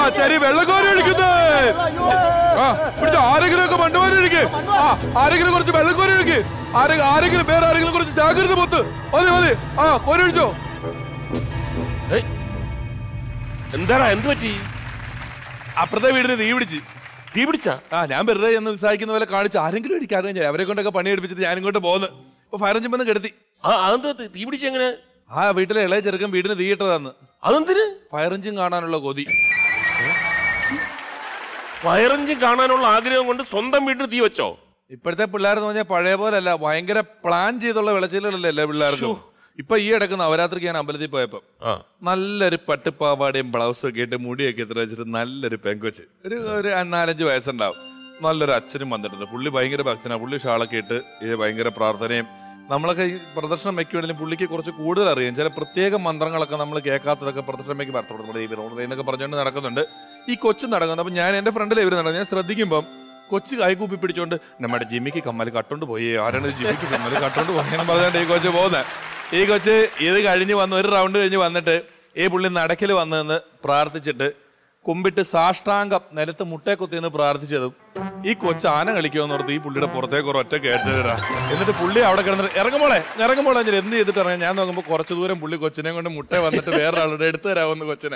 ശരി വെള്ളക്കോരി ഒഴിക്കുന്നേ ആ പിടിച്ച ആരെങ്കിലും ഒക്കെ മണ്ടുവാരി ഒഴിക്ക് ആ ആരെങ്കിലും കുറച്ച് വെള്ളക്കോരി ഒഴിക്ക് ആരെ ആരെങ്കിലും വേറെ ആരെങ്കിലും കുറച്ച് ജാഗ്രത പൊത്ത് മതി മതി ആ കോരി ഒഴിച്ചോ ഏയ്, എന്താടാ എന്ത് പറ്റി അപ്പുറത്തെ വീടിന് തീ പിടിച്ച് തീ പിടിച്ചാ ആ ഞാൻ വെറുതെ എന്ന് ഉത്സാഹിക്കുന്ന പോലെ കാണിച്ച് ആരെങ്കിലും എനിക്ക് അറിയാൻ ഞാൻ അവരെ കൊണ്ടൊക്കെ പണി എടുപ്പിച്ചിട്ട് ഞാൻ ഇങ്ങോട്ട് പോകുന്നു ഇപ്പൊ ഫയർ എഞ്ചിൻ വന്ന് കെടുത്തി ആ അതെന്താ തീ- തീ പിടിച്ച എങ്ങനെ ആ വീട്ടിലെ ഇളയ ചെറുക്കൻ വീടിന് തീ ഇട്ടതാന്ന് അതെന്തിന് ഫയർ എഞ്ചിൻ കാണാനുള്ള കൊതി ഫയർ എഞ്ചിൻ കാണാനുള്ള ആഗ്രഹം കൊണ്ട് സ്വന്തം വീട്ടിൽ തീ വെച്ചോ ഇപ്പോഴത്തെ പിള്ളേരെന്ന് പറഞ്ഞാൽ പഴയ പോലെ അല്ല ഭയങ്കര പ്ലാൻ ചെയ്തുള്ള വിളച്ചിലല്ലേ എല്ലാ പിള്ളേർക്കും ഇപ്പൊ ഈ ഇടക്ക് നവരാത്രിക്ക് ഞാൻ അമ്പലത്തിൽ പോയപ്പോ ആ നല്ലൊരു പട്ടുപ്പാവാടയും ബ്ലൗസും ഒക്കെ ഇട്ട് മുടിയൊക്കെ ഇത്ര വെച്ചിട്ട് നല്ലൊരു പെങ്കൊച്ച് ഒരു ഒരു നാലഞ്ച് വയസ്സുണ്ടാവും നല്ലൊരു അച്ഛനും വന്നിട്ടുണ്ട് പുള്ളി ഭയങ്കര ഭക്തനാ പുള്ളി ഷാളൊക്കെ ഇട്ട് ഇത് ഭയങ്കര പ്രാർത്ഥനയും നമ്മളൊക്കെ ഈ പ്രദർശനം വെക്കുവാണെങ്കിലും പുള്ളിക്ക് കുറച്ച് കൂടുതൽ അറിയാം ചില പ്രത്യേക മന്ത്രങ്ങളൊക്കെ നമ്മൾ കേൾക്കാത്തതൊക്കെ പ്രദർശനം വെക്ക് ഭർത്തോടെ എന്നൊക്കെ പറഞ്ഞുകൊണ്ട് നടക്കുന്നുണ്ട് ഈ കൊച്ചു നടക്കുന്നുണ്ട് അപ്പൊ ഞാൻ എന്റെ ഫ്രണ്ടിൽ ഇവര് നടക്കുന്നത് ഞാൻ ശ്രദ്ധിക്കുമ്പം കൊച്ചു കൈകൂപ്പി പിടിച്ചോണ്ട് നമ്മുടെ ജിമ്മിക്ക് കമ്മല് കട്ടോണ്ട് പോയി ആരാണ് ഇത് ജിമ്മിക്ക് കമ്മല് കട്ടോണ്ട് പോയെന്ന് പറഞ്ഞാണ്ട് ഈ കൊച്ചു പോകുന്നത് ഈ കൊച്ച് ഇത് കഴിഞ്ഞ് വന്ന് ഒരു റൗണ്ട് കഴിഞ്ഞ് വന്നിട്ട് ഈ പുള്ളി നടക്കിൽ വന്ന് നിന്ന് പ്രാർത്ഥിച്ചിട്ട് കുമ്പിട്ട് സാഷ്ടാംഗം നിലത്ത് മുട്ടേ കുത്തിന്ന് പ്രാർത്ഥിച്ചതും ഈ കൊച്ച് ആന കളിക്കുമെന്ന് ഓർത്ത് ഈ പുള്ളിയുടെ പുറത്തേക്ക് ഒരു ഒറ്റ കേട്ടതാ എന്നിട്ട് പുള്ളി അവിടെ കിടന്നിട്ട് ഇറങ്ങുമ്പോളെ ഇറങ്ങുമ്പോളെ ഞാൻ എന്ത് ചെയ്തിട്ട് ഇറങ്ങാം ഞാൻ നോക്കുമ്പോൾ കുറച്ച് ദൂരം പുള്ളി കൊച്ചിനെ കൊണ്ട് മുട്ട വന്നിട്ട് വേറൊരാളുടെ എടുത്തു തരാമെന്ന് കൊച്ചിനെ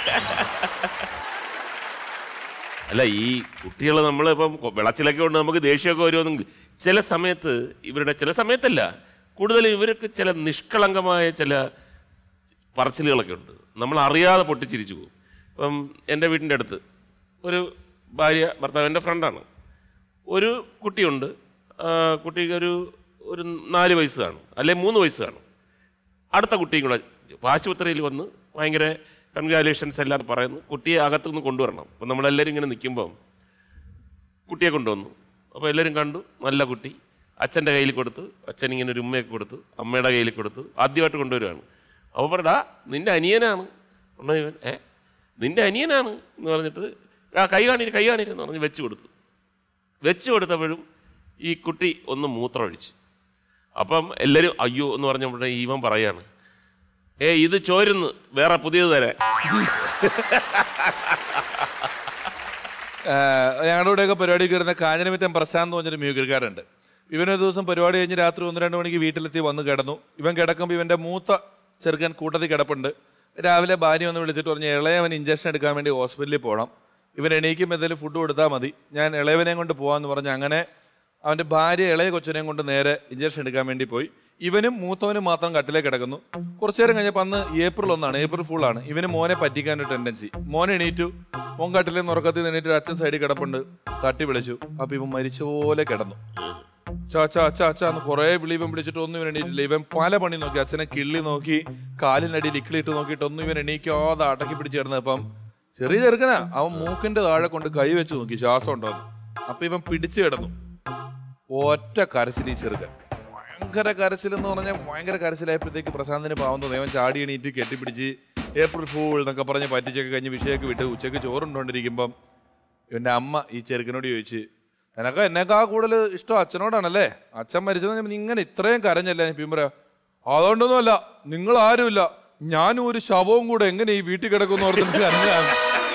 അല്ല ഈ കുട്ടികൾ നമ്മൾ ഇപ്പം വിളച്ചിലൊക്കെ കൊണ്ട് നമുക്ക് ദേഷ്യമൊക്കെ വരുമെന്നെങ്കിൽ ചില സമയത്ത് ഇവരുടെ ചില സമയത്തല്ല കൂടുതലും ഇവർക്ക് ചില നിഷ്കളങ്കമായ ചില പറച്ചിലുകളൊക്കെ ഉണ്ട് നമ്മൾ അറിയാതെ പൊട്ടിച്ചിരിച്ചു പോകും ഇപ്പം എൻ്റെ വീടിൻ്റെ അടുത്ത് ഒരു ഭാര്യ ഭർത്താവ് എൻ്റെ ഫ്രണ്ടാണ് ഒരു കുട്ടിയുണ്ട് ആ, കുട്ടിക്ക് ഒരു ഒരു നാല് വയസ്സ് കാണും അല്ലെ മൂന്ന് വയസ്സ് കാണും അടുത്ത കുട്ടിയും കൂടെ ഇപ്പൊ ആശുപത്രിയിൽ വന്ന് ഭയങ്കര കൺഗ്രാലേഷൻസ് എല്ലാം പറയുന്നു കുട്ടിയെ അകത്തുനിന്ന് കൊണ്ടുവരണം അപ്പം നമ്മളെല്ലാവരും ഇങ്ങനെ നിൽക്കുമ്പം കുട്ടിയെ കൊണ്ടുവന്നു അപ്പോൾ എല്ലാവരും കണ്ടു നല്ല കുട്ടി അച്ഛൻ്റെ കയ്യിൽ കൊടുത്തു അച്ഛൻ ഇങ്ങനെ ഒരു ഉമ്മയൊക്കെ കൊടുത്തു അമ്മയുടെ കയ്യിൽ കൊടുത്തു ആദ്യമായിട്ട് കൊണ്ടുവരികയാണ് അപ്പോൾ പറടാ നിന്റെ അനിയനാണ് ഉടനെ ഇവൻ ഏ നിന്റെ അനിയനാണ് എന്ന് പറഞ്ഞിട്ട് ആ കൈ കാണിര് കൈ കാണിരെന്ന് പറഞ്ഞ് വെച്ച് കൊടുത്തു വെച്ച് കൊടുത്തപ്പോഴും ഈ കുട്ടി ഒന്ന് മൂത്രമൊഴിച്ചു അപ്പം എല്ലാവരും അയ്യോ എന്ന് പറഞ്ഞപ്പോഴേ ഇവൻ പറയാണ് ഏ ഇത് ചോരുന്ന് വേറെ പുതിയത് തരാൻ ആഹ് ഞങ്ങളുടെ കൂടെയൊക്കെ പരിപാടിക്ക് വരുന്ന കാഞ്ഞിരമിറ്റം പ്രശാന്ത് എന്ന് പറഞ്ഞൊരു മ്യൂസിക്കാരുണ്ട് ഇവനൊരു ദിവസം പരിപാടി കഴിഞ്ഞ് രാത്രി ഒന്ന് രണ്ട് മണിക്ക് വീട്ടിലെത്തി വന്ന് കിടന്നു ഇവൻ കിടക്കുമ്പോൾ ഇവന്റെ മൂത്ത ചെറുക്കൻ കൂട്ടത്തിൽ കിടപ്പുണ്ട് രാവിലെ ഭാര്യ ഒന്ന് വിളിച്ചിട്ട് പറഞ്ഞു ഇളയവൻ ഇഞ്ചക്ഷൻ എടുക്കാൻ വേണ്ടി ഹോസ്പിറ്റലിൽ പോകണം ഇവൻ എണീക്കുമ്പോൾ എന്തെങ്കിലും ഫുഡ് കൊടുത്താൽ മതി ഞാൻ ഇളയവനെയും കൊണ്ട് പോകാമെന്ന് പറഞ്ഞ് അങ്ങനെ അവന്റെ ഭാര്യ ഇളയ കൊച്ചിനെയും കൊണ്ട് നേരെ ഇഞ്ചക്ഷൻ എടുക്കാൻ വേണ്ടി പോയി ഇവനും മൂത്തവനും മാത്രം കട്ടിലേക്ക് കിടക്കുന്നു കുറച്ചു നേരം കഴിഞ്ഞപ്പോൾ അന്ന് ഏപ്രിൽ ഒന്നാണ് ഏപ്രിൽ ഫുൾ ആണ് ഇവന് മോനെ പറ്റിക്കാൻ ഒരു ടെൻഡൻസി മോൻ എണീറ്റു മോൻ കട്ടിലെ നിന്ന് ഉറക്കത്തിൽ നിന്ന് എണീറ്റ് ഒരു അച്ഛൻ സൈഡിൽ കിടപ്പുണ്ട് തട്ടി വിളിച്ചു അപ്പൊ ഇവൻ മരിച്ച പോലെ കിടന്നു ചാച്ച അച്ഛ അച്ഛ എന്ന് കുറെ വിളി ഇവൻ വിളിച്ചിട്ട് ഒന്നും ഇവൻ എണീറ്റില്ല ഇവൻ പല പണി നോക്കി അച്ഛനെ കിള്ളി നോക്കി കാലിനടിയിൽ ഇക്കിളിട്ട് നോക്കിയിട്ട് ഒന്നും ഇവൻ എണീക്കാതെ അടക്കി പിടിച്ച് കിടന്നപ്പം ചെറിയ ചെറുക്കനാ അവൻ മൂക്കിന്റെ താഴെ കൊണ്ട് കൈ വെച്ച് നോക്കി ശ്വാസം ഉണ്ടോന്ന് അപ്പൊ ഇവൻ പിടിച്ചു കിടന്നു ഒറ്റ കരച്ചിൽ ഈ ചെറുക്കൻ ഭയങ്കര കരച്ചിൽ എന്ന് പറഞ്ഞാൽ ഭയങ്കര കരച്ചിലായപ്പോഴത്തേക്ക് പ്രശാന്തിന് പാവം തോന്നി അവൻ ചാടി എണീറ്റ് കെട്ടിപ്പിടിച്ച് ഏപ്രിൽ ഫൂൾ എന്നൊക്കെ പറഞ്ഞ് പറ്റിച്ചൊക്കെ കഴിഞ്ഞ് വിഷയമൊക്കെ വിട്ട് ഉച്ചയ്ക്ക് ചോറുണ്ടോണ്ടിരിക്കുമ്പം ഇവന്റെ അമ്മ ഈ ചെറുക്കനോട് ചോദിച്ച് നിനക്ക് എന്നെക്കാ കൂടുതൽ ഇഷ്ടം അച്ഛനോടാണല്ലേ അച്ഛൻ മരിച്ചെന്ന് പറഞ്ഞാൽ ഇങ്ങനെ ഇത്രയും കരഞ്ഞല്ലേ ഞാൻ പറയാ അതുകൊണ്ടൊന്നുമല്ല നിങ്ങൾ ആരുമില്ല ഞാനും ഒരു ശവവും കൂടെ എങ്ങനെ ഈ വീട്ടിൽ കിടക്കുന്നു ഓർത്തിട്ട് കരഞ്ഞാണ്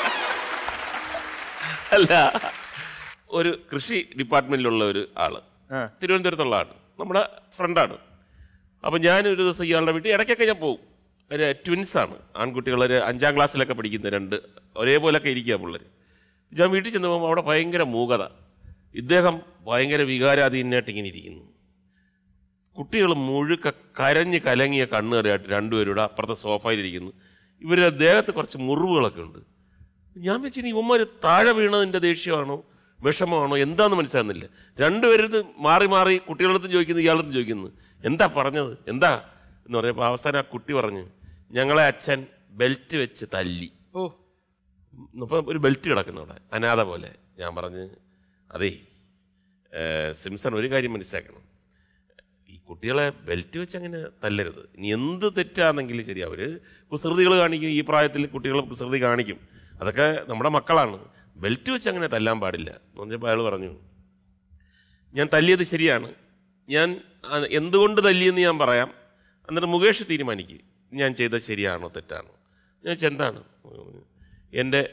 അല്ല ഒരു കൃഷി ഡിപ്പാർട്ട്മെന്റിലുള്ള ഒരു ആള് ആ. തിരുവനന്തപുരത്തുള്ള ആള് നമ്മുടെ ഫ്രണ്ടാണ് അപ്പം ഞാൻ ഒരു ദിവസം ഇയാളുടെ വീട്ടിൽ ഇടയ്ക്കൊക്കെ ഞാൻ പോകും ഒരു ട്വിൻസാണ് ആൺകുട്ടികൾ ഒരു അഞ്ചാം ക്ലാസ്സിലൊക്കെ പഠിക്കുന്ന രണ്ട് ഒരേപോലൊക്കെ ഇരിക്കുക പിള്ളേർ ഞാൻ വീട്ടിൽ ചെന്ന് പോകുമ്പോൾ അവിടെ ഭയങ്കര മൂകത ഇദ്ദേഹം ഭയങ്കര വികാരാധീനായിട്ട് ഇങ്ങനെ ഇരിക്കുന്നു കുട്ടികൾ മുഴുക്ക കരഞ്ഞ് കലങ്ങിയ കണ്ണുകടയായിട്ട് രണ്ടുപേരുടെ അപ്പുറത്തെ സോഫയിലിരിക്കുന്നു ഇവരുടെ ദേഹത്ത് കുറച്ച് മുറിവുകളൊക്കെ ഉണ്ട് ഞാൻ വെച്ചിന് ഇവന്മാർ താഴെ വീണതിൻ്റെ ദേഷ്യമാണോ വിഷമമാണോ എന്താണെന്ന് മനസ്സിലാകുന്നില്ല രണ്ടുപേരത് മാറി മാറി കുട്ടികളുടെ അടുത്ത് ചോദിക്കുന്നു ഇയാളുടെ അടുത്ത് ചോദിക്കുന്നു എന്താ പറഞ്ഞത് എന്താ എന്ന് പറഞ്ഞപ്പോൾ അവസാനം ആ കുട്ടി പറഞ്ഞു ഞങ്ങളെ അച്ഛൻ ബെൽറ്റ് വെച്ച് തല്ലി ഓ അപ്പം ഒരു ബെൽറ്റ് കിടക്കുന്നു അവിടെ അനാഥ പോലെ ഞാൻ പറഞ്ഞ് അതേ ഏഹ്, സിംസൺ ഒരു കാര്യം മനസ്സിലാക്കണം ഈ കുട്ടികളെ ബെൽറ്റ് വെച്ച് അങ്ങനെ തല്ലരുത് ഇനി എന്ത് തെറ്റാണെങ്കിലും ശരി അവർ കുസൃതികൾ കാണിക്കും ഈ പ്രായത്തിൽ കുട്ടികൾ കുസൃതി കാണിക്കും അതൊക്കെ നമ്മുടെ മക്കളാണ് ബെൽറ്റ് വെച്ച് അങ്ങനെ തല്ലാൻ പാടില്ല എന്ന് പറഞ്ഞപ്പോൾ അയാൾ പറഞ്ഞു ഞാൻ തല്ലിയത് ശരിയാണ് ഞാൻ ആ, എന്തുകൊണ്ട് തല്ലിയെന്ന് ഞാൻ പറയാം എന്നിട്ട് മുകേഷ് തീരുമാനിക്കുക ഞാൻ ചെയ്തത് ശരിയാണോ തെറ്റാണോ ഞാൻ ചോദിച്ചു, എന്താണ് എൻ്റെ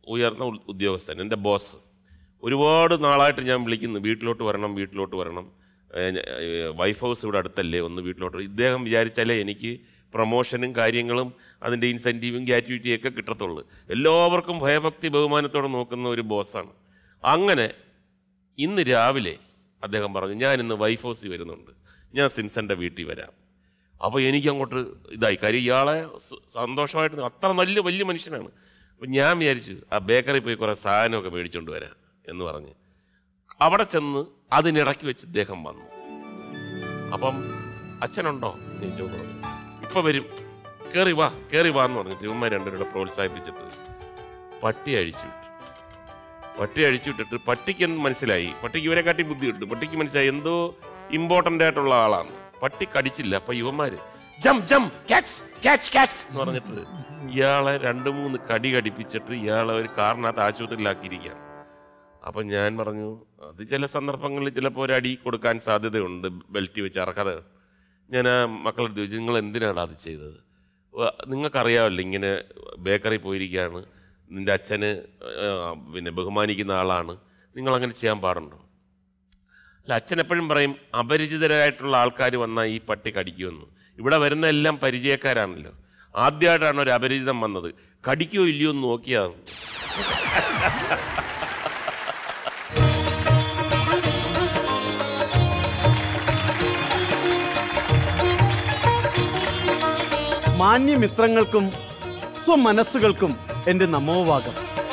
ഉയർന്ന ഉ- ഉദ്യോഗസ്ഥൻ എൻ്റെ ബോസ് ഒരുപാട് നാളായിട്ട് ഞാൻ വിളിക്കുന്നു വീട്ടിലോട്ട് വരണം വീട്ടിലോട്ട് വരണം ഏഹ് ഞ- ഏഹ് വൈഫ് ഹൗസ് ഇവിടെ അടുത്തല്ലേ ഒന്ന് വീട്ടിലോട്ട് വരണം. ഇദ്ദേഹം വിചാരിച്ചാലേ എനിക്ക് പ്രൊമോഷനും കാര്യങ്ങളും അതിൻ്റെ ഇൻസെൻറ്റീവും ഗ്രാറ്റുവിറ്റിയും ഒക്കെ കിട്ടത്തുള്ളൂ എല്ലാവർക്കും ഭയഭക്തി ബഹുമാനത്തോടെ നോക്കുന്ന ഒരു ബോസാണ് അങ്ങനെ ഇന്ന് രാവിലെ അദ്ദേഹം പറഞ്ഞു ഞാൻ ഇന്ന് വൈഫ് ഹൗസിൽ വരുന്നുണ്ട് ഞാൻ സിംസന്റെ വീട്ടിൽ വരാം അപ്പോൾ എനിക്ക് അങ്ങോട്ട് ഇതായി കാര്യം ഇയാളെ സ- സന്തോഷമായിട്ട് അത്ര നല്ല വലിയ മനുഷ്യനാണ് അപ്പം ഞാൻ വിചാരിച്ചു ആ ബേക്കറിയിൽ പോയി കുറേ സാധനമൊക്കെ മേടിച്ചുകൊണ്ട് വരാം എന്ന് പറഞ്ഞ് അവിടെ ചെന്ന് അതിനിടയ്ക്ക് വെച്ച് ഇദ്ദേഹം വന്നു അപ്പം അച്ഛനുണ്ടോ എന്ന് ചോദിച്ചു പറഞ്ഞു ഇപ്പം വരും കയറി വാ കയറി വാ എന്ന് പറഞ്ഞിട്ട് ഇവന്മാർ രണ്ടുപേരുടെ പ്രോത്സാഹിപ്പിച്ചിട്ട് പട്ടി അഴിച്ചു വിട്ടു പട്ടി അഴിച്ചു വിട്ടിട്ട് പട്ടിക്ക് എന്ത് മനസ്സിലായി പട്ടിക്ക് ഇവരെ കാട്ടി ബുദ്ധിയുണ്ട് പട്ടിക്ക് മനസ്സിലായി എന്തോ ഇമ്പോർട്ടൻ്റ് ആയിട്ടുള്ള ആളാണ് പട്ടി കടിച്ചില്ല അപ്പൊ യുവന്മാര് ജം ജം ക്യാച്ച് ക്യാച്ച് ക്യാച്ച് എന്ന് പറഞ്ഞിട്ട് ഇയാളെ രണ്ട് മൂന്ന് കടി കടിപ്പിച്ചിട്ട് ഇയാളെ ഒരു കാറിനകത്ത് ആശുപത്രിയിലാക്കിയിരിക്കുകയാണ് അപ്പം ഞാൻ പറഞ്ഞു അത് ചില സന്ദർഭങ്ങളിൽ ചിലപ്പോൾ ഒരു അടി കൊടുക്കാൻ സാധ്യതയുണ്ട് ബെൽറ്റ് വെച്ച് അറക്കാതെ ഞാൻ ആ മക്കളെ ചോദിച്ചു നിങ്ങൾ എന്തിനാണ് അത് ചെയ്തത് "വ- നിങ്ങൾക്കറിയാമല്ലോ ഇങ്ങനെ ബേക്കറി പോയിരിക്കുകയാണ് നിൻ്റെ അച്ഛന് ആ, പിന്നെ ബഹുമാനിക്കുന്ന ആളാണ് നിങ്ങൾ അങ്ങനെ ചെയ്യാൻ പാടുണ്ടോ അല്ല അച്ഛൻ എപ്പോഴും പറയും അപരിചിതരായിട്ടുള്ള ആൾക്കാർ വന്നാൽ ഈ പട്ടി കടിക്കുമെന്ന് ഇവിടെ വരുന്ന എല്ലാം പരിചയക്കാരാണല്ലോ ആദ്യമായിട്ടാണ് ഒരു അപരിചിതം വന്നത് കടിക്കോ ഇല്ലയോ എന്ന് നോക്കിയാണ് മാന്യമിത്രങ്ങൾക്കും സ്വമനസ്സുകൾക്കും എൻ്റെ നമോവാകം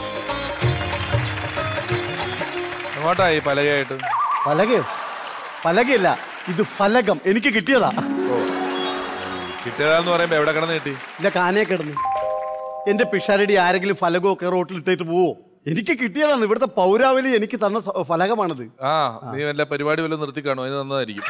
എങ്ങോട്ടായി പലകയായിട്ട് പലകയോ പലകയല്ല ഇത് ഫലകം എനിക്ക് കിട്ടിയതാ കിട്ടിയതാന്ന് പറയുമ്പോ എവിടെ കിടന്ന് കിട്ടി എന്റെ കാനയെ കിടന്നു എന്റെ പിഷാരടി ആരെങ്കിലും ഫലകമൊക്കെ റോട്ടിൽ ഇട്ടിട്ട് പോവോ എനിക്ക് കിട്ടിയതാണ് ഇവിടുത്തെ പൗരാവലി എനിക്ക് തന്ന സ- ഫലകമാണത് ആ നീ വല്ല പരിപാടി വല്ലതും നിർത്തി കാണും അതിന് തന്നതായിരിക്കും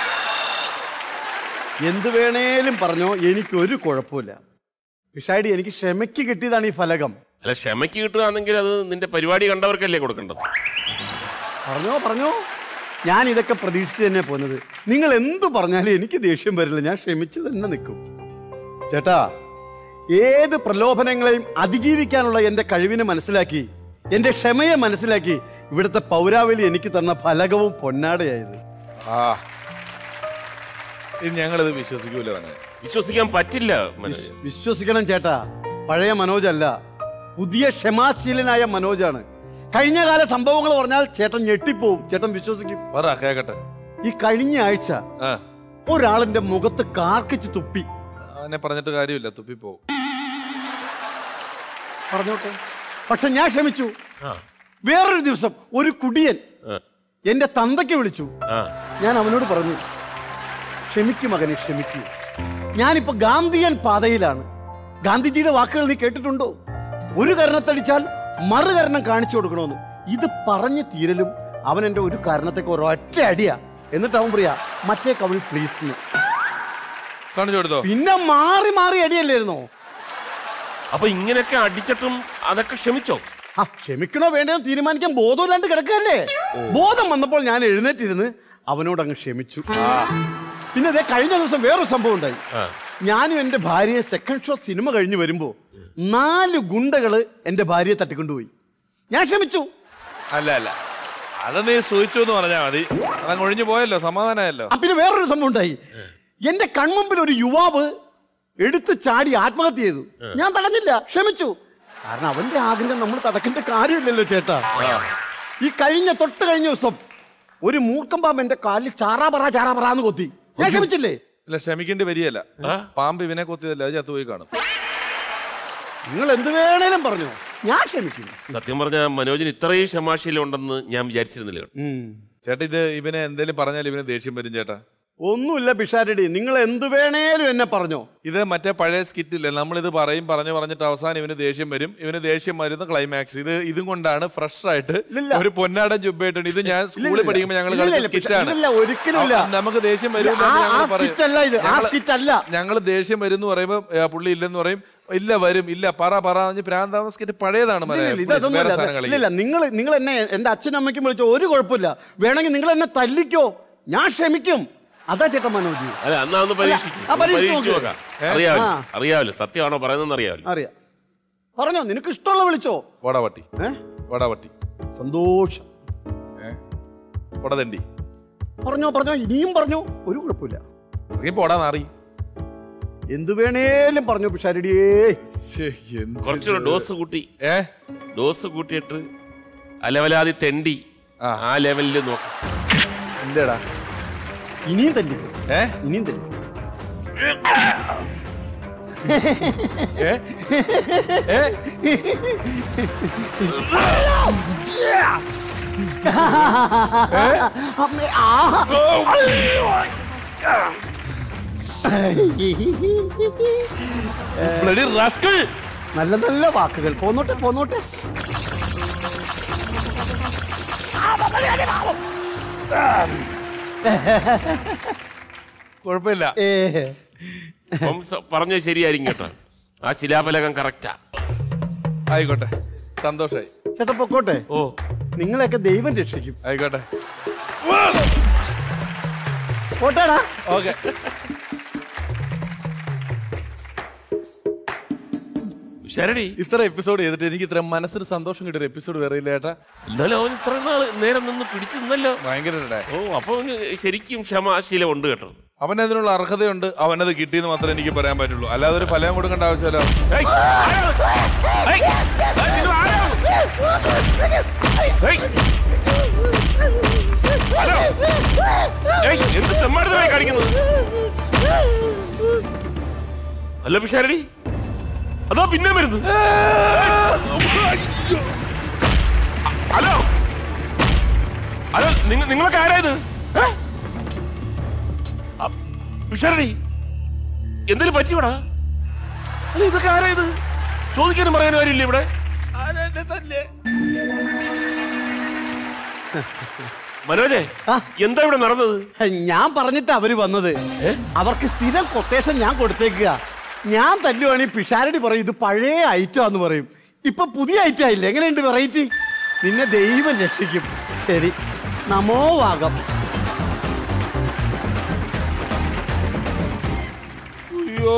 എന്ത് വേണേലും പറഞ്ഞോ എനിക്കൊരു കുഴപ്പമില്ല പിഷാരടി എനിക്ക് ക്ഷമയ്ക്ക് കിട്ടിയതാണ് ഈ ഫലകം അല്ല ക്ഷമയ്ക്ക് കിട്ടുകയാണെങ്കിൽ അത് നിന്റെ പരിപാടി കണ്ടവർക്കല്ലേ കൊടുക്കേണ്ടത് പറഞ്ഞോ പറഞ്ഞോ ഞാൻ ഇതൊക്കെ പ്രതീക്ഷിച്ച് തന്നെ പോകുന്നത് നിങ്ങൾ എന്തു പറഞ്ഞാലും എനിക്ക് ദേഷ്യം വരില്ല ഞാൻ ക്ഷമിച്ച് തന്നെ നിൽക്കും ചേട്ടാ ഏത് പ്രലോഭനങ്ങളെയും അതിജീവിക്കാനുള്ള എൻ്റെ കഴിവിനെ മനസ്സിലാക്കി എൻ്റെ ക്ഷമയെ മനസ്സിലാക്കി ഇവിടുത്തെ പൗരാവലി എനിക്ക് തന്ന ഫലകവും പൊന്നാടയായത് ആ ഇത് ഞങ്ങളിത് വിശ്വസിക്കൂല തന്നെ വിശ്വസിക്കാൻ പറ്റില്ല മനോജ് വിശ്വസിക്കണം ചേട്ടാ പഴയ മനോജല്ല പുതിയ ക്ഷമാശീലനായ മനോജാണ് കഴിഞ്ഞ കാല സംഭവങ്ങൾ പറഞ്ഞാൽ ചേട്ടൻ ഞെട്ടിപ്പോവും ചേട്ടൻ വിശ്വസിക്കും പറ കേക്കട്ടെ ഈ കഴിഞ്ഞ ആഴ്ച ആ ഒരാളിന്റെ മുഖത്ത് കാർക്കിച്ച് തുപ്പി അവനെ പറഞ്ഞിട്ട് കാര്യമില്ല തുപ്പിപ്പോവും പറഞ്ഞോട്ടെ പക്ഷെ ഞാൻ ക്ഷമിച്ചു ആ വേറൊരു ദിവസം ഒരു കുടിയൻ ആ, എന്റെ തന്തയ്ക്ക് വിളിച്ചു ആ ഞാൻ അവനോട് പറഞ്ഞു ക്ഷമിക്കൂ മകനെ ക്ഷമിക്കൂ ഞാനിപ്പോ ഗാന്ധിയൻ പാതയിലാണ് ഗാന്ധിജിയുടെ വാക്കുകൾ നീ കേട്ടിട്ടുണ്ടോ ഒരു കരണത്തടിച്ചാൽ മറുകരണം കാണിച്ചു കൊടുക്കണമെന്ന് ഇത് പറഞ്ഞു തീരലും അവൻ എന്റെ ഒരു കാരണത്തേക്ക് ഒരൊറ്റ അടിയാ എന്നിട്ട് അവൻ പറയാ മറ്റേ കവിൾ പ്ലീസ് എന്ന് കാണിച്ചു കൊടുത്തോ പിന്നെ മാറി മാറി അടിയല്ലായിരുന്നോ അപ്പൊ ഇങ്ങനെയൊക്കെ അടിച്ചിട്ടും അതൊക്കെ ക്ഷമിച്ചോ ആ ക്ഷമിക്കണോ വേണ്ടയോ എന്ന് തീരുമാനിക്കാൻ ബോധമില്ലാണ്ട് കിടക്കല്ലേ ബോധം വന്നപ്പോൾ ഞാൻ എഴുന്നേറ്റിരുന്ന് അവനോട് അങ്ങ് ക്ഷമിച്ചു പിന്നെ ദേ കഴിഞ്ഞ ദിവസം വേറൊരു സംഭവം ഉണ്ടായി ആ. ഞാനും എന്റെ ഭാര്യയെ സെക്കൻഡ് ഷോ സിനിമ കഴിഞ്ഞ് വരുമ്പോ നാല് ഗുണ്ടകള് എന്റെ ഭാര്യയെ തട്ടിക്കൊണ്ടുപോയി ഞാൻ ക്ഷമിച്ചു അല്ല അല്ല അത് നീ സൂചിച്ചു എന്ന് പറഞ്ഞാ മതി അതങ്ങ് ഒഴിഞ്ഞു പോയല്ലോ സമാധാനമായല്ലോ ആ, പിന്നെ വേറൊരു സംഭവം ഉണ്ടായി എന്റെ കൺമുമ്പിൽ ഒരു യുവാവ് എടുത്ത് ചാടി ആത്മഹത്യ ചെയ്തു ഞാൻ തടഞ്ഞില്ല ക്ഷമിച്ചു കാരണം അവന്റെ ആഗ്രഹം നമ്മൾ തടക്കേണ്ട കാര്യമില്ലല്ലോ ചേട്ടാ ഈ കഴിഞ്ഞ തൊട്ട് കഴിഞ്ഞ ദിവസം ഒരു മൂർക്കം പാമ്പ് എന്റെ കാലിൽ ചാറാപറ ചാറാപറ എന്ന് കൊത്തി ഞാൻ ക്ഷമിച്ചില്ലേ ഇല്ല ക്ഷമിക്കേണ്ടി വരികയല്ല പാമ്പ് ഇവനെ കൊത്തിയതല്ല അത് ചത്തുപോയി കാണും നിങ്ങൾ എന്ത് വേണേലും പറഞ്ഞു ഞാൻ ക്ഷമിക്കും സത്യം പറഞ്ഞ മനോജിന് ഇത്രയും ക്ഷമാശീലം ഉണ്ടെന്ന് ഞാൻ വിചാരിച്ചിരുന്നില്ല ചേട്ടാ ഇത് ഇവനെ എന്തേലും പറഞ്ഞാൽ ഇവന് ദേഷ്യം വരും ചേട്ടാ ഒന്നുമില്ല പിഷാരടി നിങ്ങൾ എന്ത് വേണേലും എന്നെ പറഞ്ഞോ ഇത് മറ്റേ പഴയ സ്കിറ്റില്ലേ നമ്മളിത് പറയും പറഞ്ഞു പറഞ്ഞിട്ട് അവസാനം ഇവന് ദേഷ്യം വരും ഇവന് ദേഷ്യം വരുന്ന ക്ലൈമാക്സ് ഇത് ഇതും കൊണ്ടാണ് ഫ്രഷ് ആയിട്ട് ഇല്ലില്ല. ഒരു പൊന്നാടൻ ജുബയിട്ടുണ്ട് ഇത് ഞാൻ സ്കൂളിൽ പഠിക്കുമ്പോൾ ഞങ്ങൾ ഇല്ലില്ല, കളിച്ച ഇല്ലില്ല, സ്കിറ്റാണ് ഇല്ലില്ല, ഒരിക്കലും ഇല്ല. നമുക്ക് ദേഷ്യം വരും ആ- ആ skit അല്ല ഇത്, ആ skit അല്ല. ഞങ്ങൾ ദേഷ്യം വരും എന്ന് പറയുമ്പോൾ ഏ, പുള്ളി ഇല്ലെന്ന് പറയും ഇല്ല വരും ഇല്ല പറ പറ എന്ന് പറഞ്ഞ് പ്രാന്താവുന്ന സ്കിറ്റ് പഴയതാണ് ഇല്ലില്ല, മലയാളം. ഇതൊന്നും വേറെ ഇല്ല. സാധനങ്ങൾ ഇല്ലില്ല നിങ്ങൾ നിങ്ങൾ എന്നെ എന്റെ അച്ഛനും അമ്മയ്ക്കും വിളിച്ചോ ഒരു കുഴപ്പമില്ല വേണമെങ്കിൽ നിങ്ങൾ എന്നെ തല്ലിക്കോ ഞാൻ ക്ഷമിക്കും അതാ ചേട്ടൻ മനോജ് അല്ല എന്നാ ഒന്ന് പരീക്ഷിക്കും ആ, പരീക്ഷിച്ച് പരീക്ഷിച്ച് നോക്ക്. നോക്കാം അറിയാമല്ലോ ആ. അറിയാമല്ലോ സത്യമാണോ പറയുന്നതെന്ന് അറിയാമല്ലോ അറിയാം പറഞ്ഞോ നിനക്ക് ഇഷ്ടമുള്ള വിളിച്ചോ വാടാ പട്ടി ഏ വാടാ പട്ടി സന്തോഷം ഏ പോടാ തെണ്ടി പറഞ്ഞോ പറഞ്ഞോ ഇനിയും പറഞ്ഞോ ഒരു കുഴപ്പമില്ല ഇറങ്ങി പോടാ നാറി എന്തു വേണേലും പറഞ്ഞോ പിഷാരടിയേ കുറച്ചുകൂടെ ഡോസ് കൂട്ടി ഏ ഡോസ് കൂട്ടിയിട്ട് അലവലാതി തെണ്ടി ആ. ആ ലെവലിൽ നോക്കാം എന്തേടാ ഇനിയും തല്ലി ഏ ഇനിയും തല്ലി ഏ ഏ അമ്മേ, ആ. Bloody rascal. നല്ല നല്ല വാക്കുകൾ പോന്നോട്ടെ പോന്നോട്ടെ കുഴപ്പമില്ല ഏ അപ്പം സ- പറഞ്ഞത് ശരിയായിരിക്കും കേട്ടോ ആ ശിലാഫലകം കറക്റ്റാ ആയിക്കോട്ടെ സന്തോഷായി ചേട്ടാ പൊക്കോട്ടെ ഓ നിങ്ങളെയൊക്കെ ദൈവം രക്ഷിക്കും ആയിക്കോട്ടെ പോട്ടേടാ ഓക്കെ ശരടി ഇത്ര എപ്പിസോഡ് ചെയ്തിട്ട് എനിക്ക് ഇത്ര മനസ്സിന് സന്തോഷം കിട്ടിയ എപ്പിസോഡ് വേറെ ഇല്ല ഏട്ടാ എന്നാലും അവൻ ഇത്ര നാൾ നേരം നിന്ന് പിടിച്ചു നിന്നല്ലോ ഭയങ്കര ഇടേ. ഓ അപ്പൊ അവന് ശരിക്കും ക്ഷമാശീലം ഉണ്ട് കേട്ടോ അവന് അതിനുള്ള അർഹതയുണ്ട് അവനത് കിട്ടിയെന്ന് മാത്രമേ എനിക്ക് പറയാൻ പറ്റുള്ളൂ അല്ലാതെ ഒരു ഫലം കൊടുക്കേണ്ട ആവശ്യമല്ല ഏയ്, ആരാണ്? ഏയ്, ഏയ്, നിങ്ങൾ ആരാണ്? ഏയ്. ഹലോ. ഏയ്, എന്ത് തെമ്മാടിത്തരമായി കാണിക്കുന്നത് അല്ല പിഷാരടി അതോ പിന്നെ വരുന്നത് ഹലോ ഹലോ നിങ്ങൾ നിങ്ങളൊക്കെ ആരായത് ഏ? അ- പിഷാരടി എന്തിനു പറ്റിയോടാ അല്ല ഇതൊക്കെ ആരാ ഇത് ചോദിക്കാനും പറയാനും ആരില്ല ഇവിടെ മനോജേ ആ. എന്താ ഇവിടെ നടന്നത് ഞാൻ പറഞ്ഞിട്ട് അവര് വന്നത് അവർക്ക് സ്ഥിരം കൊട്ടേഷൻ ഞാൻ കൊടുത്തേക്കുക ഞാൻ തല്ലുവാണെങ്കിൽ പിഷാരടി പറയും ഇത് പഴയ ഐറ്റം എന്ന് പറയും ഇപ്പൊ പുതിയ ഐറ്റം ആയില്ലേ എങ്ങനെയുണ്ട് വെറൈറ്റി നിന്നെ ദൈവം രക്ഷിക്കും ശരി നമോ വാഗം അയ്യോ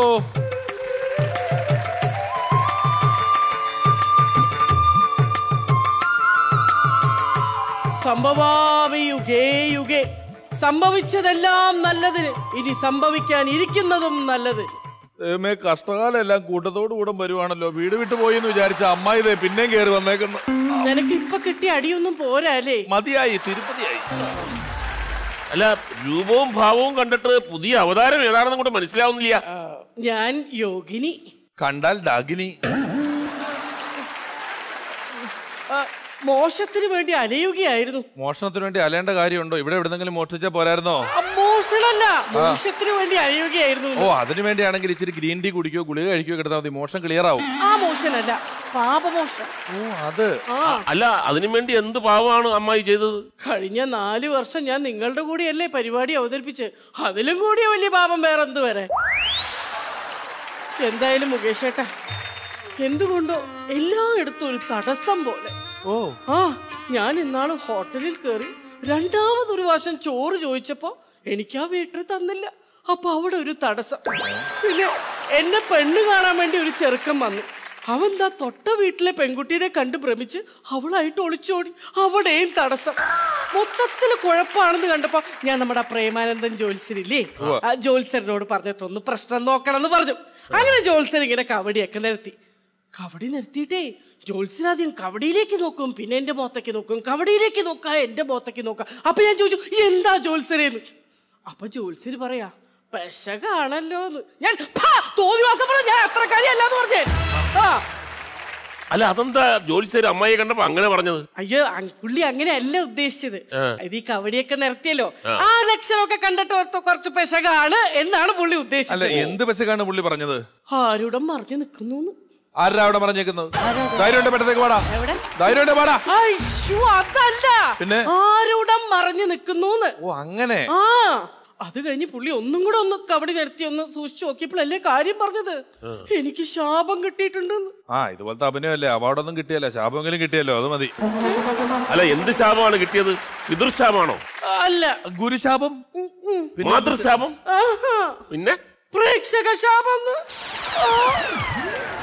സംഭവാമി യുഗേ യുഗേ സംഭവിച്ചതെല്ലാം നല്ലതിന് ഇനി സംഭവിക്കാൻ ഇരിക്കുന്നതും നല്ലത് ദൈവമേ കഷ്ടകാലം എല്ലാം കൂട്ടത്തോടു കൂടെ വരുവാണല്ലോ വീട് വിട്ടു പോയി എന്ന് വിചാരിച്ച അമ്മായി ഇതേ പിന്നെയും കയറി വന്നേക്കുന്നു നിനക്ക് ഇപ്പൊ കിട്ടിയ അടിയൊന്നും പോരാ അല്ലേ മതിയായി തിരുപ്പതിയായി അല്ല രൂപവും ഭാവവും കണ്ടിട്ട് പുതിയ അവതാരം ഏതാണെന്നും കൂടെ മനസ്സിലാവുന്നില്ല ഞാൻ യോഗിനി കണ്ടാൽ ഡാഗിനി ആ, മോശത്തിന് വേണ്ടി അലയുകയായിരുന്നു മോഷണത്തിന് വേണ്ടി അലേണ്ട കാര്യമുണ്ടോ ഇവിടെ എവിടെന്നെങ്കിലും മോഷ്ടിച്ചാ പോരായിരുന്നോ ആ, മോഷണല്ല മോശത്തിന് വേണ്ടി അലയുകയായിരുന്നു ഓ അതിനു വേണ്ടിയാണെങ്കിൽ ഇച്ചിരി ഗ്രീൻ ടീ കുടിക്കോ ഗുളിക കഴിക്കോ കിടന്നാൽ മതി മോഷം ക്ലിയർ ആവും ആ മോശനല്ല പാപമോശം ഓ അത് ആ അല്ല അതിനു വേണ്ടി എന്ത് പാവമാണ് അമ്മായി ചെയ്തത് കഴിഞ്ഞ നാല് വർഷം ഞാൻ നിങ്ങളുടെ കൂടെയല്ലേ പരിപാടി അവതരിപ്പിച്ച് അതിലും കൂടിയ വലിയ പാപം വേറെ എന്ത് വരെ എന്തായാലും മുകേഷ് ഏട്ടാ എന്തുകൊണ്ടോ എല്ലായിടത്തും ഒരു തടസ്സം പോലെ ഓ ആ ഞാൻ ഇന്നാള് ഹോട്ടലിൽ കയറി രണ്ടാമതൊരു പ്രാവശ്യം ചോറ് ചോദിച്ചപ്പോ എനിക്ക് ആ വീട്ടിൽ തന്നില്ല അപ്പൊ അവിടെ ഒരു തടസ്സം പിന്നെ എന്നെ പെണ്ണ് കാണാൻ വേണ്ടി ഒരു ചെറുക്കൻ വന്നു അവൻ ദാ തൊട്ട വീട്ടിലെ പെൺകുട്ടീനെ കണ്ട് ഭ്രമിച്ച് അവളായിട്ട് ഒളിച്ചോടി അവിടെയും തടസ്സം മൊത്തത്തിൽ കുഴപ്പമാണെന്ന് കണ്ടപ്പോ ഞാൻ നമ്മുടെ ആ പ്രേമാനന്ദൻ ജോത്സരില്ലേ ആ ജോത്സരനോട് പറഞ്ഞിട്ടൊന്ന് പ്രശ്നം നോക്കണം എന്ന് പറഞ്ഞു അങ്ങനെ ജോത്സരൻ ഇങ്ങനെ കവടിയൊക്കെ നിരത്തി കവടി നിർത്തിയിട്ടേ ജോത്സ്യനാദ്യം കവടിയിലേക്ക് നോക്കും പിന്നെ എന്റെ മുഖത്തേക്ക് നോക്കും കവടിയിലേക്ക് നോക്കാം എന്റെ മുഖത്തേക്ക് നോക്കാം അപ്പൊ ഞാൻ ചോദിച്ചു എന്താ ജോത്സരേന്ന് അപ്പൊ ജോത്സ്യര് പറയാ പെശകാണല്ലോ എന്ന് ഞാൻ "ഭാ, തോന്നിവാസം പറഞ്ഞ ഞാൻ അത്ര കാര്യമല്ലാന്ന് പറഞ്ഞേ ആ അല്ല അതെന്താ ജോലിസേര് അമ്മായിയെ കണ്ടപ്പോ അങ്ങനെ പറഞ്ഞത് അയ്യോ അങ് പുള്ളി അങ്ങനെയല്ല ഉദ്ദേശിച്ചത് ഇത് ഈ കവടിയൊക്കെ നിർത്തിയല്ലോ ആ ലക്ഷണമൊക്കെ കണ്ടിട്ട് ഓർത്ത് കുറച്ച് പെശകാണ് എന്നാണ് പുള്ളി അല്ല ഉദ്ദേശിച്ചത് എന്ത് പശക്കാണ് പുള്ളി പറഞ്ഞത് ആരുടെ മറിഞ്ഞു നിൽക്കുന്നു ആരാ അവിടെ പറഞ്ഞേക്കുന്നത് ധൈര്യമുണ്ട് പെട്ടത്തേക്ക് പാടാ എവിടെ ധൈര്യമുണ്ട് പാടാ അയ്യോ അതല്ല പിന്നെ? ആരുടം മറിഞ്ഞു നിൽക്കുന്നു ഓ അങ്ങനെ ആ അത് കഴിഞ്ഞ് പുള്ളി ഒന്നും കൂടെ ഒന്ന് കബഡി നിർത്തി ഒന്ന് സൂക്ഷിച്ചു നോക്കിയപ്പോഴല്ലേ കാര്യം പറഞ്ഞത് എനിക്ക് ശാപം കിട്ടിയിട്ടുണ്ടെന്ന് ആ ഇതുപോലത്തെ അഭിനയമല്ലേ അവാർഡൊന്നും കിട്ടിയല്ല ശാപമെങ്കിലും കിട്ടിയല്ലോ അത് മതി അല്ല എന്ത് ശാപമാണ് കിട്ടിയത് പിതൃശാപമാണോ അല്ല ഗുരുശാപം ഉം, ഉം. മാതൃശാപം ആഹാ. പിന്നെ പ്രേക്ഷക ശാപം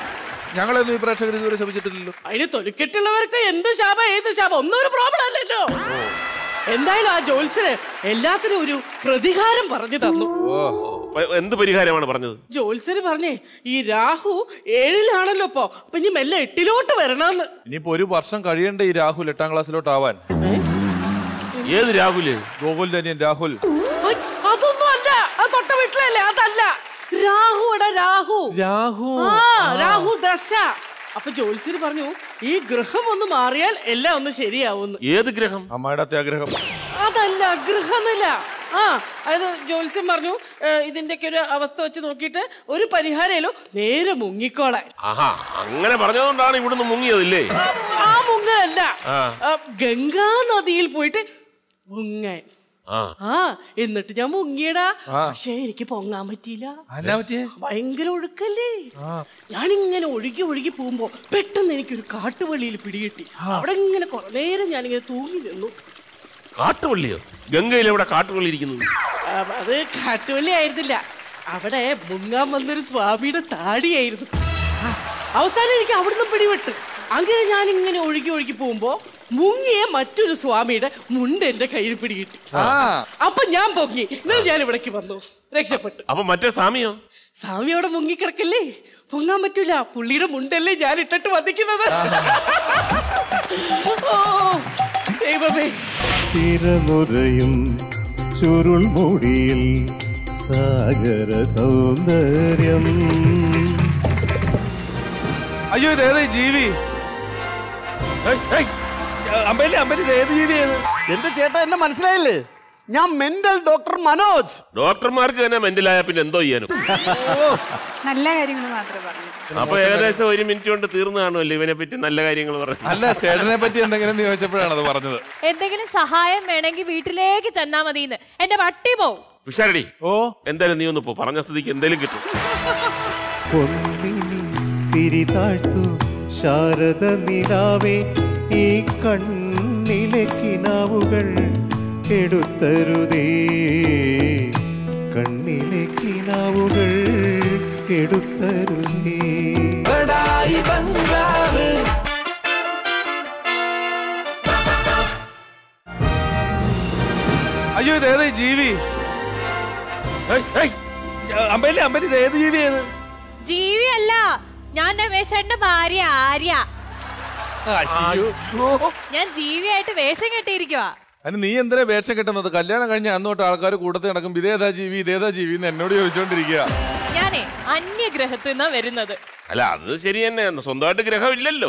ഞങ്ങളൊന്നും ഈ പ്രേക്ഷകർ ഇതുവരെ ശപിച്ചിട്ടില്ലല്ലോ അതിന് തൊലിക്കെട്ടുള്ളവർക്ക് എന്ത് ശാപം ഏത് ശാപം ഒന്നും ഒരു പ്രോബ്ലം അല്ലല്ലോ എന്തായാലും ആ ജോത്സ്യന് എല്ലാത്തിനും ഒരു പ്രതികാരം പറഞ്ഞു തന്നു പ- എന്ത് പരിഹാരമാണ് പറഞ്ഞത് ജോത്സ്യന് പറഞ്ഞേ ഈ രാഹു ഏഴിലാണല്ലോ ഇപ്പൊ അപ്പൊ ഇനി മെല്ലെ എട്ടിലോട്ട് വരണമെന്ന് ഇനിയിപ്പോ ഒരു വർഷം കഴിയണ്ട ഈ രാഹുൽ എട്ടാം ക്ലാസ്സിലോട്ടാവാൻ ഏത് രാഹുല് ഗോകുലിന്റെ അനിയൻ രാഹുൽ ഐ, അതൊന്നും അല്ല അത് തൊട്ട വീട്ടിലല്ലേ അതല്ല രാഹുടെ രാഹു രാഹു ആ രാഹു ദശ അപ്പൊ ജോത്സ്യന് പറഞ്ഞു ഈ ഗൃഹം ഒന്ന് മാറിയാൽ എല്ലാം ഒന്ന് ശരിയാവുന്നു ഏത് ഗ്രഹം അമ്മയുടെ അത്യാഗ്രഹം അതല്ല ഗൃഹമെന്നല്ല ആ അതായത് ജോത്സ്യം പറഞ്ഞു ഇതിന്റെയൊക്കെ ഒരു അവസ്ഥ വെച്ച് നോക്കിയിട്ട് ഒരു പരിഹാരമല്ലോ നേരെ മുങ്ങിക്കോളാൻ ആഹാ അങ്ങനെ പറഞ്ഞതുകൊണ്ടാണ് ഇവിടുന്ന് മുങ്ങിയതില്ലേ ആ മുങ്ങലല്ല ആ, ഗംഗാ നദിയിൽ പോയിട്ട് മുങ്ങാൻ ആ ആ എന്നിട്ട് ഞാൻ മുങ്ങിയടാ പക്ഷേ എനിക്ക് പൊങ്ങാൻ പറ്റിയില്ല എന്നാ പറ്റിയേ ഭയങ്കര ഒഴുക്കല്ലേ ഞാനിങ്ങനെ ഒഴുകി ഒഴുകി പോകുമ്പോ പെട്ടെന്ന് എനിക്കൊരു കാട്ടുവള്ളിയിൽ പിടികിട്ടി അവിടെ ഇങ്ങനെ കുറെ നേരം ഞാനിങ്ങനെ തൂങ്ങി നിന്നു കാട്ടുവള്ളിയോ ഗംഗയിൽ എവിടെ കാട്ടുവള്ളി ഇരിക്കുന്നത് ആ, അത് കാട്ടുവള്ളി ആയിരുന്നില്ല അവിടെ മുങ്ങാൻ വന്നൊരു സ്വാമിയുടെ താടിയായിരുന്നു ആ, അവസാനം എനിക്ക് അവിടുന്ന് പിടിവിട്ട് അങ്ങനെ ഞാൻ ഇങ്ങനെ ഒഴുകി ഒഴുകി പോകുമ്പോ മുങ്ങിയ മറ്റൊരു സ്വാമിയുടെ മുണ്ട് എന്റെ കയ്യിൽ പിടികിട്ടി ആ അപ്പൊ ഞാൻ പൊങ്ങി എന്നാൽ ഞാൻ ഇവിടേക്ക് വന്നു രക്ഷപ്പെട്ടു അപ്പൊ മറ്റേ സ്വാമിയോ സ്വാമി അവിടെ മുങ്ങിക്കിടക്കല്ലേ പൊങ്ങാൻ പറ്റൂല പുള്ളിയുടെ മുണ്ടല്ലേ ഞാൻ ഇട്ടിട്ട് വധിക്കുന്നത് ഓ ദൈവമേ തിരനുറയും ചുരുൾമുടിയിൽ സാഗര സൗന്ദര്യം അയ്യോ ഇത് ഏതാ ഈ ജീവി ഏയ്, ഏയ്, അമ്പലി അമ്പലി ഇത് ഏത് ജീവിയത് എന്റെ ചേട്ടാ എന്നെ മനസ്സിലായില്ലേ ഞാൻ മെന്റൽ ഡോക്ടർ മനോജ് ഡോക്ടർമാർക്ക് തന്നെ മെന്റലായ പിന്നെ എന്തോ ചെയ്യാനും നല്ല കാര്യങ്ങൾ മാത്രമേ പറഞ്ഞു അപ്പൊ ഏകദേശം ഒരു മിനിറ്റ് കൊണ്ട് തീർന്നു കാണുമല്ലോ ഇവനെ പറ്റി നല്ല കാര്യങ്ങൾ പറഞ്ഞു അല്ല ചേട്ടനെ പറ്റി എന്തെങ്കിലും ചോദിച്ചപ്പോഴാണ് അത് പറഞ്ഞത് എന്തെങ്കിലും സഹായം വേണമെങ്കിൽ വീട്ടിലേക്ക് ചെന്നാ മതിന്ന് എന്റെ പട്ടി പോവും വിഷാരടി ഓ എന്തായാലും നീ ഒന്ന് പോ പറഞ്ഞ സ്ഥിതിക്ക് എന്തേലും കിട്ടും പൊന്നിനി തിരിതാഴ്ത്തു ശാരദ നിലാവേ ഈ കണ്ണിലെ കിനാവുകൾ കെടുത്തരുതേ കണ്ണിലെ കിനാവുകൾ കെടുത്തരുതേ അയ്യോ ഇത് ഏതാ ഈ ജീവി ഏയ്, ഏയ്, അമ്പലി അമ്പലി ഇത് ഏത് ജീവിയത് ജീവിയല്ല ഞാൻ രമേശന്റെ ഭാര്യ ആര്യ അയ്യോ ഞാൻ ജീവിയായിട്ട് വേഷം കെട്ടിയിരിക്കുവാ അതിന് നീ എന്തിനാ വേഷം കെട്ടുന്നത് കല്യാണം കഴിഞ്ഞ അന്ന് തൊട്ട് ആൾക്കാർ കൂട്ടത്തിൽ നടക്കും ഇതേതാ ജീവി ഇതേതാ ജീവി എന്ന് എന്നോട് ചോദിച്ചോണ്ടിരിക്കുക ഞാനേ അന്യഗ്രഹത്തിൽ നിന്നാ വരുന്നത് അല്ല അത് ശരി തന്നെ സ്വന്തമായിട്ട് ഗ്രഹം ഇല്ലല്ലോ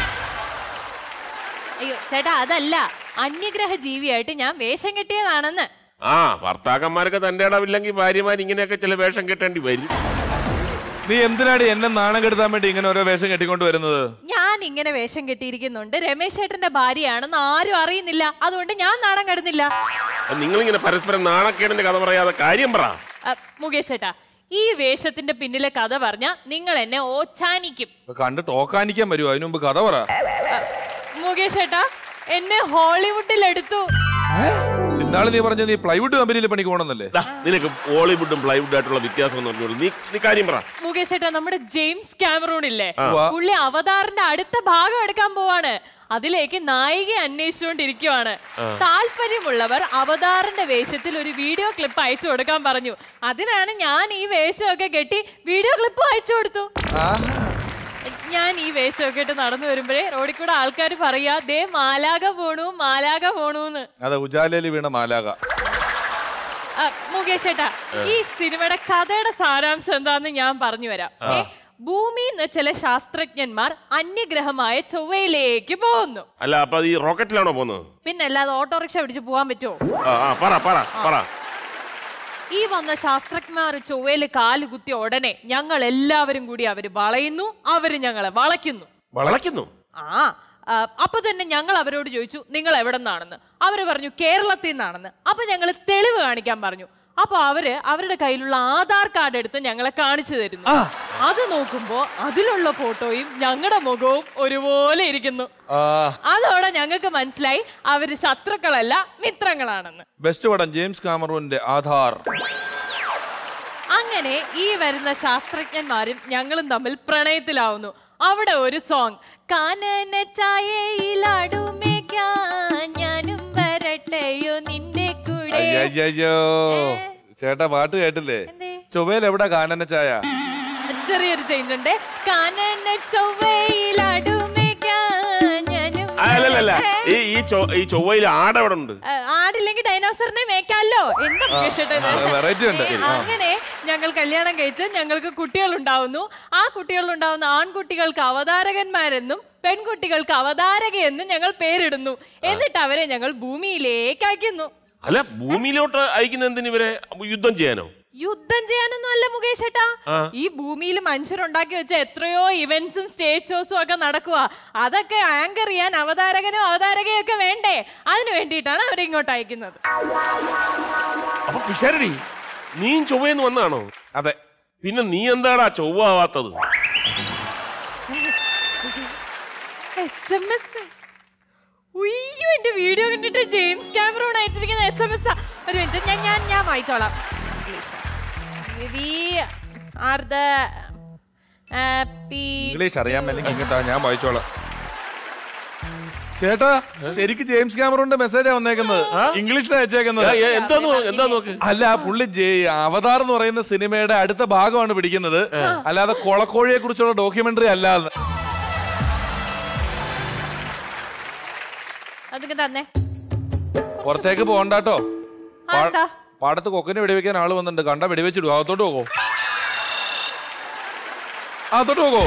അയ്യോ ചേട്ടാ അതല്ല അന്യഗ്രഹ ജീവിയായിട്ട് ഞാൻ വേഷം കെട്ടിയതാണെന്ന് ആ ഭർത്താക്കന്മാർക്ക് തന്റെ ഇടമില്ലെങ്കിൽ ഭാര്യമാർ ഇങ്ങനെയൊക്കെ ചില വേഷം കെട്ടേണ്ടി വരും നീ എന്തിനാടി എന്നെ നാണം കെടുത്താൻ വേണ്ടി ഇങ്ങനെ ഓരോ വേഷം കെട്ടിക്കൊണ്ട് വരുന്നത് ഞാൻ ഇങ്ങനെ വേഷം കെട്ടിയിരിക്കുന്നുണ്ട് രമേശ് ചേട്ടന്റെ ഭാര്യയാണെന്ന് ആരും അറിയുന്നില്ല അതുകൊണ്ട് ഞാൻ നാണം കെടുന്നില്ല നിങ്ങളിങ്ങനെ പരസ്പരം നാണക്കേടിന്റെ കഥ പറയാതെ കാര്യം പറ അ, മുകേഷ് ചേട്ടാ ഈ വേഷത്തിന്റെ പിന്നിലെ കഥ പറഞ്ഞ നിങ്ങൾ എന്നെ ഓച്ചാനിക്കും ഇപ്പൊ കണ്ടിട്ട് ഓക്കാനിക്കാൻ വരുമോ അതിനു മുമ്പ് കഥ പറ അ, മുകേഷ് ചേട്ടാ എന്നെ ഹോളിവുഡിൽ എടുത്തു ഇന്നാള് നീ പറഞ്ഞ നീ പ്ലൈവുഡ് കമ്പനിയിൽ പണിക്ക് പോകണമെന്നല്ലേ ദാ, നിനക്ക് ബോളിവുഡും പ്ലൈവുഡും ആയിട്ടുള്ള വ്യത്യാസം എന്ന് പറഞ്ഞോളൂ നീ നീ കാര്യം പറ മുകേഷ് ചേട്ടാ നമ്മുടെ ജെയിംസ് ക്യാമറൂൺ ഇല്ലേ ഉവ്വ. പുള്ളി അവതാറിന്റെ അടുത്ത ഭാഗം എടുക്കാൻ പോവാണ് അതിലേക്ക് നായിക അന്വേഷിച്ചുകൊണ്ടിരിക്കുവാണ് താല്പര്യമുള്ളവർ അവതാറിന്റെ വേഷത്തിൽ ഒരു വീഡിയോ ക്ലിപ്പ് അയച്ചു കൊടുക്കാൻ പറഞ്ഞു അതിനാണ് ഞാൻ ഈ വേഷമൊക്കെ കെട്ടി വീഡിയോ ക്ലിപ്പ് അയച്ചു കൊടുത്തു ഞാൻ ഈ വേഷമൊക്കെ ഇട്ട് നടന്നു വരുമ്പോഴേ റോഡിൽ കൂടെ ആൾക്കാർ പറയാ ദേ മാലാക പോണു മാലാക പോണൂന്ന് അതെ ഉജാലയിൽ വീണ മാലാക ആ, മുകേഷ് ചേട്ടാ ഈ സിനിമയുടെ കഥയുടെ സാരാംശം എന്താന്ന് ഞാൻ പറഞ്ഞു വരാം ഏ ഭൂമിന്ന് ചില ശാസ്ത്രജ്ഞന്മാർ അന്യഗ്രഹമായ ചൊവ്വയിലേക്ക് പോകുന്നു അല്ല അപ്പൊ അത് ഈ റോക്കറ്റിലാണോ പോകുന്നത് പിന്നെ അല്ലാതെ ഓട്ടോറിക്ഷ പിടിച്ച് പോകാൻ പറ്റുമോ ആ ആ, പറ പറ പറ ഈ വന്ന ശാസ്ത്രജ്ഞന്മാർ ചൊവ്വയിൽ കാല് കുത്തിയ ഉടനെ ഞങ്ങൾ എല്ലാവരും കൂടി അവര് വളയുന്നു അവര് ഞങ്ങളെ വളയ്ക്കുന്നു വളയ്ക്കുന്നു ആ ആ, അപ്പൊ തന്നെ ഞങ്ങൾ അവരോട് ചോദിച്ചു നിങ്ങൾ എവിടെ നിന്നാണെന്ന് അവര് പറഞ്ഞു കേരളത്തിൽ നിന്നാണെന്ന് അപ്പൊ ഞങ്ങൾ തെളിവ് കാണിക്കാൻ പറഞ്ഞു അപ്പൊ അവര് അവരുടെ കയ്യിലുള്ള ആധാർ കാർഡ് എടുത്ത് ഞങ്ങളെ കാണിച്ചു തരുന്നു അത് നോക്കുമ്പോ അതിലുള്ള ഫോട്ടോയും ഞങ്ങളുടെ മുഖവും ഒരുപോലെ ഇരിക്കുന്നു ആ അതോടെ ഞങ്ങൾക്ക് മനസ്സിലായി അവര് ശത്രുക്കളല്ല മിത്രങ്ങളാണെന്ന് ബെസ്റ്റ് പടം ജെയിംസ് കാമറൂന്റെ ആധാർ അങ്ങനെ ഈ വരുന്ന ശാസ്ത്രജ്ഞന്മാരും ഞങ്ങളും തമ്മിൽ പ്രണയത്തിലാവുന്നു അവിടെ ഒരു സോങ് കാനന ചായയിലാടുമേക്കാൻ ഞാനും വരട്ടെയോ നിന്റെ കൂടെ അയ്യോ ചേട്ടാ പാട്ട് കേട്ടില്ലേ എന്തേ? ചൊവ്വയിൽ എവിടെ കാനന ചായ ചെറിയൊരു ചേഞ്ച് ഉണ്ട് കാനന ചൊവ്വയിലാടുമേക്കാൻ ഞാനും ആ, അല്ലല്ല വരട്ടെ. ഈ ഈ ചൊ- ഈ ചൊവ്വയിൽ ആടവിടെ ഉണ്ട് ആ, ആടില്ലെങ്കിൽ ഡൈനോസറിനെ മേക്കാലോ എന്താ മുകേഷേട്ടാ ഇത്? variety ഉണ്ട്. ഏ, അങ്ങനെ ഞങ്ങൾ കല്യാണം കഴിച്ച് ഞങ്ങൾക്ക് കുട്ടികൾ ഉണ്ടാവുന്നു ആ കുട്ടികൾ ഉണ്ടാവുന്ന ആൺകുട്ടികൾക്ക് അവതാരകന്മാരെന്നും പെൺകുട്ടികൾക്ക് അവതാരകയെന്നും ഞങ്ങൾ പേരിടുന്നു എന്നിട്ട് അവരെ ഞങ്ങൾ ഭൂമിയിലേക്ക് അയക്കുന്നു അല്ല ഭൂമിയിലോട്ട് അയക്കുന്ന എന്തിന് ഇവരെ യുദ്ധം ചെയ്യാനോ യുദ്ധം ചെയ്യാനൊന്നും അല്ല മുകേഷ് ഏട്ടാ ഈ ഭൂമിയിൽ മനുഷ്യരുണ്ടാക്കി വെച്ച എത്രയോ ഇവന്റ്സും സ്റ്റേജ് ഷോസും ഒക്കെ നടക്കുക അതൊക്കെ ആങ്കർ ചെയ്യാൻ അവതാരകനും അവതാരകയും ഒക്കെ വേണ്ടേ അതിനു വേണ്ടിയിട്ടാണ് അവരെ ഇങ്ങോട്ട് അയക്കുന്നത് അപ്പൊ പിഷാരടി നീയും ചൊവ്വയെന്ന് വന്നാണോ അതെ പിന്നെ നീ എന്താടാ ചൊവ്വ ആവാത്തത് എസ് എം എസ് ഉയ്യോ എന്റെ വീഡിയോ കണ്ടിട്ട് ജെയിംസ് ക്യാമറോൺ അയച്ചിരിക്കുന്ന എസ് എം എസ് ഒരു മിനിറ്റ് ഞാൻ ഞാൻ ഞാൻ വായിച്ചോളാം വി ആർ ദ ഇംഗ്ലീഷ് അറിയാമല്ലെങ്കിൽ ഇങ്ങോട്ടാ ഞാൻ വായിച്ചോളാം ചേട്ടാ ശരിക്കും ജെയിംസ് ക്യാമറോന്റെ മെസ്സേജാ വന്നേക്കുന്നത് ഇംഗ്ലീഷിലാണ് അയച്ചേക്കുന്നത് ഏ, ഏ, എന്താ നോ- എന്താ നോക്ക് അല്ല പുള്ളി ജെ- അവതാർ എന്ന് പറയുന്ന സിനിമയുടെ അടുത്ത ഭാഗമാണ് പിടിക്കുന്നത് അല്ലാതെ കൊളക്കോഴിയെ കുറിച്ചുള്ള ഡോക്യുമെന്ററി അല്ലാതെ അതൊക്കെ തന്നെ പുറത്തേക്ക് പോകണ്ടാട്ടോ ആ, എന്താ പാടത്ത് കൊക്കിനെ വെടിവെക്കാൻ ആള് വന്നിട്ടുണ്ട് കണ്ട വെടിവെച്ചിടും അകത്തോട്ട് പോകോ അകത്തോട്ട് പോകോ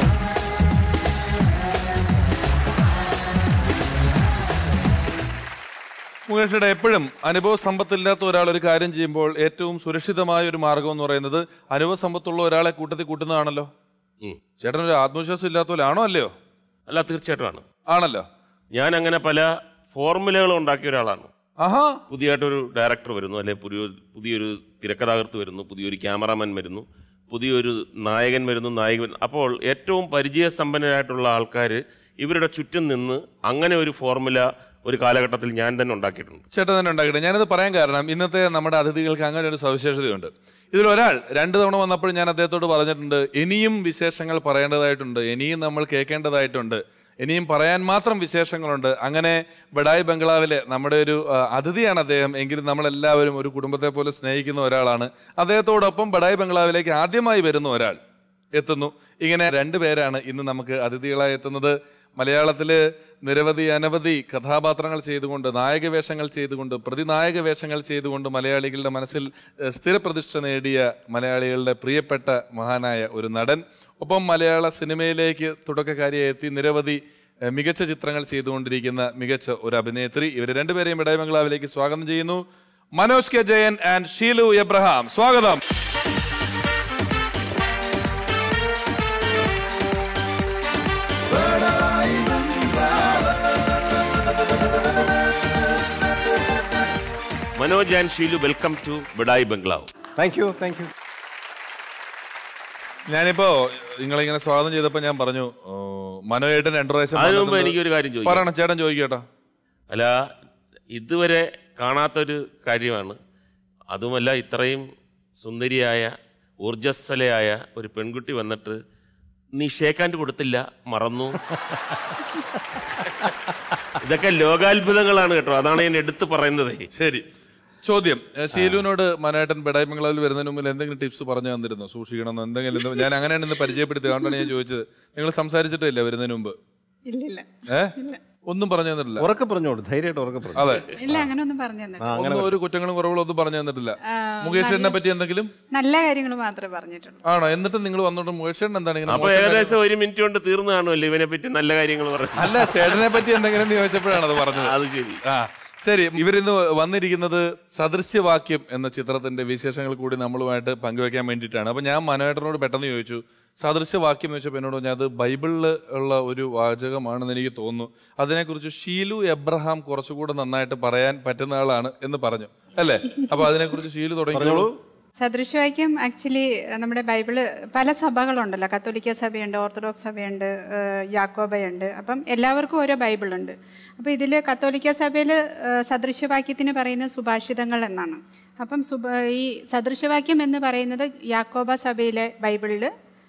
മുകേഷയുടെ എപ്പോഴും അനുഭവ സമ്പത്തില്ലാത്ത ഒരാൾ ഒരു കാര്യം ചെയ്യുമ്പോൾ ഏറ്റവും സുരക്ഷിതമായ ഒരു മാർഗം എന്ന് പറയുന്നത് അനുഭവ സമ്പത്തുള്ള ഒരാളെ കൂട്ടത്തിൽ കൂട്ടുന്നതാണല്ലോ ഉം. ചേട്ടൻ ഒരു ആത്മവിശ്വാസം ഇല്ലാത്ത പോലെ ആണോ അല്ലയോ അല്ല തീർച്ചയായിട്ടും ആണ് ആണല്ലോ ഞാൻ അങ്ങനെ പല ഫോർമുലകൾ ഉണ്ടാക്കിയ ഒരാളാണ് ആഹാ പുതിയതായിട്ടൊരു ഡയറക്ടർ വരുന്നു അല്ലെ പുതിയ പുതിയൊരു തിരക്കഥാകൃത്ത് വരുന്നു പുതിയൊരു ക്യാമറാമാൻ വരുന്നു പുതിയൊരു നായകൻ വരുന്നു നായകൻ വരുന്നു അപ്പോൾ ഏറ്റവും പരിചയസമ്പന്നരായിട്ടുള്ള ആൾക്കാർ ഇവരുടെ ചുറ്റും നിന്ന് അങ്ങനെ ഒരു ഫോർമുല ഒരു കാലഘട്ടത്തിൽ ഞാൻ തന്നെ ഉണ്ടാക്കിയിട്ടുണ്ട് ചേട്ടൻ തന്നെ ഉണ്ടാക്കട്ടെ ഞാനത് പറയാൻ കാരണം ഇന്നത്തെ നമ്മുടെ അതിഥികൾക്ക് അങ്ങനെ ഒരു സവിശേഷതയുണ്ട് ഇതിലൊരാൾ രണ്ടു തവണ വന്നപ്പോൾ ഞാൻ അദ്ദേഹത്തോട് പറഞ്ഞിട്ടുണ്ട് ഇനിയും വിശേഷങ്ങൾ പറയേണ്ടതായിട്ടുണ്ട് ഇനിയും നമ്മൾ കേൾക്കേണ്ടതായിട്ടുണ്ട് ഇനിയും പറയാൻ മാത്രം വിശേഷങ്ങളുണ്ട് അങ്ങനെ ബഡായി ബംഗ്ലാവിലെ നമ്മുടെ ഒരു ആ, അതിഥിയാണ് അദ്ദേഹം എങ്കിലും നമ്മളെല്ലാവരും ഒരു കുടുംബത്തെ പോലെ സ്നേഹിക്കുന്ന ഒരാളാണ് അദ്ദേഹത്തോടൊപ്പം ബഡായി ബംഗ്ലാവിലേക്ക് ആദ്യമായി വരുന്ന ഒരാൾ എത്തുന്നു ഇങ്ങനെ രണ്ടുപേരാണ് ഇന്ന് നമുക്ക് അതിഥികളായി എത്തുന്നത് മലയാളത്തില് നിരവധി അനവധി കഥാപാത്രങ്ങൾ ചെയ്തുകൊണ്ട് നായക വേഷങ്ങൾ ചെയ്തുകൊണ്ട് പ്രതിനായക വേഷങ്ങൾ ചെയ്തുകൊണ്ട് മലയാളികളുടെ മനസ്സിൽ ഏഹ്, സ്ഥിരപ്രതിഷ്ഠ നേടിയ മലയാളികളുടെ പ്രിയപ്പെട്ട മഹാനായ ഒരു നടൻ ഒപ്പം മലയാള സിനിമയിലേക്ക് തുടക്കക്കാരിയായി എത്തി നിരവധി ഏഹ്, മികച്ച ചിത്രങ്ങൾ ചെയ്തുകൊണ്ടിരിക്കുന്ന മികച്ച ഒരു അഭിനേത്രി ഇവർ രണ്ടുപേരെയും ഇടയ ബംഗ്ലാവിലേക്ക് സ്വാഗതം ചെയ്യുന്നു Manoj K Jayan and Sheelu Abraham സ്വാഗതം Manoj and Sheelu welcome to ബിഡായി ബംഗ്ലാവ് താങ്ക് യു താങ്ക് യു ഞാനിപ്പോ നിങ്ങളിങ്ങനെ സ്വാഗതം ചെയ്തപ്പോ ഞാൻ പറഞ്ഞു ഓ, മനോജേട്ടൻ രണ്ടു പ്രാവശ്യം അതിനു മുമ്പ് വന്നിട്ടുണ്ട്. എനിക്കൊരു കാര്യം ചോദിക്കാം പറയണം ചേട്ടൻ ചോദിക്കട്ടോ അല്ല ഇതുവരെ കാണാത്തൊരു കാര്യമാണ് അതുമല്ല ഇത്രയും സുന്ദരിയായ ഊർജസ്വലയായ ഒരു പെൺകുട്ടി വന്നിട്ട് നീ ഷേക്കാൻഡ് കൊടുത്തില്ല മറന്നു ഇതൊക്കെ ലോകാത്ഭുതങ്ങളാണ് കേട്ടോ അതാണ് ഞാൻ എടുത്തു പറയുന്നത് ശരി ചോദ്യം ഏ, ഷീലുവിനോട് മനോജേട്ടൻ ബെഡായി ബംഗ്ലാവിൽ വരുന്നതിന് മുമ്പിൽ എന്തെങ്കിലും ടിപ്സ് പറഞ്ഞു തന്നിരുന്നോ സൂക്ഷിക്കണം എന്ന് എന്തെങ്കിലും ഇത് ഞാൻ അങ്ങനെയാണ് ഇന്ന് പരിചയപ്പെടുത്തി അതുകൊണ്ടാണ് ഞാൻ ചോദിച്ചത് നിങ്ങൾ സംസാരിച്ചിട്ടില്ല വരുന്നതിന് മുമ്പ് ഇല്ലില്ല ഏ ഒന്നും പറഞ്ഞു തന്നിട്ടില്ല ഉറക്കെ പറഞ്ഞോളൂ ധൈര്യമായിട്ട് ഉറക്കെ പറഞ്ഞു അതെ ഇല്ല അങ്ങനെ ഒന്നും പറഞ്ഞു തന്നിട്ട് ഒന്നും ഒരു കുറ്റങ്ങളും കുറവുകളും ഒന്നും പറഞ്ഞു തന്നിട്ടില്ല മുകേഷേട്ടനെ പറ്റി എന്തെങ്കിലും നല്ല കാര്യങ്ങൾ മാത്രമേ പറഞ്ഞിട്ടുള്ളൂ ആണോ എന്നിട്ട് നിങ്ങൾ വന്നോണ്ട് മുകേഷേട്ടൻ എന്താണ് ഇങ്ങനെ അപ്പൊ മോശം കാര്യം- ഏകദേശം ഒരു മിനിറ്റ് കൊണ്ട് തീർന്നു കാണുമല്ലോ ഇവനെ പറ്റി നല്ല കാര്യങ്ങൾ പറഞ്ഞു അല്ല ചേട്ടനെ പറ്റി എന്തെങ്കിലും എന്ന് ചോദിച്ചപ്പോഴാണ് അത് പറഞ്ഞത് അത് ശരി ആ ശരി ഇവരിന്ന് വന്നിരിക്കുന്നത് സദൃശ്യവാക്യം എന്ന ചിത്രത്തിന്റെ വിശേഷങ്ങൾ കൂടി നമ്മളുമായിട്ട് പങ്കുവെക്കാൻ വേണ്ടിയിട്ടാണ് അപ്പൊ ഞാൻ മനോഹരനോട് പെട്ടെന്ന് ചോദിച്ചു സദൃശ്യവാക്യം എന്ന് വെച്ചപ്പോൾ എന്നോട് ഞാൻ അത് ബൈബിളിൽ ഉള്ള ഒരു വാചകമാണെന്ന് എനിക്ക് തോന്നുന്നു അതിനെക്കുറിച്ച് ഷീലു എബ്രഹാം കുറച്ചുകൂടെ നന്നായിട്ട് പറയാൻ പറ്റുന്ന ആളാണ് എന്ന് പറഞ്ഞു അല്ലേ അപ്പൊ അതിനെക്കുറിച്ച് ഷീലു തുടങ്ങിയോളൂ സദൃശവാക്യം ആക്ച്വലി നമ്മുടെ ബൈബിള് പല സഭകളുണ്ടല്ലോ കത്തോലിക്ക സഭയുണ്ട് ഓർത്തഡോക്സ് സഭയുണ്ട് ഏഹ് യാക്കോബയുണ്ട് അപ്പം എല്ലാവർക്കും ഓരോ ബൈബിളുണ്ട് അപ്പോൾ ഇതിൽ കത്തോലിക്ക സഭയിൽ സദൃശവാക്യത്തിന് പറയുന്നത് സുഭാഷിതങ്ങൾ എന്നാണ് അപ്പം സുഭ ഈ സദൃശവാക്യം എന്ന് പറയുന്നത് യാക്കോബ സഭയിലെ ബൈബിളിൽ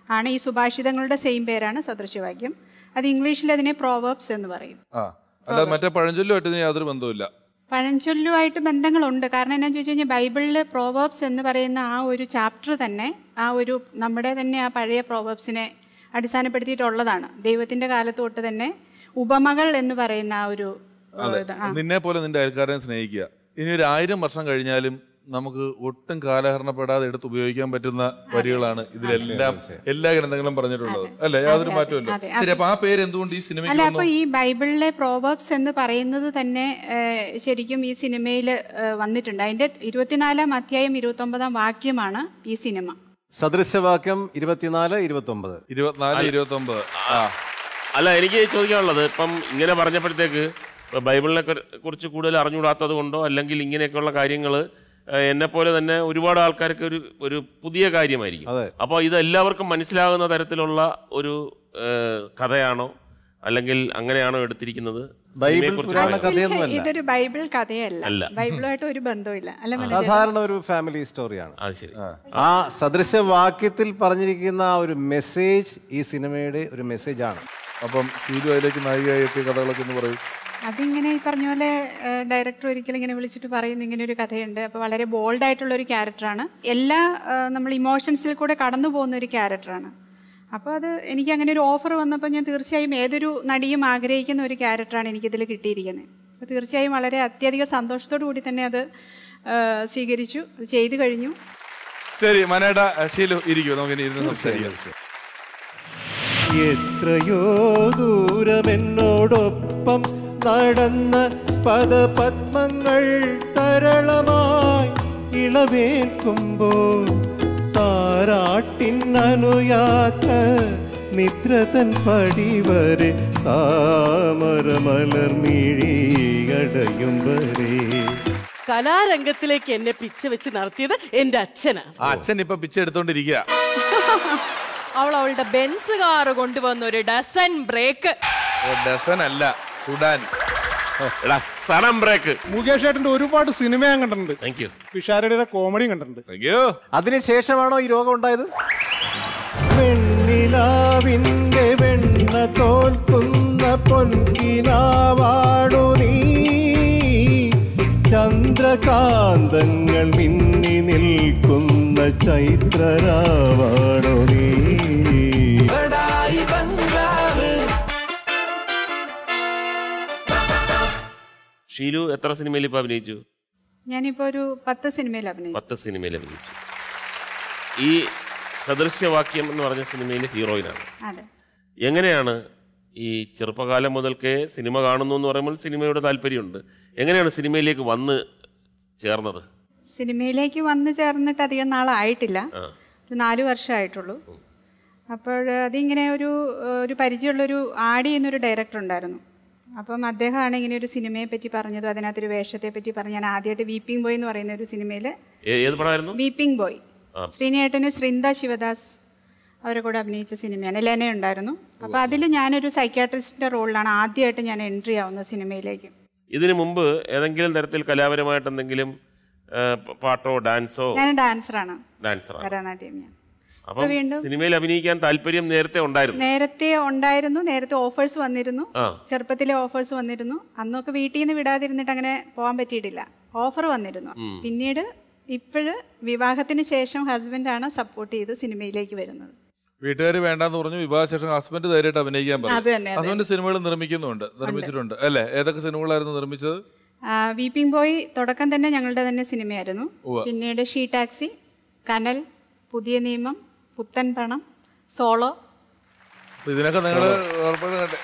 ആണ് ഈ സുഭാഷിതങ്ങളുടെ സെയിം പേരാണ് സദൃശവാക്യം അത് ഇംഗ്ലീഷിൽ അതിനെ പ്രോവേബ്സ് എന്ന് പറയും ആ അല്ലാതെ മറ്റേ പഴഞ്ചൊല്ലുമായിട്ട് ഇതിന് യാതൊരു ബന്ധവുമില്ല പഴഞ്ചൊല്ലുമായിട്ട് ബന്ധങ്ങളുണ്ട് കാരണം എന്നാന്ന് ചോദിച്ചു കഴിഞ്ഞാൽ ബൈബിളിൽ പ്രോവേബ്സ് എന്ന് പറയുന്ന ആ ഒരു ചാപ്റ്റർ തന്നെ ആ ഒരു നമ്മുടെ തന്നെ ആ പഴയ പ്രോവേബ്സിനെ അടിസ്ഥാനപ്പെടുത്തിയിട്ടുള്ളതാണ് ദൈവത്തിന്റെ കാലത്ത് തൊട്ട് തന്നെ ഉപമകൾ എന്ന് പറയുന്ന ആ ഒരു ഏഹ്, ഇത് ആ. നിന്നെ പോലെ നിന്റെ അയൽക്കാരനെ സ്നേഹിക്കുക ഇനി ഒരു ആയിരം വർഷം കഴിഞ്ഞാലും നമുക്ക് ഒട്ടും കാലഹരണപ്പെടാതെ എടുത്ത് ഉപയോഗിക്കാൻ പറ്റുന്ന വരികളാണ് ഇതിലെല്ലാം എല്ലാ ഗ്രന്ഥങ്ങളും പറഞ്ഞിട്ടുള്ളത് അല്ലെ യാതൊരു മാറ്റമല്ലോ അതെ, ശരി അപ്പൊ ആ പേര് എന്തുകൊണ്ട് ഈ സിനിമയ്ക്ക് അല്ല വന്നു? അപ്പൊ ഈ ബൈബിളിലെ പ്രോവേബ്സ് എന്ന് പറയുന്നത് തന്നെ ഏഹ്, ശരിക്കും ഈ സിനിമയിൽ വന്നിട്ടുണ്ട് അതിന്റെ ഇരുപത്തിനാലാം അധ്യായം ഇരുപത്തൊമ്പതാം വാക്യമാണ് ഈ സിനിമ സദൃശവാക്യം ഇരുപത്തിനാല് ഇരുപത്തൊമ്പത് ഇരുപത്തിനാല് ഇരുപത്തി ഒമ്പത് ആ അല്ല എനിക്ക് ചോദിക്കാനുള്ളത് ഇപ്പം ഇങ്ങനെ പറഞ്ഞപ്പോഴത്തേക്ക് ഇപ്പൊ ബൈബിളിനെ കുറി- കുറിച്ച് കൂടുതൽ അറിഞ്ഞുകൂടാത്തത് കൊണ്ടോ അല്ലെങ്കിൽ ഇങ്ങനെയൊക്കെയുള്ള കാര്യങ്ങൾ എന്നെ പോലെ തന്നെ ഒരുപാട് ആൾക്കാർക്ക് ഒരു ഒരു പുതിയ കാര്യമായിരിക്കും അതെ. അപ്പോൾ ഇത് എല്ലാവർക്കും മനസ്സിലാകുന്ന തരത്തിലുള്ള ഒരു ഏഹ്, കഥയാണോ അല്ലെങ്കിൽ അങ്ങനെയാണോ എടുത്തിരിക്കുന്നത് ബൈബിൾ സിനിമയെക്കുറിച്ച് പുരാണ പറയാം. കഥയൊന്നുമല്ല ഇതൊരു ബൈബിൾ കഥയല്ല അല്ല. ബൈബിളുമായിട്ട് ഒരു ബന്ധവുമില്ല അല്ല മനോജ് സാധാരണ ഒരു ഫാമിലി സ്റ്റോറിയാണ് അത് ശരി ആ സദൃശവാക്യത്തിൽ പറഞ്ഞിരിക്കുന്ന ആ ഒരു മെസ്സേജ് ഈ സിനിമയുടെ ഒരു മെസ്സേജ് ആണ് അപ്പം ഷീലു അതിലേക്ക് നായികയായി എത്തിയ കഥകളൊക്കെ ഒന്ന് പറയും അതിങ്ങനെ ഈ പറഞ്ഞ പോലെ ഡയറക്ടർ ഒരിക്കലും ഇങ്ങനെ വിളിച്ചിട്ട് പറയുന്നു ഇങ്ങനെ ഒരു കഥയുണ്ട് അപ്പോൾ വളരെ ബോൾഡ് ആയിട്ടുള്ള ഒരു ക്യാരക്ടറാണ് എല്ലാ ആ, നമ്മൾ ഇമോഷൻസിൽ കൂടെ കടന്നു പോകുന്ന ഒരു ക്യാരക്ടറാണ് അപ്പോൾ അത് എനിക്ക് അങ്ങനെ ഒരു ഓഫർ വന്നപ്പോൾ ഞാൻ തീർച്ചയായും ഏതൊരു നടിയും ആഗ്രഹിക്കുന്ന ഒരു ക്യാരക്ടറാണ് എനിക്കിതിൽ കിട്ടിയിരിക്കുന്നത് അപ്പോൾ തീർച്ചയായും വളരെ അത്യധിക സന്തോഷത്തോടു കൂടി തന്നെ അത് ആ, സ്വീകരിച്ചു അത് ചെയ്തു കഴിഞ്ഞു ശരി മനേട ഷീലു ഇരിക്കും നമുക്ക് ഇനി ഇരുന്ന് സംസാരിക്കാം എത്രയോ ദൂരമെന്നോടൊപ്പം നടന്ന പദപത്മങ്ങൾ തരളമായി ഇളവേൽക്കുമ്പോൾ താരാട്ടിൻ അനുയാത്ര നിദ്രതൻ പടിവരെ താമരമലർമിഴിയടയും വരെ കലാരംഗത്തിലേക്ക് എന്നെ പിച്ച വെച്ച് നടത്തിയത് എന്റെ അച്ഛനാണ് ആ അച്ഛൻ ഇപ്പൊ പിച്ച എടുത്തോണ്ടിരിക്കുക അവൾ അവളുടെ ബെൻസ് കാറ് കൊണ്ടുവന്ന ഒരു ഡസൻ ബ്രേക്ക് ഡസൻ അല്ല സുഡാൻ എടാ സണം ബ്രേക്ക് മുകേഷ് ഏട്ടന്റെ ഒരുപാട് സിനിമ ഞാൻ കണ്ടിട്ടുണ്ട് താങ്ക് യു പിഷാരടിയുടെ കോമഡിയും കണ്ടിട്ടുണ്ട് അയ്യോ അതിനുശേഷമാണോ ഈ രോഗം ഉണ്ടായത് വെണ്ണിലാവിന്റെ വെണ്ണ തോൽക്കുന്ന പൊൻകിനാവാണു നീ ചന്ദ്രകാന്തങ്ങൾ മിന്നി നിൽക്കുന്ന ചൈത്രരാവാണു നീ ഷീലു എത്ര സിനിമയിൽ ഇപ്പൊ അഭിനയിച്ചു ഞാനിപ്പോൾ ഒരു പത്ത് സിനിമയിൽ അഭിനയിച്ചു പത്ത് സിനിമയിൽ അഭിനയിച്ചു ഈ സദൃശ്യവാക്യം എന്ന് പറഞ്ഞ സിനിമയിൽ ഹീറോയിനാണ് അതെ എങ്ങനെയാണ് ഈ ചെറുപ്പകാലം മുതൽക്കേ സിനിമ കാണുന്നു എന്ന് പറയുമ്പോൾ സിനിമയുടെ താല്പര്യമുണ്ട് എങ്ങനെയാണ് സിനിമയിലേക്ക് വന്ന് ചേർന്നത് സിനിമയിലേക്ക് വന്നു ചേർന്നിട്ട് അധികം നാളായിട്ടില്ല ഒരു നാല് വർഷമായിട്ടുള്ളൂ അപ്പോൾ അതിങ്ങനെ ഒരു ഒരു പരിചയമുള്ളൊരു ആടി എന്നൊരു ഡയറക്ടർ ഉണ്ടായിരുന്നു അപ്പം അദ്ദേഹമാണ് ഇങ്ങനെ ഒരു സിനിമയെ പറ്റി പറഞ്ഞതും അതിനകത്തൊരു വേഷത്തെ പറ്റി പറഞ്ഞു ഞാൻ ആദ്യമായിട്ട് വീപ്പിംഗ് ബോയ് എന്ന് പറയുന്ന ഒരു സിനിമയിൽ ഏ- ഏത് പടമായിരുന്നു വീപ്പിംഗ് ബോയ് ശ്രീനേട്ടന് ശ്രിന്ദ ശിവദാസ് അവരെ കൂടെ അഭിനയിച്ച സിനിമയാണ് ലെന ഉണ്ടായിരുന്നു അപ്പോൾ അതിൽ ഞാനൊരു സൈക്യാട്രിസ്റ്റിൻ്റെ റോളിലാണ് ആദ്യമായിട്ട് ഞാൻ എൻട്രി ആവുന്നത് സിനിമയിലേക്ക് ഇതിനു മുമ്പ് ഏതെങ്കിലും തരത്തിൽ കലാപരമായിട്ട് എന്തെങ്കിലും ആ, പ- പാട്ടോ ഡാൻസോ ഞാൻ ഡാൻസറാണ് ഡാൻസറാണ് ഭരതനാട്യം ഞാൻ അപ്പം സിനിമയിൽ അഭിനയിക്കാൻ താല്പര്യം നേരത്തെ ഉണ്ടായിരുന്നു നേരത്തെ ഉണ്ടായിരുന്നു നേരത്തെ ഓഫേഴ്സ് വന്നിരുന്നു ആ. ചെറുപ്പത്തിലെ ഓഫേഴ്സ് വന്നിരുന്നു അന്നൊക്കെ വീട്ടിൽ നിന്ന് വിടാതിരുന്നിട്ട് അങ്ങനെ പോകാൻ പറ്റിയിട്ടില്ല ഓഫർ വന്നിരുന്നു പിന്നീട് ഇപ്പോഴ് വിവാഹത്തിന് ശേഷം ഹസ്ബൻഡാണ് സപ്പോർട്ട് ചെയ്ത് സിനിമയിലേക്ക് വരുന്നത് വീട്ടുകാർ വേണ്ടാന്ന് പറഞ്ഞു വിവാഹശേഷം ഹസ്ബൻഡ് ധൈര്യമായിട്ട് അഭിനയിക്കാൻ അത് പറഞ്ഞു തന്നെ, അതെ. ഹസ്ബൻഡ് സിനിമകൾ നിർമ്മിക്കുന്നുണ്ട് നിർമ്മിച്ചിട്ടുണ്ട് അല്ലേ ഏതൊക്കെ സിനിമകളായിരുന്നു നിർമ്മിച്ചത് ആ, വീപ്പിംഗ് ബോയ് തുടക്കം തന്നെ ഞങ്ങളുടെ തന്നെ സിനിമയായിരുന്നു പിന്നീട് ഷീ ടാക്സി കനൽ പുതിയ നിയമം പുത്തൻ പണം സോളോ അപ്പൊ ഇതിനൊക്കെ നിങ്ങൾ ഉറപ്പായിട്ടും കണ്ടേ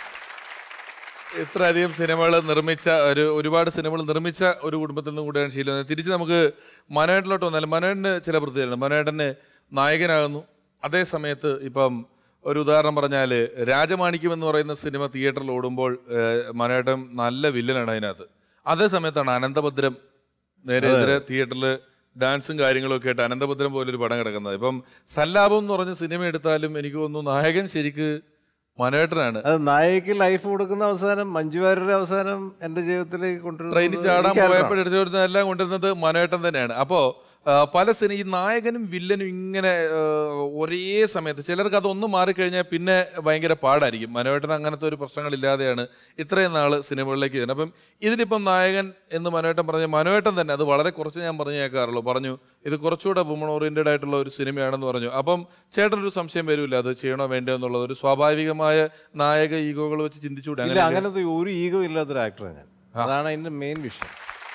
ഇത്രയധികം സിനിമകൾ നിർമ്മിച്ച ഒരു ഒരുപാട് സിനിമകൾ നിർമ്മിച്ച ഒരു കുടുംബത്തിൽ നിന്ന് കൂടെയാണ് ശീലം തിരിച്ച് നമുക്ക് മനോഹരനിലോട്ട് വന്നാൽ മനോഹരന് ചില പ്രത്യേകതയുണ്ട് മനോഹരന് നായകനാകുന്നു അതേ സമയത്ത് ഇപ്പം ഒരു ഉദാഹരണം പറഞ്ഞാൽ രാജമാണിക്യം എന്ന് പറയുന്ന സിനിമ തിയേറ്ററിൽ ഓടുമ്പോൾ ഏഹ്, മനോഹരൻ നല്ല വില്ലനാണ് അതിനകത്ത് അതേ സമയത്താണ് അനന്തഭദ്രം നേരെ എതിരെ തിയേറ്ററിൽ ഡാൻസും കാര്യങ്ങളും ഒക്കെ ആയിട്ട് അനന്തഭദ്രം പോലൊരു പടം കിടക്കുന്നത് ഇപ്പം സല്ലാപം എന്ന് പറഞ്ഞ സിനിമ എടുത്താലും എനിക്ക് തോന്നുന്നു നായകൻ ശരിക്ക് മനോഹരനാണ് അത് നായികക്ക് ലൈഫ് കൊടുക്കുന്ന അവസാനം മഞ്ജു വാര്യരുടെ അവസാനം എന്റെ ജീവിതത്തിലേക്ക് കൊണ്ടുവരുന്നത് ട്രെയിനിൽ ചാടാൻ ഈ character ആണ്. പോയപ്പോൾ എടുത്തു കൊടുത്തതെല്ലാം കൊണ്ടുവരുന്നത് മനോഹരൻ തന്നെയാണ് അപ്പോ ആ, പല സിനിമ ഈ നായകനും വില്ലനും ഇങ്ങനെ ആ, ഒരേ സമയത്ത് ചിലർക്ക് അതൊന്നും മാറിക്കഴിഞ്ഞാൽ പിന്നെ ഭയങ്കര പാടായിരിക്കും മനോവേട്ടൻ അങ്ങനത്തെ ഒരു പ്രശ്നങ്ങളില്ലാതെയാണ് ഇത്രയും നാള് സിനിമകളിലേക്ക് ചെയ്യുന്നത് അപ്പം ഇതിലിപ്പം നായകൻ എന്ന് മനോവേട്ടൻ പറഞ്ഞ മനോവേട്ടൻ തന്നെ അത് വളരെ കുറച്ച് ഞാൻ പറഞ്ഞു കേൾക്കാറുള്ളൂ പറഞ്ഞു ഇത് കുറച്ചുകൂടെ വുമൺ ഓറിയന്റഡ് ആയിട്ടുള്ള ഒരു സിനിമയാണെന്ന് പറഞ്ഞു അപ്പം ചേട്ടനൊരു സംശയം വരില്ല അത് ചെയ്യണോ വേണ്ടോ എന്നുള്ളത് ഒരു സ്വാഭാവികമായ നായക ഈഗോകൾ വെച്ച് ചിന്തിച്ചുകൂടെ ഇല്ല അങ്ങനെ അങ്ങനത്തെ ഒരു ഈഗോ ഇല്ലാത്തൊരു ആക്ടറാണ് ഞാൻ അതാണ് അതിന്റെ മെയിൻ വിഷയം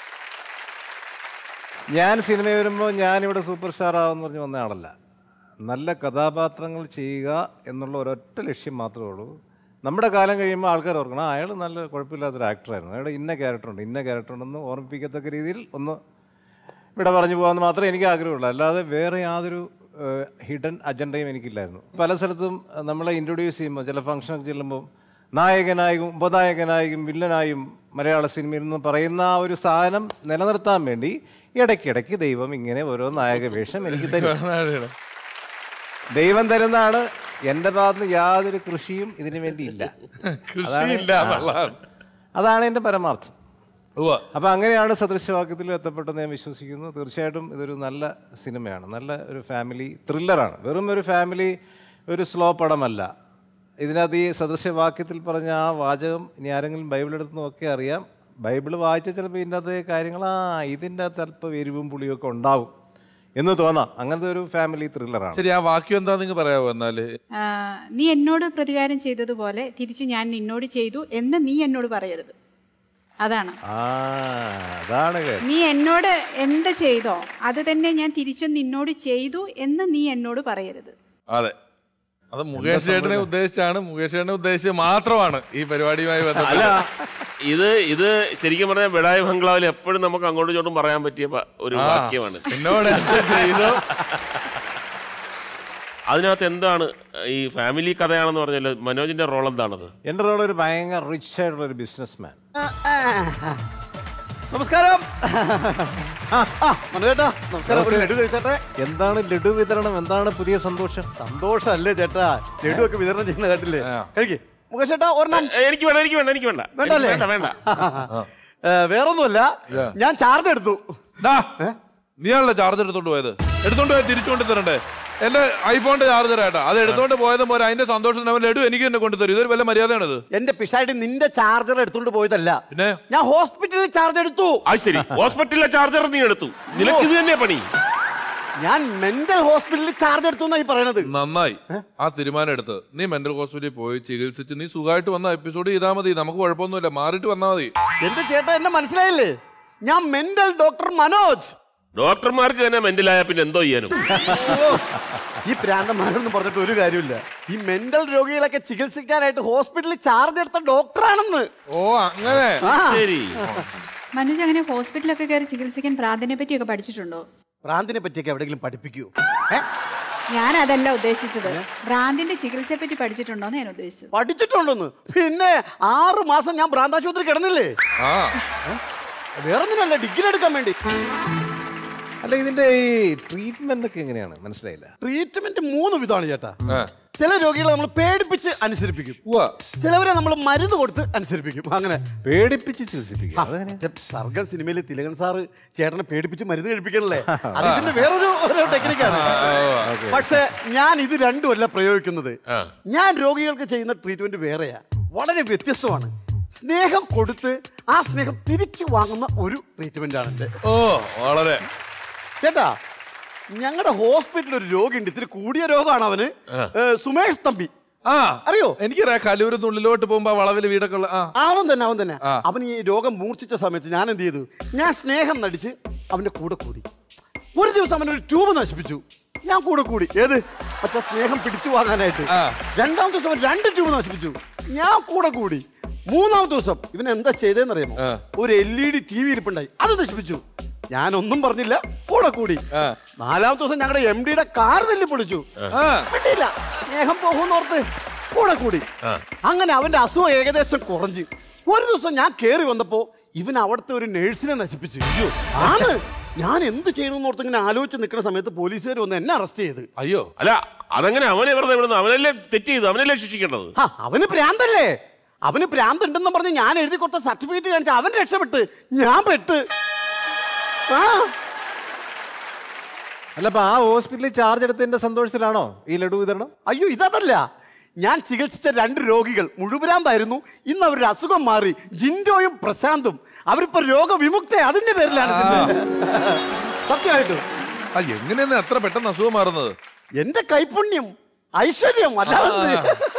ഞാൻ സിനിമ വരുമ്പോൾ ഞാനിവിടെ സൂപ്പർ സ്റ്റാർ ആവെന്ന് പറഞ്ഞ് വന്ന ആളല്ല നല്ല കഥാപാത്രങ്ങൾ ചെയ്യുക എന്നുള്ള ഒരൊറ്റ ലക്ഷ്യം മാത്രമേ ഉള്ളൂ നമ്മുടെ കാലം കഴിയുമ്പോൾ ആൾക്കാർ ഓർക്കണം "ആ, അയാൾ നല്ല കുഴപ്പമില്ലാത്തൊരു ആക്ടറായിരുന്നു അയാളുടെ ഇന്ന ക്യാരക്ടറുണ്ട് ഇന്ന ക്യാരക്ടറുണ്ടെന്ന് ഓർമ്മിപ്പിക്കത്തക്ക രീതിയിൽ ഒന്ന് ഇവിടെ പറഞ്ഞു പോകാമെന്ന് മാത്രമേ എനിക്ക് ആഗ്രഹമുള്ളൂ അല്ലാതെ വേറെ യാതൊരു ഹിഡൻ അജണ്ടയും എനിക്കില്ലായിരുന്നു പല സ്ഥലത്തും അഹ്, നമ്മളെ ഇൻട്രൊഡ്യൂസ് ചെയ്യുമ്പോൾ ചില ഫംഗ്ഷനൊക്കെ ചെല്ലുമ്പോൾ നായകനായും ഉപനായകനായും വില്ലനായും മലയാള സിനിമയിൽ നിന്ന് പറയുന്ന ആ ഒരു സാധനം നിലനിർത്താൻ വേണ്ടി ഇടയ്ക്കിടയ്ക്ക് ദൈവം ഇങ്ങനെ ഓരോ നായക വേഷം എനിക്ക് തരും ദൈവം തരുന്നതാണ് എൻ്റെ ഭാഗത്ത് യാതൊരു കൃഷിയും ഇതിനു വേണ്ടി ഇല്ല കൃഷിയില്ല എന്നുള്ളതാണ്. അതാണ് എൻ്റെ പരമാർത്ഥം ഉവ്വ. അപ്പൊ അങ്ങനെയാണ് സദൃശവാക്യത്തിൽ എത്തപ്പെട്ടെന്ന് ഞാൻ വിശ്വസിക്കുന്നു തീർച്ചയായിട്ടും ഇതൊരു നല്ല സിനിമയാണ് നല്ല ഒരു ഫാമിലി ത്രില്ലറാണ് വെറും ഒരു ഫാമിലി ഒരു സ്ലോ പടമല്ല ഇതിനകത്ത് ഈ സദൃശവാക്യത്തിൽ പറഞ്ഞ ആ വാചകം ഇനി ആരെങ്കിലും ബൈബിൾ എടുത്ത് നോക്കി അറിയാം ബൈബിൾ വായിച്ച ചിലപ്പോൾ ഇതിൻ്റെ അകത്ത് കാര്യങ്ങൾ ആ ഇതിൻ്റെ അകത്ത് അല്പം എരിവും പുളിയൊക്കെ ഉണ്ടാവും എന്ന് തോന്നാം അങ്ങനത്തെ ഒരു ഫാമിലി ത്രില്ലറാണ് ശരി ആ വാക്യം എന്താ നിങ്ങൾ പറയാവോ എന്നാല് ആ, നീ എന്നോട് പ്രതികാരം ചെയ്തതുപോലെ തിരിച്ച് ഞാൻ നിന്നോട് ചെയ്തു എന്ന് നീ എന്നോട് പറയരുത് അതാണ് ആ അതാണ് കാര്യം. നീ എന്നോട് എന്ത് ചെയ്തോ അത് തന്നെ ഞാൻ തിരിച്ചും നിന്നോട് ചെയ്തു എന്ന് നീ എന്നോട് പറയരുത് അതെ അത് മുകേഷ് ചേട്ടനെ ഉദ്ദേശിച്ചാണ് മുകേഷ് ചേട്ടനെ ഉദ്ദേശിച്ച് മാത്രമാണ് ഈ പരിപാടിയുമായി അല്ല ബന്ധപ്പെട്ട് ഇത് ഇത് ശരിക്കും പറഞ്ഞാൽ ബെഡായി ബംഗ്ലാവിൽ എപ്പോഴും നമുക്ക് അങ്ങോട്ടും ഇങ്ങോട്ടും പറയാൻ പറ്റിയ പ- ഒരു വാക്യമാണ് എന്നോട് എന്ത് ചെയ്തോ അതിനകത്ത് എന്താണ് ഈ ഫാമിലി കഥയാണെന്ന് പറഞ്ഞല്ലോ മനോജിന്റെ റോൾ എന്താണത് എൻ്റെ റോൾ ഒരു ഭയങ്കര റിച്ച് ആയിട്ടുള്ള ഒരു ബിസിനസ് മാൻ നമസ്കാരം ആ, ആ, മനോജേട്ടാ നമസ്കാരം ഒരു ലഡു കഴിച്ചോട്ടെ എന്താണ് ലഡു വിതരണം എന്താണ് പുതിയ സന്തോഷം സന്തോഷല്ലേ ചേട്ടാ ലഡു ഒക്കെ വിതരണം ചെയ്യുന്ന കേട്ടില്ലേ കഴിക്ക് മുകേഷ് ചേട്ടാ ഒരെണ്ണം ഏ, എനിക്ക് വേണ്ട എനിക്ക് വേണ്ട എനിക്ക് വേണ്ട വേണ്ടല്ലേ? വേണ്ട വേണ്ട ഏ, വേറൊന്നുമല്ല ഞാൻ ചാർജ് എടുത്തു ഡാ, നീയാണല്ലോ ചാർജർ എടുത്തോണ്ട് പോയത് എടുത്തോണ്ട് പോയത് തിരിച്ചു കൊണ്ട് തരണ്ടേ എന്റെ ഐഫോണിന്റെ ചാർജർ ആയിട്ടാ അത് എടുത്തോണ്ട് പോയത് പോലെ അതിന്റെ സന്തോഷം അവൻ ലഡു എനിക്ക് തന്നെ കൊണ്ടുതരും ഇതൊരു വല്ല മര്യാദയാണിത് എന്റെ പിഷായിട്ട് നിന്റെ ചാർജർ എടുത്തോണ്ട് പോയതല്ല പിന്നെ ഞാൻ ഹോസ്പിറ്റലിൽ ചാർജ് എടുത്തു അത് ശരി ഹോസ്പിറ്റലിലെ ചാർജർ നീ എടുത്തു നിനക്ക് ഇത് തന്നെ പണി ഞാൻ മെന്റൽ ഹോസ്പിറ്റലിൽ ചാർജ് എടുത്തു എന്നായി പറയണത് നന്നായി ആ തീരുമാനം എടുത്ത് നീ മെന്റൽ ഹോസ്പിറ്റലിൽ പോയി ചികിത്സിച്ച് നീ സുഖമായിട്ട് വന്ന എപ്പിസോഡ് ചെയ്താൽ മതി നമുക്ക് കുഴപ്പമൊന്നുമില്ല മാറിയിട്ട് വന്നാൽ മതി എന്റെ ചേട്ടാ എന്നെ മനസ്സിലായില്ലേ ഞാൻ മെന്റൽ ഡോക്ടർ മനോജ് ഡോക്ടർമാർക്ക് തന്നെ മെന്റലായ പിന്നെ എന്തോ ചെയ്യാനും ഓ, ഈ പ്രാന്തന്മാരൊന്നും പറഞ്ഞിട്ട് ഒരു കാര്യമില്ല ഈ മെന്റൽ രോഗികളൊക്കെ ചികിത്സിക്കാനായിട്ട് ഹോസ്പിറ്റലിൽ ചാർജ് എടുത്ത ഡോക്ടറാണെന്ന് ഓ അങ്ങനെ ആ, ശരി മനോജ് അങ്ങനെ ഹോസ്പിറ്റലൊക്കെ കയറി ചികിത്സിക്കാൻ പ്രാന്തിനെ പറ്റിയൊക്കെ പഠിച്ചിട്ടുണ്ടോ ഭ്രാന്തിനെ പറ്റിയൊക്കെ എവിടെയെങ്കിലും പഠിപ്പിക്കൂ ഏ? ഞാൻ അതല്ല ഉദ്ദേശിച്ചത് ഭ്രാന്തിന്റെ ചികിത്സയെ പറ്റി പഠിച്ചിട്ടുണ്ടോന്ന് ഞാൻ ഉദ്ദേശിച്ചത് പഠിച്ചിട്ടുണ്ടെന്ന് പിന്നെ ആറ് മാസം ഞാൻ ഭ്രാന്താശുപത്രി കിടന്നില്ലേ ആ വേറൊന്നിനല്ല ഡിഗ്രി എടുക്കാൻ വേണ്ടി അല്ല ഇതിന്റെ ഈ ട്രീറ്റ്മെന്റ് ഒക്കെ എങ്ങനെയാണ് മനസ്സിലായില്ല ട്രീറ്റ്മെന്റ് മൂന്ന് വിധമാണ് ചേട്ടാ ആ. ചില രോഗികളെ നമ്മൾ പേടിപ്പിച്ച് അനുസരിപ്പിക്കും ഉവ്വ. ചിലവരെ നമ്മൾ മരുന്ന് കൊടുത്ത് അനുസരിപ്പിക്കും അങ്ങനെ പേടിപ്പിച്ച് ചികിത്സിപ്പിക്കുക അതെങ്ങനെ ചെ- സർഗം സിനിമയിൽ തിലകൻ സാറ് ചേട്ടനെ പേടിപ്പിച്ച് മരുന്ന് കഴിപ്പിക്കണല്ലേ അത് ഇതിന്റെ വേറൊരു ഒരു ടെക്നിക്കാണ് പക്ഷെ ഞാൻ ഇത് രണ്ടുമല്ല പ്രയോഗിക്കുന്നത് ആ. ഞാൻ രോഗികൾക്ക് ചെയ്യുന്ന ട്രീറ്റ്മെന്റ് വേറെയാ വളരെ വ്യത്യസ്തമാണ് സ്നേഹം കൊടുത്ത് ആ സ്നേഹം തിരിച്ചു വാങ്ങുന്ന ഒരു ട്രീറ്റ്മെന്റ് ആണ് എന്റെ ഓ വളരെ ചേട്ടാ ഞങ്ങളുടെ ഹോസ്പിറ്റലിൽ ഒരു രോഗിയുണ്ട് ഇത്തിരി കൂടിയ രോഗമാണ് അവന് ഏ, സുമേഷ് തമ്പി ആ അറിയോ എനിക്കറിയാം കലൂര് തുള്ളിലോട്ട് പോകുമ്പോ ആ വളവില് വീടൊക്കെ ഉള്ള ആ അവൻ തന്നെ അവൻ തന്നെ ആ. അവൻ ഈ രോഗം മൂർച്ഛിച്ച സമയത്ത് ഞാൻ എന്ത് ചെയ്തു ഞാൻ സ്നേഹം നടിച്ച് അവന്റെ കൂടെ കൂടി ഒരു ദിവസം അവനൊരു ട്യൂബ് നശിപ്പിച്ചു ഞാൻ കൂടെ കൂടി ഏത് മറ്റേ സ്നേഹം പിടിച്ചു വാങ്ങാനായിട്ട് ആ. രണ്ടാമത്തെ ദിവസം അവൻ രണ്ട് ട്യൂബ് നശിപ്പിച്ചു ഞാൻ കൂടെ കൂടി മൂന്നാമത്തെ ദിവസം ഇവൻ എന്താ ചെയ്തതെന്നറിയാമോ ആ. ഒരു L E D T V ഇരിപ്പുണ്ടായി അത് നശിപ്പിച്ചു ഞാനൊന്നും പറഞ്ഞില്ല കൂടെ കൂടി ആ. നാലാമത്തെ ദിവസം ഞങ്ങളുടെ എം ഡിയുടെ കാർ തല്ലി പൊളിച്ചു ആ വിട്ടില്ല സ്നേഹം പോകുന്നോർത്ത് കൂടെ കൂടി അങ്ങനെ അവന്റെ അസുഖം ഏകദേശം കുറഞ്ഞു ഒരു ദിവസം ഞാൻ കേറി വന്നപ്പോ ഇവൻ അവിടുത്തെ ഒരു നേഴ്സിനെ നശിപ്പിച്ചു അയ്യോ ആണ് ഞാൻ എന്ത് ചെയ്യണമെന്ന് ഓർത്ത് ഇങ്ങനെ ആലോചിച്ച് നിൽക്കുന്ന സമയത്ത് പോലീസുകാർ വന്ന് എന്നെ അറസ്റ്റ് ചെയ്ത് അയ്യോ അല്ല അതങ്ങനെ അവനെ വെറുതെ വിടുന്നു അവനല്ലേ തെറ്റ് ചെയ്തു അവനല്ലേ ശിക്ഷിക്കേണ്ടത് ആ അവന് ഭ്രാന്തല്ലേ അവന് ഭ്രാന്ത് ഉണ്ടെന്ന് പറഞ്ഞ് ഞാൻ എഴുതി കൊടുത്ത സർട്ടിഫിക്കറ്റ് കാണിച്ച അവൻ രക്ഷപ്പെട്ട് ഞാൻ പെട്ട് ആ അല്ല അപ്പൊ ആ ഹോസ്പിറ്റലിൽ ചാർജ് എടുത്തതിന്റെ സന്തോഷത്തിലാണോ ഈ ലഡു വിതരണം അയ്യോ ഇതല്ല ഞാൻ ചികിത്സിച്ച രണ്ട് രോഗികൾ മുഴുവനാന്തായിരുന്നു ഇന്ന് അവരുടെ അസുഖം മാറി ജിൻഡോയും പ്രശാന്തും അവരിപ്പോ രോഗവിമുക്ത അതിന്റെ പേരിലാണ് ഇതിന്റെ. സത്യമായിട്ടും ആ എങ്ങനെയാണ് എത്ര പെട്ടെന്ന് അസുഖം മാറുന്നത് എന്റെ കൈപുണ്യം ഐശ്വര്യം അല്ലാതെ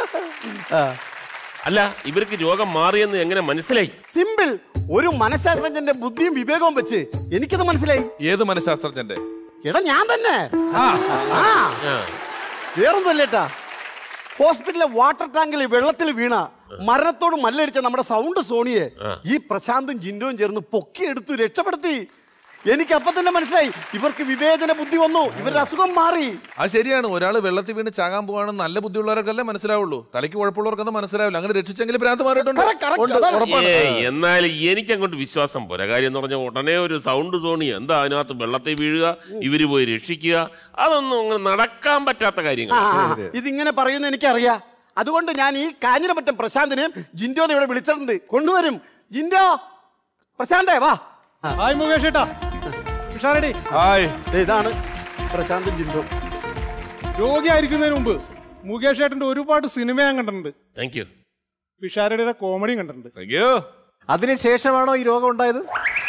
അല്ല ഇവർക്ക് രോഗം മാറിയെന്ന് എങ്ങനെ മനസ്സിലായി സിമ്പിൾ ഒരു മനഃശാസ്ത്രജ്ഞന്റെ ബുദ്ധിയും വിവേകവും വെച്ച് എനിക്കത് മനസ്സിലായി ഏത് മനഃശാസ്ത്രജ്ഞന്റെ എടാ ഞാൻ തന്നെ ആ ആ വേറൊന്നുമല്ലേട്ടാ ഹോസ്പിറ്റലിലെ വാട്ടർ ടാങ്കിൽ വെള്ളത്തിൽ വീണ മരണത്തോട് മല്ലടിച്ച നമ്മുടെ സൗണ്ട് സോണിയെ ഈ പ്രശാന്തും ജിൻഡോയും ചേർന്ന് പൊക്കിയെടുത്തു രക്ഷപ്പെടുത്തി എനിക്ക് അപ്പൊ തന്നെ മനസ്സിലായി ഇവർക്ക് വിവേചന ബുദ്ധി വന്നു ഇവരുടെ അസുഖം മാറി അത് ശരിയാണ് ഒരാൾ വെള്ളത്തിൽ വീണ് ചാകാൻ പോവാണെന്ന് നല്ല ബുദ്ധിയുള്ളവർക്കല്ലേ മനസ്സിലാവുള്ളൂ തലയ്ക്ക് കുഴപ്പമുള്ളവർക്കൊന്നും മനസ്സിലാവില്ല അങ്ങനെ രക്ഷിച്ചെങ്കിൽ ഭ്രാന്ത് മാറിയിട്ടുണ്ട് Correct, correct. ഉണ്ട്, അതാണ്. ഉറപ്പാണ്. ഏയ് എന്നാൽ എനിക്ക് അങ്ങോട്ട് വിശ്വാസം പോരാ കാര്യം എന്ന് പറഞ്ഞാൽ ഉടനെ ഒരു സൗണ്ട് സോണി എന്താ അതിനകത്ത് വെള്ളത്തിൽ വീഴുക ഇവര് പോയി രക്ഷിക്കുക അതൊന്നും അങ്ങനെ നടക്കാൻ പറ്റാത്ത കാര്യങ്ങൾ ആ, ആ, ഇതിങ്ങനെ പറയുന്ന എനിക്കറിയാം അതുകൊണ്ട് ഞാൻ ഈ കാഞ്ഞിരമറ്റം പ്രശാന്തിനെയും ജിൻഡോനെ ഇവിടെ വിളിച്ചിട്ടുണ്ട് കൊണ്ടുവരും ജിൻഡോ പ്രശാന്തേ വാ ഹായ് മുകേഷ് ഏട്ടാ ഉഷാറടി ഹായ് ദേ ഇതാണ് പ്രശാന്തും ജിൻഡോ രോഗിയായിരിക്കുന്നതിന് മുമ്പ് മുകേഷ് ഏട്ടന്റെ ഒരുപാട് സിനിമ ഞാൻ കണ്ടിട്ടുണ്ട് താങ്ക് യു പിഷാരടിയുടെ കോമഡിയും കണ്ടിട്ടുണ്ട് താങ്ക് യു അതിനുശേഷമാണോ ഈ രോഗം ഉണ്ടായത്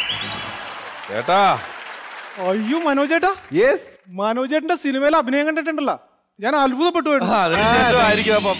ചേട്ടാ അയ്യോ മനോജേട്ടാ യെസ് മനോജേട്ടന്റെ സിനിമയിൽ അഭിനയം കണ്ടിട്ടുണ്ടല്ലോ ഞാൻ അത്ഭുതപ്പെട്ടു ആ, പോയിരുന്നു. അതിനുശേഷം ആയിരിക്കും അപ്പം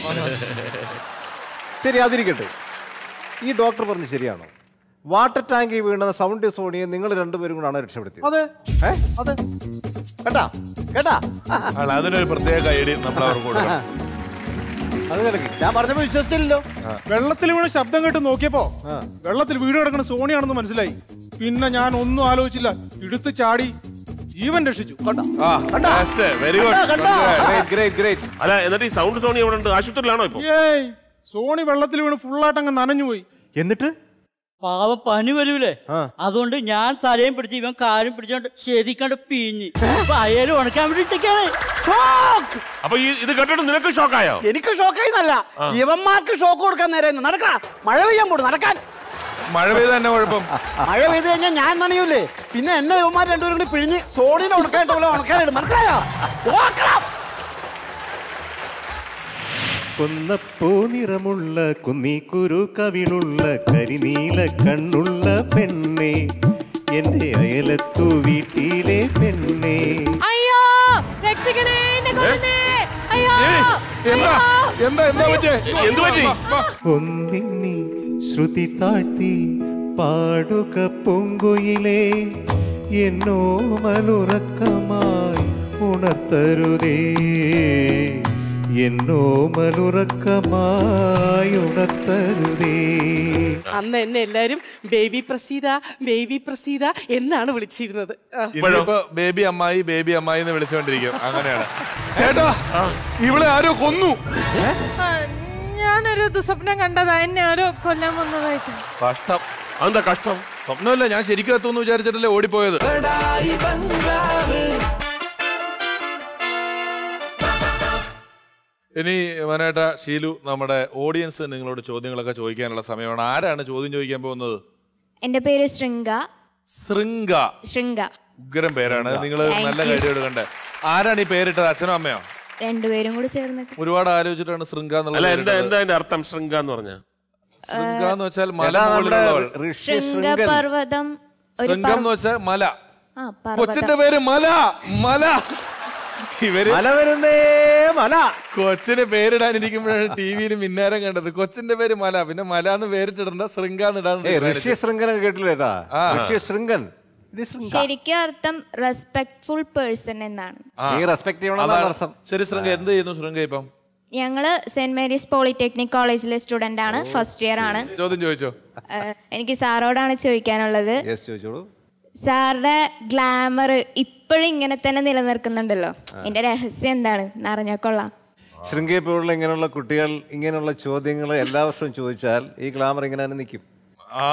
ശരി അതിരിക്കട്ടെ ഈ ഡോക്ടർ പറഞ്ഞ് ശരിയാണോ വാട്ടർ ടാങ്കിൽ വീണ സൗണ്ട് സോണിയെ നിങ്ങൾ രണ്ടുപേരും കൂടാണ് രക്ഷപ്പെടുത്തിയത് അതെ ഏ? അതെ കേട്ടാ കേട്ടാ ആണ്, അതിനൊരു പ്രത്യേക ഐഡിയ നമ്മൾ അവർക്ക് കൊടുക്കണം അത് നിലക്കി ഞാൻ പറഞ്ഞപ്പോ വിശ്വസിച്ചില്ലല്ലോ വെള്ളത്തിൽ വീണ് ശബ്ദം കേട്ട് നോക്കിയപ്പോ വെള്ളത്തിൽ വീട് കിടക്കുന്ന സോണിയാണെന്ന് മനസ്സിലായി പിന്നെ ഞാൻ ഒന്നും ആലോചിച്ചില്ല എടുത്ത് ചാടി ജീവൻ രക്ഷിച്ചു ആ very good great great great അല്ല എന്നിട്ട് ഈ സൗണ്ട് സോണി എവിടെ ഉണ്ട് ആശുപത്രിയിലാണോ ഇപ്പൊ ഏയ് സോണി വെള്ളത്തിൽ വീണ് ഫുള്ളായിട്ട് അങ്ങ് നനഞ്ഞു പോയി എന്നിട്ട് പാവം പനി വരൂലേ ആ. അതുകൊണ്ട് ഞാൻ തലയും പിടിച്ച് ഇവൻ കാലും പിടിച്ചോണ്ട് ശരിക്കണ്ട് പിഞ്ഞ് അപ്പൊ അയാലും ഉണക്കാൻ വേണ്ടി ഇട്ടേക്കാണ് ഷോക്ക് അപ്പൊ ഈ ഇത് കേട്ടിട്ട് നിനക്ക് ഷോക്കായോ എനിക്ക് ഷോക്കായിന്നല്ല ഇവന്മാർക്ക് ഷോക്ക് കൊടുക്കാൻ നേരെ നടക്കാ മഴ പെയ്യാൻ പോടും നടക്കാൻ മഴ പെയ്ത തന്നെ കുഴപ്പം മഴ പെയ്ത് കഴിഞ്ഞാൽ ഞാൻ നനയൂലേ പിന്നെ എന്നെ ഇവന്മാർ രണ്ടുപേരും കൂടി പിഴിഞ്ഞ് സോഡിനെ ഉണക്കായിട്ട് പോലെ ഉണക്കാനായിട്ട് മനസ്സിലായോ ഓക്കണം കൊന്നപ്പൂ നിറമുള്ള കുന്നിക്കുരു കവിളുള്ള കരിനീല കണ്ണുള്ള പെണ്ണെ എന്റെ അയലത്തു വീട്ടിലെ പെണ്ണെ അയ്യോ രക്ഷിക്കണേ എന്നെ കൊല്ലുന്നേ അയ്യോ എന്താ അയ്യോ. എന്താ എന്താ പറ്റിയേ എന്ത് പറ്റി? ഒന്നിന്നി ശ്രുതി താഴ്ത്തി പാടുക പൊങ്കുയിലേ എന്നോ മനുറക്കമായി ഉണർത്തരുതേ എന്നോ മനുറക്കമായി ഉണർത്തരുതേ അന്ന് എന്നെ എല്ലാരും ബേബി പ്രസീത ബേബി പ്രസീത എന്നാണ് വിളിച്ചിരുന്നത് ആ. ഇന്നിപ്പോ ബേബി അമ്മായി ബേബി അമ്മായി എന്ന് വിളിച്ചുകൊണ്ടിരിക്കും അങ്ങനെയാണ് ചേട്ടാ ഇവിടെ ആരോ കൊന്നു ആ, ഞാനൊരു ദുസ്വപ്നം കണ്ടതാ എന്നെ ആരോ കൊല്ലാൻ വന്നതായിട്ട് കഷ്ടം അതെന്താ കഷ്ടം സ്വപ്നമല്ല ഞാൻ ശരിക്കും എത്തുമെന്ന് വിചാരിച്ചിട്ടല്ലേ ഓടിപ്പോയത് ഇനി വനേട്ട ഷീലു നമ്മുടെ ഓഡിയൻസ് നിങ്ങളോട് ചോദ്യങ്ങളൊക്കെ ചോദിക്കാനുള്ള സമയമാണ് ആരാണ് ചോദ്യം ചോദിക്കാൻ പോകുന്നത് എൻ്റെ പേര് ശൃംഗ ശൃംഗ ശൃംഗ ഉഗ്രം പേരാണ് നിങ്ങൾ Thank നല്ല you. കാര്യം കണ്ടേ ആരാണ് ഈ പേരിട്ടത് അച്ഛനോ അമ്മയോ രണ്ടുപേരും കൂടി ചേർന്നിട്ട് ഒരുപാട് ആലോചിച്ചിട്ടാണ് ശൃംഗ അല്ല എന്നുള്ള എന്താ എന്താ അതിന്റെ അർത്ഥം ശൃംഗ എന്ന് പറഞ്ഞ ശൃംഗ എന്ന് വെച്ചാൽ മല എടാ, നമ്മുടെ മുകളിലുള്ളവൾ ഋഷി ശൃംഗ ശൃംഗൻ പർവ്വതം ഒരു ശൃംഗം എന്ന് വെച്ചാൽ മല ആ കൊച്ചിന്റെ പർവ്വതം പേര് മല മല ഇവര് മല വരുന്നേ മല കൊച്ചിന് പേരിടാൻ ഇരിക്കുമ്പോഴാണ് ടി വിയിൽ മിന്നാരം കണ്ടത് കൊച്ചിന്റെ പേര് മല പിന്നെ മല എന്ന് പേരിട്ടിടണ്ട ശൃംഗാന്ന് ഇടാന്ന് ഏ തീരുമാനിച്ചു. ഋഷി ശൃംഗൻ കേട്ടില്ലേട്ടാ ഋഷി ശൃംഗൻ ഇത് ശൃംഗ ശരിക്കും അർത്ഥം റെസ്പെക്ട്ഫുൾ പേഴ്സൺ എന്നാണ് ആ. നീ റെസ്പെക്ട് ചെയ്യണമെന്നാണ് അതാണ്. അർത്ഥം ശരി ശൃംഗ എന്ത് ചെയ്യുന്നു ശൃംഗ ഇപ്പം ഞങ്ങള് സെന്റ് മേരീസ് പോളിടെക്നിക് കോളേജിലെ സ്റ്റുഡന്റ് ആണ് ഫസ്റ്റ് ഇയർ ആണ് ചോദ്യം ചോദിച്ചോ ഏഹ്, എനിക്ക് സാറോടാണ് ചോദിക്കാനുള്ളത് യെസ് ചോദിച്ചോളൂ സാറുടെ ഗ്ലാമർ ഇപ്പോഴും ഇങ്ങനെ തന്നെ നിലനിർത്തുന്നുണ്ടല്ലോ എന്റെ രഹസ്യം എന്താണ് അറിഞ്ഞാൽ കൊള്ളാം ശൃംഗയെ പോലുള്ള ഇങ്ങനെയുള്ള കുട്ടികൾ ഇങ്ങനെയുള്ള ചോദ്യങ്ങൾ എല്ലാ വർഷവും ചോദിച്ചാൽ ഈ ഗ്ലാമർ ഇങ്ങനെ തന്നെ നിൽക്കും ആ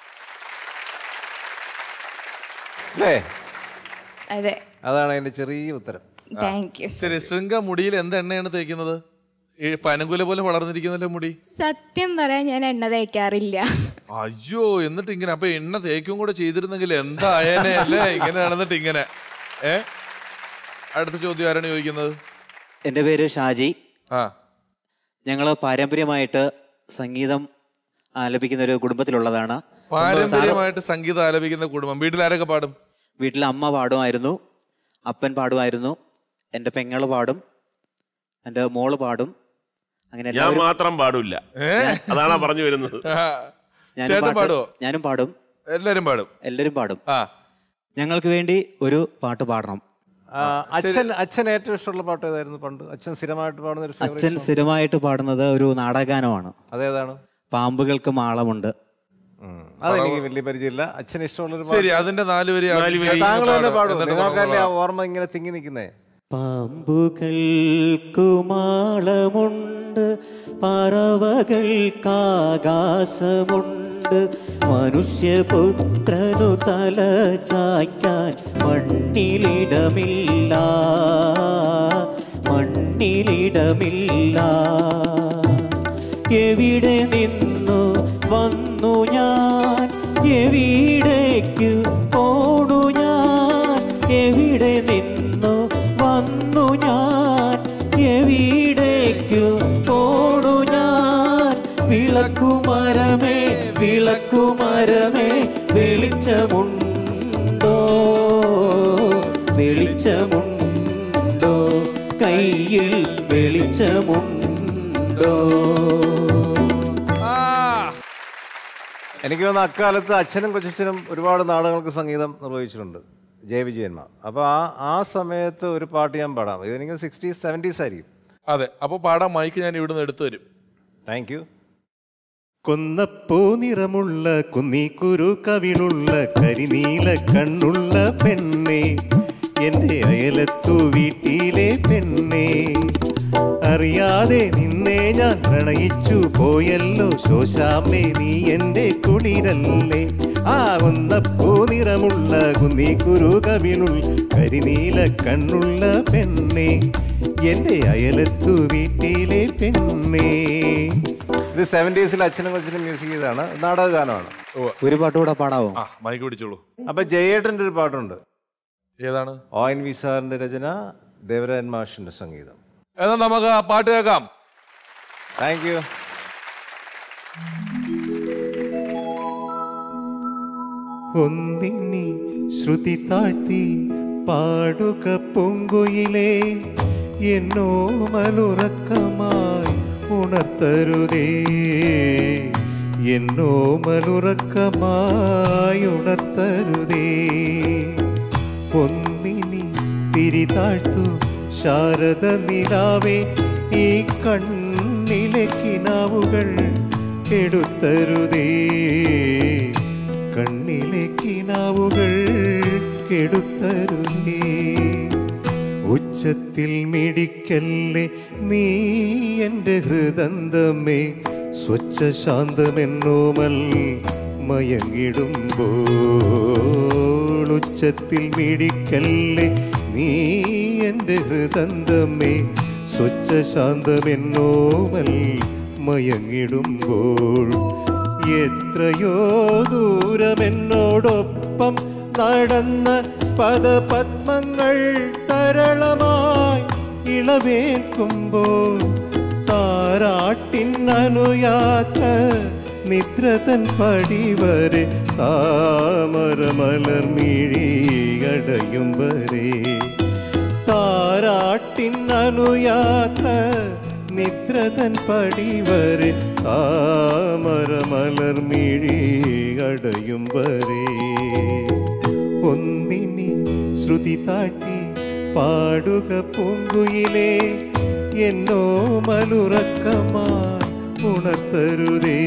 അല്ലേ അതെ അതാണ് അതിന്റെ ചെറിയ ഉത്തരം താങ്ക് യു ശരി ശൃംഗ മുടിയിൽ എന്ത് എണ്ണയാണ് തേക്കുന്നത് ഈ പനങ്കുല പോലെ വളർന്നിരിക്കുന്നല്ലോ മുടി സത്യം പറയാൻ ഞാൻ എണ്ണ തേക്കാറില്ല അയ്യോ എന്നിട്ട് ഇങ്ങനെ അപ്പൊ എണ്ണ തേക്കും കൂടെ ചെയ്തിരുന്നെങ്കിൽ എന്തായനെ അല്ലേ ഇങ്ങനെ നടന്നിട്ട് ഇങ്ങനെ ഏ അടുത്ത ചോദ്യം ആരാണ് ചോദിക്കുന്നത് എൻ്റെ പേര് ഷാജി ആ ഞങ്ങൾ പാരമ്പര്യമായിട്ട് സംഗീതം ആലപിക്കുന്ന ഒരു കുടുംബത്തിലുള്ളതാണ് പാരമ്പര്യമായിട്ട് സംഗീതം ആലപിക്കുന്ന കുടുംബം വീട്ടിൽ ആരൊക്കെ പാടും വീട്ടിൽ അമ്മ പാടുമായിരുന്നു അപ്പൻ പാടുമായിരുന്നു എൻ്റെ പെങ്ങള് പാടും എൻ്റെ മോള് പാടും അങ്ങനെ ഞാൻ എല്ലാവരും- മാത്രം പാടില്ല അതാണ് പറഞ്ഞു വരുന്നത് ഞാനും ചേട്ടൻ പാട്ട്- പാടുവോ? ഞാനും പാടും എല്ലാരും പാടും എല്ലാവരും പാടും ആ ഞങ്ങൾക്ക് വേണ്ടി ഒരു പാട്ട് പാടണം ആ, അച്ഛൻ അച്ഛൻ ഏറ്റവും ഇഷ്ടമുള്ള പാട്ട് ഏതായിരുന്നു പണ്ട് അച്ഛൻ സ്ഥിരമായിട്ട് പാടുന്ന ഒരു അച്ഛൻ ഫേവറേറ്റ് സ്ഥിരമായിട്ട് പാടുന്നത് ഒരു നാടകഗാനമാണ് അതേതാണ് പാമ്പുകൾക്ക് മാളമുണ്ട് അതെനിക്ക് വലിയ പരിചയമില്ല അച്ഛൻ ഇഷ്ടമുള്ളൊരു ശരി അതിന്റെ നാല് വരി ആദ്യം ചേട്ടൻ താങ്കൾ തന്നെ പാടും. പാടും എന്നിട്ട് നിങ്ങൾക്കല്ലേ ആ നമുക്ക് ഓർമ്മ ഇങ്ങനെ തിങ്ങി നിൽക്കുന്നേ പാമ്പുകൾക്കു മാളമുണ്ട് പറവകൾക്കാകാശമുണ്ട് മനുഷ്യപുത്രനു തല ചായ്ക്കാൻ മണ്ണിലിടമില്ല മണ്ണിലിടമില്ല എവിടെ നിന്നു വന്നു ഞാൻ എവിടേക്ക് ഓടു ഞാൻ എവിടെ നിന്നു വന്നു ഞാൻ എവിടേക്കു ഓടു ഞാൻ വിളക്കുമരമേ വിളക്കുമരമേ വെളിച്ചമുണ്ടോ വെളിച്ചമുണ്ടോ കയ്യിൽ വെളിച്ചമുണ്ടോ എനിക്ക് തോന്നുന്നു അക്കാലത്ത് അച്ഛനും കൊച്ചച്ഛനും ഒരുപാട് നാടകങ്ങൾക്ക് സംഗീതം നിർവഹിച്ചിട്ടുണ്ട് ജയവിജയന്മാർ അപ്പോൾ ആ ആ സമയത്ത് ഒരു പാട്ട് ഞാൻ പാടാം ഇതെനിക്ക് സിക്സ്റ്റീസ് സെവൻറ്റീസ് ആയിരിക്കും അതെ അപ്പൊ പാടാൻ മൈക്ക് ഞാൻ ഇവിടുന്ന് എടുത്തു തരും താങ്ക് യു കൊന്നപ്പൂ നിറമുള്ള കുന്നിക്കുരു കവിളുള്ള കരിനീല കണ്ണുള്ള പെണ്ണേ എന്റെ അയലത്തു വീട്ടിലെ പെണ്ണേ അറിയാതെ നിന്നെ ഞാൻ പ്രണയിച്ചു പോയല്ലോ ശോശാമ്മേ നീ എന്റെ കുളിരല്ലേ ആ ഒന്നപ്പൂ നിറമുള്ള കുന്നിക്കുരു കവിളുള്ള കരിനീല കണ്ണുള്ള പെണ്ണേ എന്റെ അയലത്തു വീട്ടിലെ പെണ്ണേ ഇത് സെവൻറ്റീസിൽ അച്ഛനും കൊച്ചിനും മ്യൂസിക് ചെയ്താണ് നാടകഗാനമാണ് ഒരു പാട്ട് കൂടെ പാടാവോ ആ മൈക്ക് പിടിച്ചോളൂ അപ്പൊ ജയേട്ടൻ്റെ ഒരു പാട്ടുണ്ട് ഏതാണ് ഒ എൻ വി സാറിന്റെ രചന ദേവരാജൻ മാഷിന്റെ സംഗീതം എന്നാ നമുക്ക് ആ പാട്ട് കേൾക്കാം താങ്ക് യു ഒന്നിനി ശ്രുതി താഴ്ത്തി പാടുക പൊങ്കുയിലേ എന്നോ മലുറക്കമായി ഉണർത്തരുതേ എന്നോ മലുറക്കമായി ഉണർത്തരുതേ ഒന്നിനി തിരി താഴ്ത്തു ശാരദ നിലാവേ ഈ കണ്ണിലെ കിനാവുകൾ കെടുത്തരുതേ കണ്ണിലെ കിനാവുകൾ കെടുത്തരുതേ ഉച്ചത്തിൽ മിടിക്കല്ലേ നീ എൻ്റെ ഹൃദന്തമേ സ്വച്ഛ ശാന്തമെന്നോമൽ മയങ്ങിടുമ്പോൾ ഉച്ചത്തിൽ മിടിക്കല്ലേ നീ എൻ്റെ ഹൃദന്തമേ സ്വച്ഛ ശാന്തമെന്നോമൽ മയങ്ങിടുമ്പോൾ എത്രയോ ദൂരമെന്നോടൊപ്പം നടന്ന പദപത്മങ്ങൾ തരളമായി ഇളവേൽക്കുമ്പോൾ താരാട്ടിൻ അനുയാത്ര നിദ്രതൻ പടിവരെ താമരമലർമിഴിയടയും വരെ താരാട്ടിൻ അനുയാത്ര നിദ്രതൻ പടിവരെ താമരമലർമിഴിയടയും വരെ ഒന്നിനി ശ്രുതി താഴ്ത്തി പാടുക പൂങ്കുയിലേ എന്നോ മലുറക്കമായി ഉണർത്തരുതേ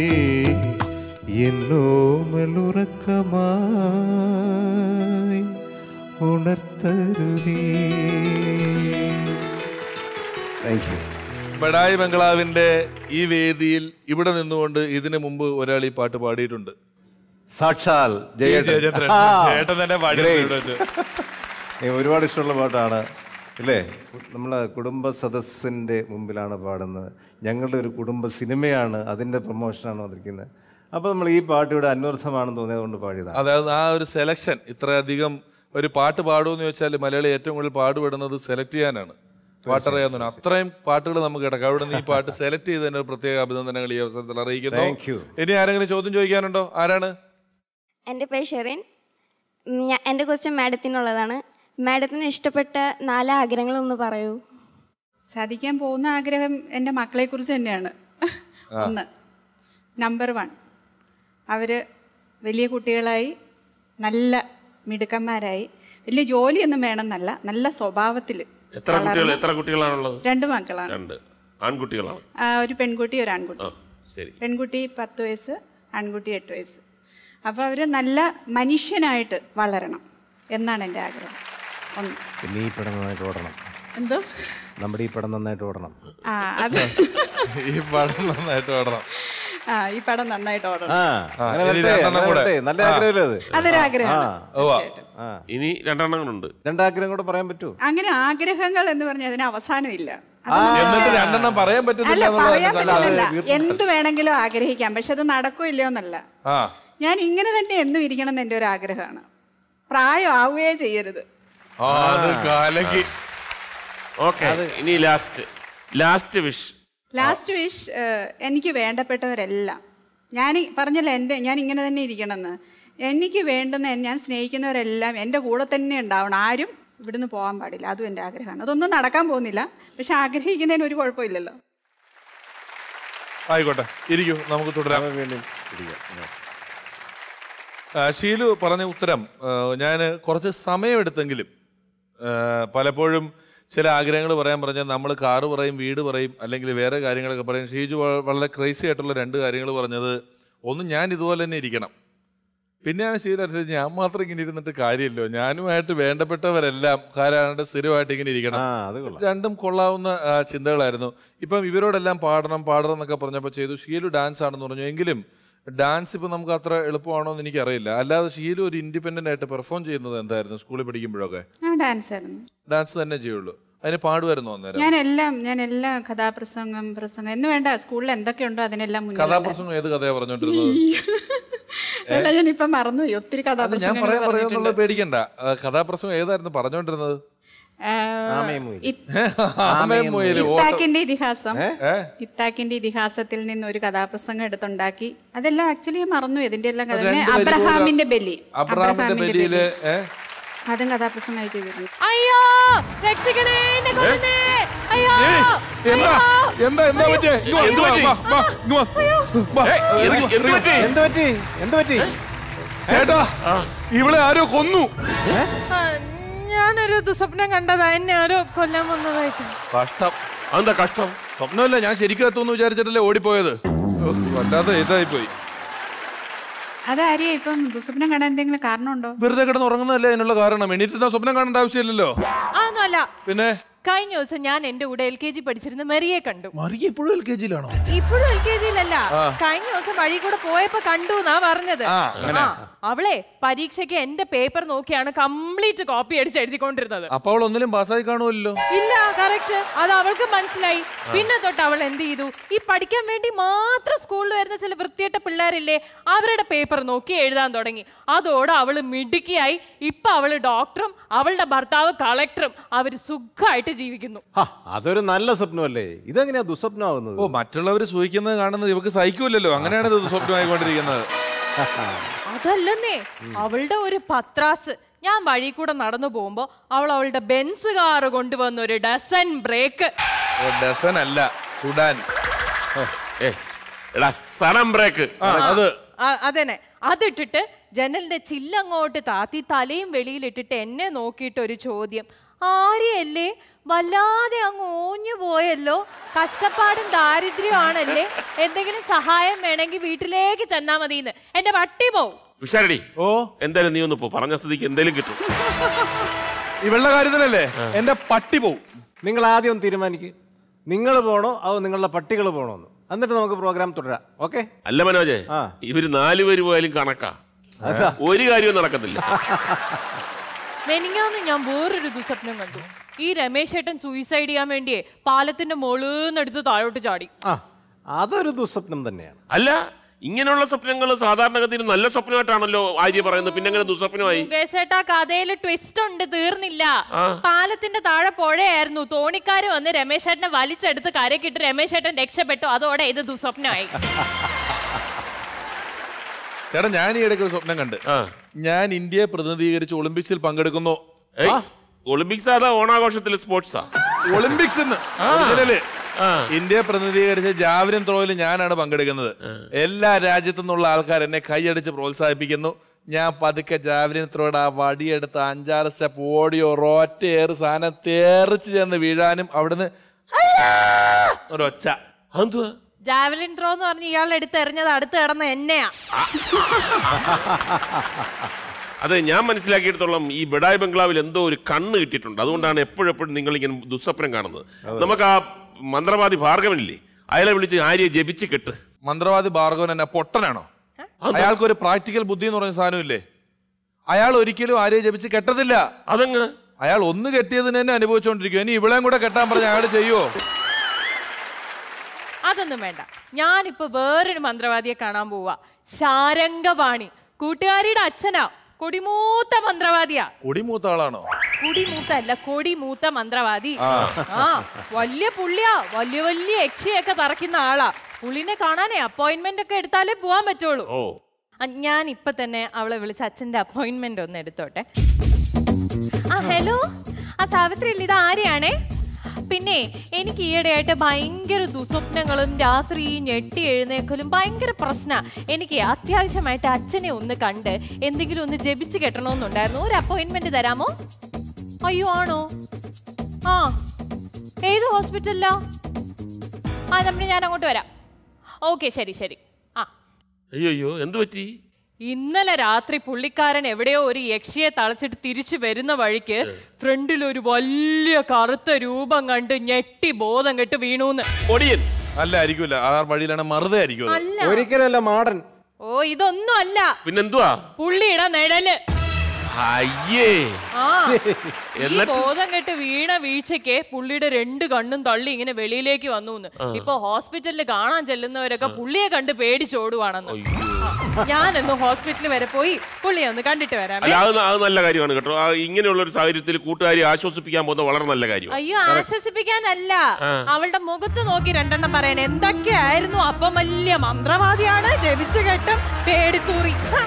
എന്നോ മലുറക്കമായി ഉണർത്തരുതേ താങ്ക് യു ബഡായി ബംഗ്ലാവിന്റെ ഈ വേദിയിൽ ഇവിടെ നിന്നുകൊണ്ട് ഇതിനു മുമ്പ് ഒരാൾ ഈ പാട്ട് പാടിയിട്ടുണ്ട് സാക്ഷാൽ ജയേട്ടൻ. ജയചന്ദ്രൻ. ആ, ചേട്ടൻ തന്നെ പാടി great. ഇവിടെ വെച്ച്. എനിക്ക് ഒരുപാട് ഇഷ്ടമുള്ള പാട്ടാണ് ഇല്ലേ നമ്മളെ കുടുംബ സദസ്സിൻ്റെ മുമ്പിലാണ് പാടുന്നത് ഞങ്ങളുടെ ഒരു കുടുംബ സിനിമയാണ് അതിൻ്റെ പ്രൊമോഷനാണ് വന്നിരിക്കുന്നത് അപ്പോൾ നമ്മൾ ഈ പാട്ട് ഇവിടെ അന്വർത്ഥമാണെന്ന് തോന്നിയത് കൊണ്ട് പാടിയതാണ് അതായത് ആ ഒരു സെലക്ഷൻ ഇത്രയധികം ഒരു പാട്ട് പാടുമെന്ന് ചോദിച്ചാൽ മലയാളി ഏറ്റവും കൂടുതൽ പാടുപെടുന്നത് സെലക്ട് ചെയ്യാനാണ് പാട്ടറിയാവുന്ന അത്രയും പാട്ടുകൾ നമുക്ക് കിടക്കാം അവിടെ നിന്ന് ഈ പാട്ട് സെലക്ട് ചെയ്തതിന് ഒരു പ്രത്യേക അഭിനന്ദനങ്ങൾ ഈ അവസരത്തിൽ അറിയിക്കുന്നു Thank you. ഇനി ആരെങ്കിലും ചോദ്യം ചോദിക്കാനുണ്ടോ ആരാണ് എൻ്റെ പേര് ഷെറിൻ ഉം, ഞാ- എൻ്റെ ക്വസ്റ്റ്യൻ മാഡത്തിനുള്ളതാണ് മാഡത്തിന് ഇഷ്ടപ്പെട്ട നാല് ആഗ്രഹങ്ങളൊന്ന് പറയൂ സാധിക്കാൻ പോകുന്ന ആഗ്രഹം എൻ്റെ മക്കളെക്കുറിച്ച് തന്നെയാണ് ഒന്ന് നമ്പർ വൺ അവർ വലിയ കുട്ടികളായി നല്ല മിടുക്കന്മാരായി വലിയ ജോലിയൊന്നും വേണമെന്നല്ല നല്ല സ്വഭാവത്തിൽ എത്ര കുട്ടികൾ എത്ര കുട്ടികളാണുള്ളത് രണ്ട് മക്കളാണ് രണ്ട് ആൺകുട്ടികളാണ് ആ, ഒരു പെൺകുട്ടി ഒരു ആൺകുട്ടി ആ ശരി പെൺകുട്ടി പത്ത് വയസ്സ് ആൺകുട്ടി എട്ട് വയസ്സ് അപ്പോൾ അവർ നല്ല മനുഷ്യനായിട്ട് വളരണം എന്നാണ് എൻ്റെ ആഗ്രഹം ഒന്ന് പിന്നെ ഈ പടം നന്നായിട്ട് ഓടണം എന്തോ നമ്മുടെ ഈ പടം നന്നായിട്ട് ഓടണം ആ അത് ഈ പടം നന്നായിട്ട് പാടണം ആ ഈ പടം നന്നായിട്ട് ഓടണം ആ ആ, അങ്ങനെ ഇനി വരട്ടെ, രണ്ടെണ്ണം അങ്ങനെ കൂടെ. വരട്ടെ. നല്ല ആ. ആഗ്രഹമല്ലേ അത് അതൊരാഗ്രഹമാണ് ആ. ഉവ്വ. ആ. ഇനി രണ്ടെണ്ണങ്ങളുണ്ട് രണ്ടാഗ്രഹം കൂടെ പറയാൻ പറ്റുമോ അങ്ങനെ ആഗ്രഹങ്ങൾ എന്ന് പറഞ്ഞാൽ അതിന് അവസാനമില്ല അത് എന്നിട്ട് രണ്ടെണ്ണം പറയാൻ പറ്റുന്നില്ല അല്ല എന്നുള്ളതാണ് പറയാൻ സങ്കടം. പറ്റുന്നില്ല എന്ത് വേണമെങ്കിലും ആഗ്രഹിക്കാം പക്ഷെ അത് നടക്കോ ഇല്ലയോ എന്നല്ല ആ ഞാൻ ഇങ്ങനെ തന്നെ എന്നും ഇരിക്കണം എന്ന് എൻ്റെ ഒരു ആഗ്രഹമാണ് പ്രായം ആവുകയേ ചെയ്യരുത് ആ, അത് കാലക്ക് ഓക്കെ ഇനി last last wish last wish എനിക്ക് വേണ്ടപ്പെട്ടവരെല്ലാം ഞാൻ ഈ- പറഞ്ഞല്ലോ എൻ്റെ ഞാൻ ഇങ്ങനെ തന്നെ ഇരിക്കണമെന്ന് എനിക്ക് വേണ്ടുന്ന ഞാൻ സ്നേഹിക്കുന്നവരെല്ലാം എൻ്റെ കൂടെ തന്നെ ഉണ്ടാവണം ആരും ഇവിടുന്ന് പോകാൻ പാടില്ല അതും എൻ്റെ ആഗ്രഹമാണ് അതൊന്നും നടക്കാൻ പോകുന്നില്ല പക്ഷെ ആഗ്രഹിക്കുന്നതിന് ഒരു കുഴപ്പമില്ലല്ലോ ആയിക്കോട്ടെ ഇരിക്കൂ നമുക്ക് തുടരാം ആ, ഷീലു പറഞ്ഞ ഉത്തരം ഞാൻ കുറച്ച് സമയമെടുത്തെങ്കിലും ആ, പലപ്പോഴും ചില ആഗ്രഹങ്ങൾ പറയാൻ പറഞ്ഞാൽ നമ്മൾ കാറ് പറയും വീട് പറയും അല്ലെങ്കിൽ വേറെ കാര്യങ്ങളൊക്കെ പറയും ഷീജു വ- വളരെ ക്രേസി ആയിട്ടുള്ള രണ്ട് കാര്യങ്ങൾ പറഞ്ഞത് ഒന്ന് ഞാൻ ഇതുപോലെ തന്നെ ഇരിക്കണം പിന്നെയാണ് ഷീല അനുസരിച്ച് ഞാൻ മാത്രം ഇങ്ങനെ ഇരുന്നിട്ട് കാര്യമില്ലോ ഞാനുമായിട്ട് വേണ്ടപ്പെട്ടവരെല്ലാം കാരാണ്ട് സ്ഥിരമായിട്ട് ഇങ്ങനെ ഇരിക്കണം ആ അത് കൊള്ളാം രണ്ടും കൊള്ളാവുന്ന ആ, ചിന്തകളായിരുന്നു ഇപ്പം ഇവരോടെല്ലാം പാടണം പാടണം എന്നൊക്കെ പറഞ്ഞപ്പോൾ ചെയ്തു ഷീലു ഡാൻസ് ആണെന്ന് പറഞ്ഞു എങ്കിലും ഡാൻസ് ഇപ്പം നമുക്ക് അത്ര എളുപ്പമാണോ എന്ന് എനിക്കറിയില്ല അല്ലാതെ ഷീലു ഒരു ഇൻഡിപെൻഡന്റ് ആയിട്ട് പെർഫോം ചെയ്യുന്നത് എന്തായിരുന്നു സ്കൂളിൽ പഠിക്കുമ്പോഴൊക്കെ ആ ഡാൻസ് ആയിരുന്നു ഡാൻസ് തന്നെ ചെയ്യുള്ളൂ അതിന് പാടുമായിരുന്നു അന്നേരം ഞാൻ എല്ലാം ഞാൻ എല്ലാം കഥാപ്രസംഗം പ്രസംഗം എന്ന് വേണ്ട സ്കൂളിൽ എന്തൊക്കെയുണ്ടോ അതിനെല്ലാം മുന്നിൽ കഥാപ്രസംഗം ഏത് കഥയാ പറഞ്ഞോണ്ടിരുന്നത് അല്ല ഞാൻ ഇപ്പം മറന്നുപോയി ഒത്തിരി അത് ഞാൻ കഥാപ്രസംഗങ്ങൾ പറയാൻ പറഞ്ഞിട്ടുണ്ട് പറയാന്നുള്ളത് പേടിക്കണ്ട ആ, കഥാപ്രസംഗം ഏതായിരുന്നു പറഞ്ഞോണ്ടിരുന്നത് ആ, ആമയും മുയലും. ഇ- ആമയും മുയലും ഓട്ടം. ഇത്താക്കിന്റെ ഇതിഹാസം ഏ? ഇത്താക്കിന്റെ ഇതിഹാസത്തിൽ നിന്ന് ഒരു കഥാപ്രസംഗം എടുത്തുണ്ടാക്കി അതെല്ലാം ആക്ച്വലി ഞാൻ മറന്നു ഇതിന്റെ എല്ലാം കഥ രണ്ട് പിന്നെ വരി പോലും- അബ്രഹാമിന്റെ ബലി അബ്രഹാമിന്റെ ബലിയില് ഏ? അതും കഥാപ്രസംഗമായി ചെയ്തിരുന്നു അയ്യോ രക്ഷിക്കണേ എന്നെ കൊല്ലുന്നേ അയ്യോ എന്താ എന്താ എന്താ പറ്റിയേ ഇങ്ങ് വാ, ഇങ്ങ് വാ, വാ, വാ, ഇങ്ങ് വാ. വാ, എന്ത് ഇങ്ങ് വാ. എന്ത് പറ്റി എന്ത് പറ്റി എന്ത് പറ്റി ചേട്ടാ ഇവിടെ ആരോ കൊന്നു ആ, ഞാനൊരു ദുസ്വപ്നം കണ്ടതാ എന്നെ ആരോ കൊല്ലാൻ വന്നതായിട്ട് കഷ്ടം അതെന്താ കഷ്ടം സ്വപ്നമല്ല ഞാൻ ശരിക്കും എത്തുമെന്ന് വിചാരിച്ചിട്ടല്ലേ ഓടിപ്പോയത് ഓ, വല്ലാത്ത ഇതായി പോയി അതാരിയാ ഇപ്പം ദുസ്വപ്നം കാണാൻ എന്തെങ്കിലും കാരണമുണ്ടോ വെറുതെ കിടന്ന് ഉറങ്ങുന്നതല്ലേ അതിനുള്ള കാരണം എണീറ്റ് സ്വപ്നം കാണേണ്ട ആവശ്യമില്ലല്ലോ അതൊന്നും അല്ല പിന്നെ കഴിഞ്ഞ ദിവസം ഞാൻ എന്റെ കൂടെ എൽ കെ ജി പഠിച്ചിരുന്ന മെറിയെ കണ്ടു മറിയ ഇപ്പോഴും എൽ കെ ജിയിലാണോ ഇപ്പോഴും എൽ കെ ജിയിലല്ല കഴിഞ്ഞ ദിവസം വഴി കൂടെ പോയപ്പോ കണ്ടു എന്നാ പറഞ്ഞത് ആ, അങ്ങനെ. ആ, അവളെ പരീക്ഷയ്ക്ക് എന്റെ പേപ്പർ നോക്കിയാണ് കംപ്ലീറ്റ് കോപ്പി അടിച്ച് എഴുതിക്കൊണ്ടിരുന്നത് അപ്പൊ അവൾ ഒന്നിലും പാസ്സായി കാണുമല്ലോ ഇല്ല കറക്റ്റ് അത് അവൾക്ക് മനസ്സിലായി പിന്നെ തൊട്ട് അവൾ എന്ത് ചെയ്തു ഈ പഠിക്കാൻ വേണ്ടി മാത്രം സ്കൂളിൽ വരുന്ന ചില വൃത്തിയിട്ട പിള്ളേരില്ലേ അവരുടെ പേപ്പർ നോക്കി എഴുതാൻ തുടങ്ങി അതോടെ അവള് മിടുക്കിയായി ഇപ്പൊ അവള് ഡോക്ടറും അവളുടെ ഭർത്താവ് കളക്ടറും അവര് സുഖമായിട്ട് ജീവിക്കുന്നു ഹാ, അതൊരു നല്ല സ്വപ്നമല്ലേ ഇതെങ്ങനെയാ ദുസ്വപ്നമാവുന്നത് ഓ മറ്റുള്ളവർ സൂഹിക്കുന്നത് കാണുന്നത് ഇവക്ക് സഹിക്കൂലല്ലോ അങ്ങനെയാണ് ഇത് സ്വപ്നമായിക്കൊണ്ടിരിക്കുന്നത് അതല്ലെന്നേ അവളുടെ ഒരു പത്രാസ് ഞാൻ വഴി കൂടെ നടന്നു പോകുമ്പോ അവൾ അവളുടെ ബെൻസ് കാറ് കൊണ്ടുവന്ന ഒരു ഡസൻ ബ്രേക്ക് ഓ, ഡസൻ അല്ല സുഡാൻ ഏ എടാ സനം ബ്രേക്ക് ആ, അത് അതന്നെ അതിട്ടിട്ട് ജനലിന്റെ ചില്ലങ്ങോട്ട് താത്തി തലയും വെളിയിലിട്ടിട്ട് എന്നെ നോക്കിയിട്ട് ഒരു ചോദ്യം ആര്യല്ലേ വല്ലാതെ അങ്ങ് ഓഞ്ഞു പോയല്ലോ കഷ്ടപ്പാടും ദാരിദ്ര്യമാണല്ലേ എന്തെങ്കിലും സഹായം വേണമെങ്കിൽ വീട്ടിലേക്ക് ചെന്നാ മതിന്ന് എന്റെ പട്ടി പോവും വിഷാരടി ഓ എന്തായാലും നീ ഒന്ന് പോ പറഞ്ഞ സ്ഥിതിക്ക് എന്തേലും കിട്ടും ഇവളുടെ കാര്യത്തിലല്ലേ എന്റെ പട്ടി പോവും നിങ്ങൾ ആദ്യം ഒന്ന് തീരുമാനിക്ക് നിങ്ങൾ പോണോ അതോ നിങ്ങളുടെ പട്ടികൾ പോണോന്ന് എന്നിട്ട് നമുക്ക് പ്രോഗ്രാം തുടരാം ഓക്കെ അല്ല മനോജെ ആ. ഇവര് നാലുപേര് പോയാലും കണക്കാ അതാ ഒരു കാര്യവും നടക്കത്തില്ല മെനിങ്ങാന്ന് ഞാൻ വേറൊരു ദുസ്വപ്നം കണ്ടു ഈ രമേശ് ഏട്ടൻ സൂയിസൈഡ് ചെയ്യാൻ വേണ്ടിയേ പാലത്തിന്റെ മുകളിൽ എടുത്ത് താഴോട്ട് ചാടി ആ അതൊരു ദുസ്വപ്നം തന്നെയാണ് അല്ല ഇങ്ങനെയുള്ള സ്വപ്നങ്ങൾ സാധാരണഗതിയിൽ നല്ല സ്വപ്നമായിട്ടാണല്ലോ ആര്യ പറയുന്നത് പിന്നെ എങ്ങനെ ദുസ്വപ്നമായി മുകേഷ് ഏട്ടാ കഥയിൽ ട്വിസ്റ്റ് ഉണ്ട് തീർന്നില്ല ആ. പാലത്തിന്റെ താഴെ പുഴയായിരുന്നു തോണിക്കാര് വന്ന് രമേശ് ഏട്ടനെ വലിച്ചെടുത്ത് കരക്കിട്ട് രമേശ് ഏട്ടൻ രക്ഷപ്പെട്ടു അതോടെ ഇത് ദുസ്വപ്നമായി ചേട്ടാ ഞാൻ ഈ ഇടയ്ക്ക് ഒരു സ്വപ്നം കണ്ട് ഞാൻ ഇന്ത്യയെ പ്രതിനിധീകരിച്ച് ഒളിമ്പിക്സിൽ പങ്കെടുക്കുന്നു ഒളിമ്പിക്സ് അതാ ഓണാഘോഷത്തിലെ സ്പോർട്സാ ഒളിമ്പിക്സ് ഒറിജിനല് ഇന്ത്യയെ പ്രതിനിധീകരിച്ച് ജാവലിൻ ത്രോയിൽ ഞാനാണ് പങ്കെടുക്കുന്നത് എല്ലാ രാജ്യത്തു നിന്നുള്ള ആൾക്കാർ എന്നെ കൈയടിച്ച് പ്രോത്സാഹിപ്പിക്കുന്നു ഞാൻ പതുക്കെ ജാവലിൻ ത്രോയുടെ ആ വടിയെടുത്ത് അഞ്ചാറ് സ്റ്റെപ്പ് ഓടിയോ റോറ്റ ഏറ് സാധനം തേറിച്ച് ചെന്ന് വീഴാനും അവിടുന്ന് ഒരൊച്ച അതെന്തുവാ ജാവലിൻ ത്രോ എന്ന് പറഞ്ഞ് ഇയാൾ എടുത്ത് എറിഞ്ഞത് അടുത്ത് കിടന്ന എന്നെയാ അതെ ഞാൻ മനസ്സിലാക്കിയിടത്തോളം ഈ ബഡായ് ബംഗ്ലാവിൽ എന്തോ ഒരു കണ്ണ് കിട്ടിയിട്ടുണ്ട് അതുകൊണ്ടാണ് എപ്പോഴെപ്പോഴും നിങ്ങൾ ഇങ്ങനെ ദുസ്വപ്നം കാണുന്നത് നമുക്ക് ആ മന്ത്രവാദി ഭാർഗവനില്ലേ അയാളെ വിളിച്ച് ആര്യെ ജപിച്ച് കെട്ട് മന്ത്രവാദി ഭാർഗവൻ എന്നെ പൊട്ടനാണോ അയാൾക്ക് ഒരു പ്രാക്ടിക്കൽ ബുദ്ധി എന്ന് പറഞ്ഞ സാധനമില്ലേ അയാൾ ഒരിക്കലും ആരെയും ജപിച്ച് കെട്ടതില്ല അതങ്ങ് അയാൾ ഒന്ന് കെട്ടിയതിന് തന്നെ അനുഭവിച്ചുകൊണ്ടിരിക്കും ഇനി ഇവളെയും കൂടെ കെട്ടാൻ പറഞ്ഞ അയാൾ ചെയ്യുവോ അതൊന്നും വേണ്ട ഞാനിപ്പോ വേറൊരു മന്ത്രവാദിയെ കാണാൻ പോവാ ശാരംഗപാണി കൂട്ടുകാരിയുടെ അച്ഛനാ കൊടിമൂത്ത മന്ത്രവാദിയാ കുടിമൂത്ത ആളാണോ കുടിമൂത്ത അല്ല കൊടിമൂത്ത മന്ത്രവാദി ആ. ആ വലിയ പുള്ളിയാ വലിയ വലിയ യക്ഷിയൊക്കെ തറയ്ക്കുന്ന ആളാ പുള്ളിനെ കാണാനേ അപ്പോയിന്റ്മെന്റ് ഒക്കെ എടുത്താലേ പോവാൻ പറ്റുള്ളൂ ഓ ആ, ഞാൻ ഇപ്പൊ തന്നെ അവളെ വിളിച്ച് അച്ഛന്റെ അപ്പോയിന്റ്മെന്റ് ഒന്ന് എടുത്തോട്ടെ ആ ഹലോ ആ സാവിത്രി ഇല്ല ഇത് ആരെയാണേ പിന്നെ എനിക്ക് ഈയിടെയായിട്ട് ഭയങ്കര ദുസ്വപ്നങ്ങളും രാത്രി ഞെട്ടി എഴുന്നേക്കലും ഭയങ്കര പ്രശ്ന എനിക്ക് അത്യാവശ്യമായിട്ട് അച്ഛനെ ഒന്ന് കണ്ട് എന്തെങ്കിലും ഒന്ന് ജപിച്ച് കെട്ടണമെന്നുണ്ടായിരുന്നു ഒരു അപ്പോയിന്റ്മെന്റ് തരാമോ അയ്യോ ആണോ ആ ഏത് ഹോസ്പിറ്റലിലാ ആ നമ്മൾ ഞാൻ അങ്ങോട്ട് വരാം ഓക്കെ ശരി ശരി ആ അയ്യോ എന്ത് പറ്റി ഇന്നലെ രാത്രി പുള്ളിക്കാരൻ എവിടെയോ ഒരു യക്ഷിയെ തളച്ചിട്ട് തിരിച്ചു വരുന്ന വഴിക്ക് ഫ്രണ്ടിൽ ഒരു വലിയ കറുത്ത രൂപം കണ്ട് ഞെട്ടി ബോധം കെട്ട് വീണൂന്ന് ഒടിയൻ അല്ല ആയിരിക്കൂല ആ വഴിയിലാണ് മറുത ആയിരിക്കും അത്. അല്ല ഒരിക്കലല്ല മാടൻ ഓ ഇതൊന്നും അല്ല പിന്നെന്തുവാ പുള്ളിയുടെ നിഴല് അയ്യേ ആ ഈ ബോധം കെട്ട് വീണ വീഴ്ചയ്ക്ക് പുള്ളിയുടെ രണ്ട് കണ്ണും തള്ളി ഇങ്ങനെ വെളിയിലേക്ക് വന്നു ആ. ഇപ്പൊ ഹോസ്പിറ്റലിൽ കാണാൻ ചെല്ലുന്നവരൊക്കെ പുള്ളിയെ കണ്ട് പേടിച്ചോടുവാണെന്ന് ഞാനൊന്ന് ഹോസ്പിറ്റലിൽ വരെ പോയി പുള്ളിയെ ഒന്ന് കണ്ടിട്ട് വരാമേ അല്ല അത് അത് നല്ല കാര്യമാണ് കേട്ടോ ആ ഇങ്ങനെയുള്ള ഒരു സാഹചര്യത്തിൽ കൂട്ടുകാരി ആശ്വസിപ്പിക്കാൻ പോകുന്ന വളരെ നല്ല കാര്യം അയ്യോ ആശ്വസിപ്പിക്കാനല്ല ആ. അവളുടെ മുഖത്ത് നോക്കി രണ്ടെണ്ണം പറയാൻ എന്തൊക്കെയായിരുന്നു അപ്പം വലിയ മന്ത്രവാദിയാണ് ജപിച്ചു കെട്ടും പേടിത്തൂറി ഹ.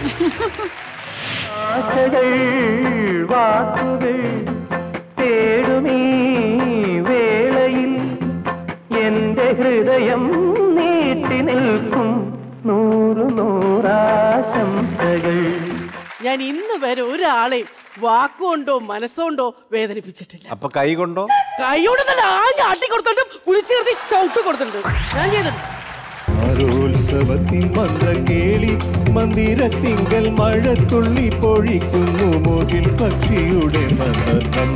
ആശകൾ വാക്കുകൾ തേടുമീ വേളയിൽ എന്റെ ഹൃദയം നീട്ടി നിൽക്കും നൂറു നൂറാശംസകൾ ഞാൻ ഇന്ന് വരെ ഒരാളെയും വാക്കുകൊണ്ടോ മനസ്സുകൊണ്ടോ വേദനിപ്പിച്ചിട്ടില്ല അപ്പൊ കൈ കൊണ്ടോ കൈയോട് തന്നെ ആ ആട്ടി കൊടുത്തോണ്ടും കുളിച്ചു നിർത്തി ചവിട്ട് കൊടുത്തിട്ടുണ്ട് ഞാൻ ചെയ്തിട്ടുണ്ട് ആരോത്സവത്തിൻ മന്ത്രകേളി മന്ദിരത്തിങ്കൽ മഴത്തുള്ളി പൊഴിക്കുന്നു മുകിൽ പക്ഷിയുടെ നടനം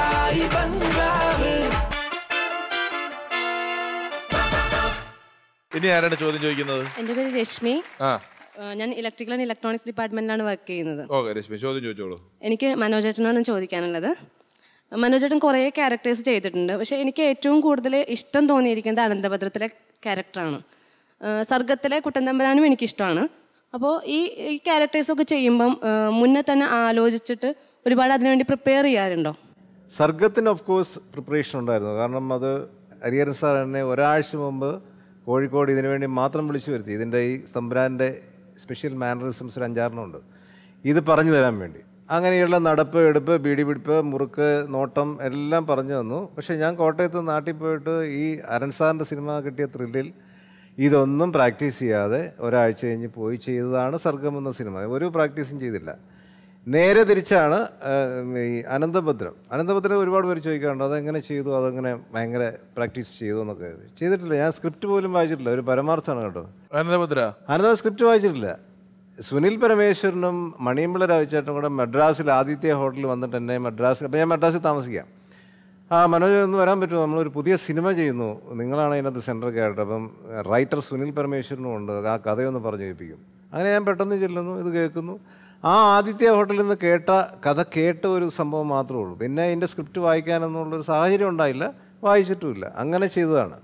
ഇനി ആരാണ് ചോദ്യം ചോദിക്കുന്നത് എൻ്റെ പേര് രശ്മി ആ ഏഹ് ഞാൻ ഇലക്ട്രിക്കൽ ആൻഡ് ഇലക്ട്രോണിക്സ് ഡിപ്പാർട്ട്മെന്റിലാണ് വർക്ക് ചെയ്യുന്നത് ഓക്കെ രശ്മി ചോദ്യം ചോദിച്ചോളൂ എനിക്ക് മനോജേട്ടനാണ് ചോദിക്കാനുള്ളത് മനോജേട്ടൻ കുറേ ക്യാരക്ടേഴ്സ് ചെയ്തിട്ടുണ്ട് പക്ഷേ എനിക്ക് ഏറ്റവും കൂടുതൽ ഇഷ്ടം തോന്നിയിരിക്കുന്നത് അനന്തഭദ്രത്തിലെ ക്യാരക്ടറാണ് ഏഹ് സർഗത്തിലെ കുട്ടന്തമ്പരാനും എനിക്കിഷ്ടമാണ് അപ്പോൾ ഈ ഈ ക്യാരക്ടേഴ്സൊക്കെ ചെയ്യുമ്പം ഏഹ് മുന്നേ തന്നെ ആലോചിച്ചിട്ട് ഒരുപാട് അതിനുവേണ്ടി പ്രിപ്പയർ ചെയ്യാറുണ്ടോ സർഗത്തിന് ഓഫ് കോഴ്സ് പ്രിപ്പറേഷൻ ഉണ്ടായിരുന്നു കാരണം അത് ഹരിഹരൻ സാർ എന്നെ ഒരാഴ്ച മുമ്പ് കോഴിക്കോട് ഇതിനു വേണ്ടി മാത്രം വിളിച്ചു വരുത്തി ഇതിൻ്റെ ഈ സ്തംഭരാൻ്റെ സ്പെഷ്യൽ മാനറിസംസ് ഒരു അഞ്ചാറെണ്ണം ഉണ്ട് ഇത് പറഞ്ഞു തരാൻ വേണ്ടി അങ്ങനെയുള്ള നടപ്പ് എടുപ്പ് ബീഡി പിടിപ്പ് മുറുക്ക് നോട്ടം എല്ലാം പറഞ്ഞു തന്നു പക്ഷേ ഞാൻ കോട്ടയത്ത് നാട്ടിൽ പോയിട്ട് ഈ അരൺ സാറിൻ്റെ സിനിമ കിട്ടിയ ത്രില്ലിൽ ഇതൊന്നും പ്രാക്ടീസ് ചെയ്യാതെ ഒരാഴ്ച കഴിഞ്ഞ് പോയി ചെയ്തതാണ് സർഗം എന്ന സിനിമ ഒരു പ്രാക്ടീസും ചെയ്തില്ല നേരെ തിരിച്ചാണ് ആ, ഈ അനന്തഭദ്രം അനന്തഭദ്രം ഒരുപാട് പേര് ചോദിക്കാറുണ്ട് അതെങ്ങനെ ചെയ്തു അതെങ്ങനെ ഭയങ്കര പ്രാക്ടീസ് ചെയ്തു എന്നൊക്കെ ചെയ്തിട്ടില്ല ഞാൻ സ്ക്രിപ്റ്റ് പോലും വായിച്ചിട്ടില്ല ഒരു പരമാർത്ഥമാണ് കേട്ടോ അനന്തഭദ്ര അനന്ത സ്ക്രിപ്റ്റ് വായിച്ചിട്ടില്ല സുനിൽ പരമേശ്വരനും മണിയമ്പിള രാവിച്ചേട്ടനും കൂടെ മദ്രാസിൽ ആദിത്യ ഹോട്ടലിൽ വന്നിട്ട് എന്നെ മദ്രാസിൽ അപ്പോൾ ഞാൻ മദ്രാസിൽ താമസിക്കാം ആ മനോജ് ഒന്ന് വരാൻ പറ്റുമോ നമ്മളൊരു പുതിയ സിനിമ ചെയ്യുന്നു നിങ്ങളാണ് അതിനകത്ത് സെൻട്രൽ ക്യാരക്ടർ അപ്പം റൈറ്റർ സുനിൽ പരമേശ്വരനും ഉണ്ട് ആ കഥയൊന്ന് പറഞ്ഞു കേൾപ്പിക്കും അങ്ങനെ ഞാൻ പെട്ടെന്ന് ചെല്ലുന്നു ഇത് കേൾക്കുന്നു ആ ആദിത്യ ഹോട്ടലിൽ നിന്ന് കേട്ട കഥ കേട്ട ഒരു സംഭവം മാത്രമേ ഉള്ളൂ പിന്നെ അതിൻ്റെ സ്ക്രിപ്റ്റ് വായിക്കാനൊന്നുള്ളൊരു സാഹചര്യം ഉണ്ടായില്ല വായിച്ചിട്ടുമില്ല അങ്ങനെ ചെയ്തതാണ്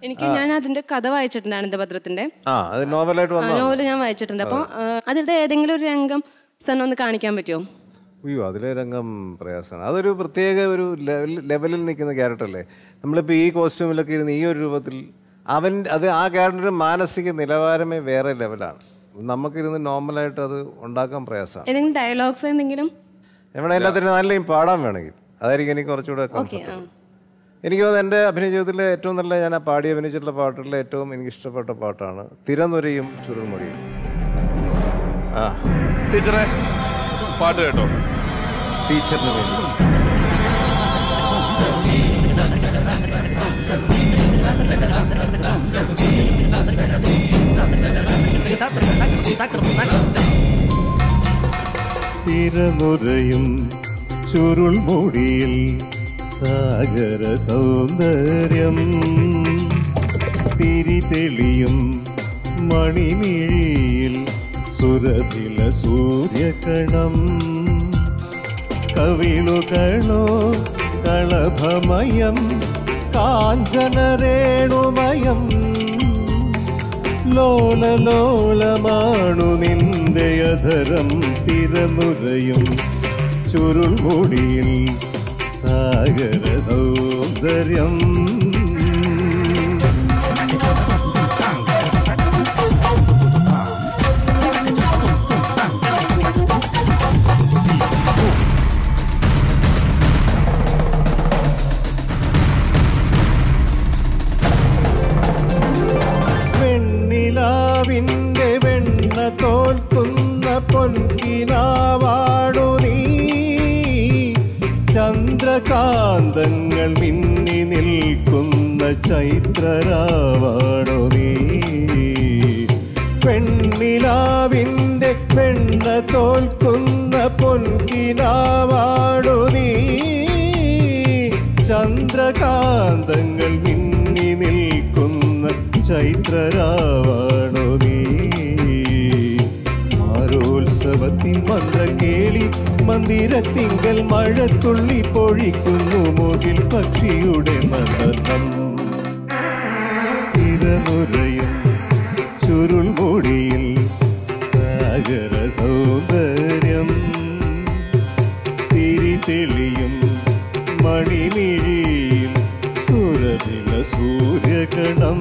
എനിക്ക് ഞാൻ അതിന്റെ കഥ വായിച്ചിട്ടുണ്ട് അനന്തഭദ്രത്തിന്റെ ആ അത് നോവലായിട്ട് വന്നു നോവല് ഞാൻ വായിച്ചിട്ടുണ്ട് അപ്പോൾ അതിലത്തെ ഏതെങ്കിലും ഒരു രംഗം സാറിന് ഒന്ന് കാണിക്കാൻ പറ്റുമോ അയ്യോ അതിലെ രംഗം പ്രയാസമാണ് അതൊരു പ്രത്യേക ഒരു ലെവൽ ലെവലിൽ നിൽക്കുന്ന ക്യാരക്ടറല്ലേ നമ്മളിപ്പോൾ ഈ കോസ്റ്റ്യൂമിലൊക്കെ ഇരുന്ന് ഈ ഒരു രൂപത്തിൽ അവൻ അത് ആ ക്യാരക്ടറിൻ്റെ മാനസിക നിലവാരമേ വേറെ ലെവലാണ് നമുക്കിരുന്ന് നോർമലായിട്ട് അത് ഉണ്ടാക്കാൻ പ്രയാസമാണ് ഏതെങ്കിലും ഡയലോഗ്സ് എന്തെങ്കിലും നമ്മുടെ എല്ലാത്തിനും നല്ലയും പാടാൻ വേണമെങ്കിൽ അതായിരിക്കും എനിക്ക് കുറച്ചുകൂടെ ഓക്കെ comfortable. എനിക്ക് തോന്നുന്നു എൻ്റെ അഭിനയ ജീവിതത്തിലെ ഏറ്റവും നല്ല ഞാൻ ആ പാടി അഭിനയിച്ചിട്ടുള്ള പാട്ടുകളിലെ ഏറ്റവും എനിക്ക് ഇഷ്ടപ്പെട്ട പാട്ടാണ് തിരനുരയും ചുരുൾമൊഴിയും ആ ടീച്ചറെ പാട്ട് കേട്ടോ ടീച്ചറിന് വേണ്ടി തിരനുരയും ചുരുൾമുടിയിൽ സാഗര സൗന്ദര്യം തിരിതെളിയും മണിമിഴിയിൽ സുരഭില സൂര്യകണം കവിളുകളോ കളഭമയം കാഞ്ചനരേണുമയം ലോലലോലമാണു നിന്റെ അധരം തിരനുരയും ചുരുൾമുടിയിൽ സാഗര സൗന്ദര്യം വെണ്ണിലാവിൻ്റെ വെണ്ണ തോൽക്കുന്ന പൊൻകിനാവാടു നീ ചന്ദ്രകാന്തങ്ങൾ മിന്നി നിൽക്കുന്ന ചൈത്രരാവാടു നീ പെണ്ണിലാവിൻ്റെ വെണ്ണ തോൽക്കുന്ന പൊൻകിനാവാടു നീ ചന്ദ്രകാന്തങ്ങൾ മിന്നി നിൽക്കുന്ന ചൈത്രരാവാണു നീ ആരോത്സവത്തിൻ മന്ത്ര കേളി മന്ദിരത്തിങ്കൽ മഴത്തുള്ളി പൊഴിക്കുന്നു മുകിൽ പക്ഷിയുടെ നടനം തിരനുരയും ചുരുൾമുടിയിൽ സാഗര സൗന്ദര്യം തിരിതെളിയും മണിമിഴിയിൽ സുരവില സൂര്യകണം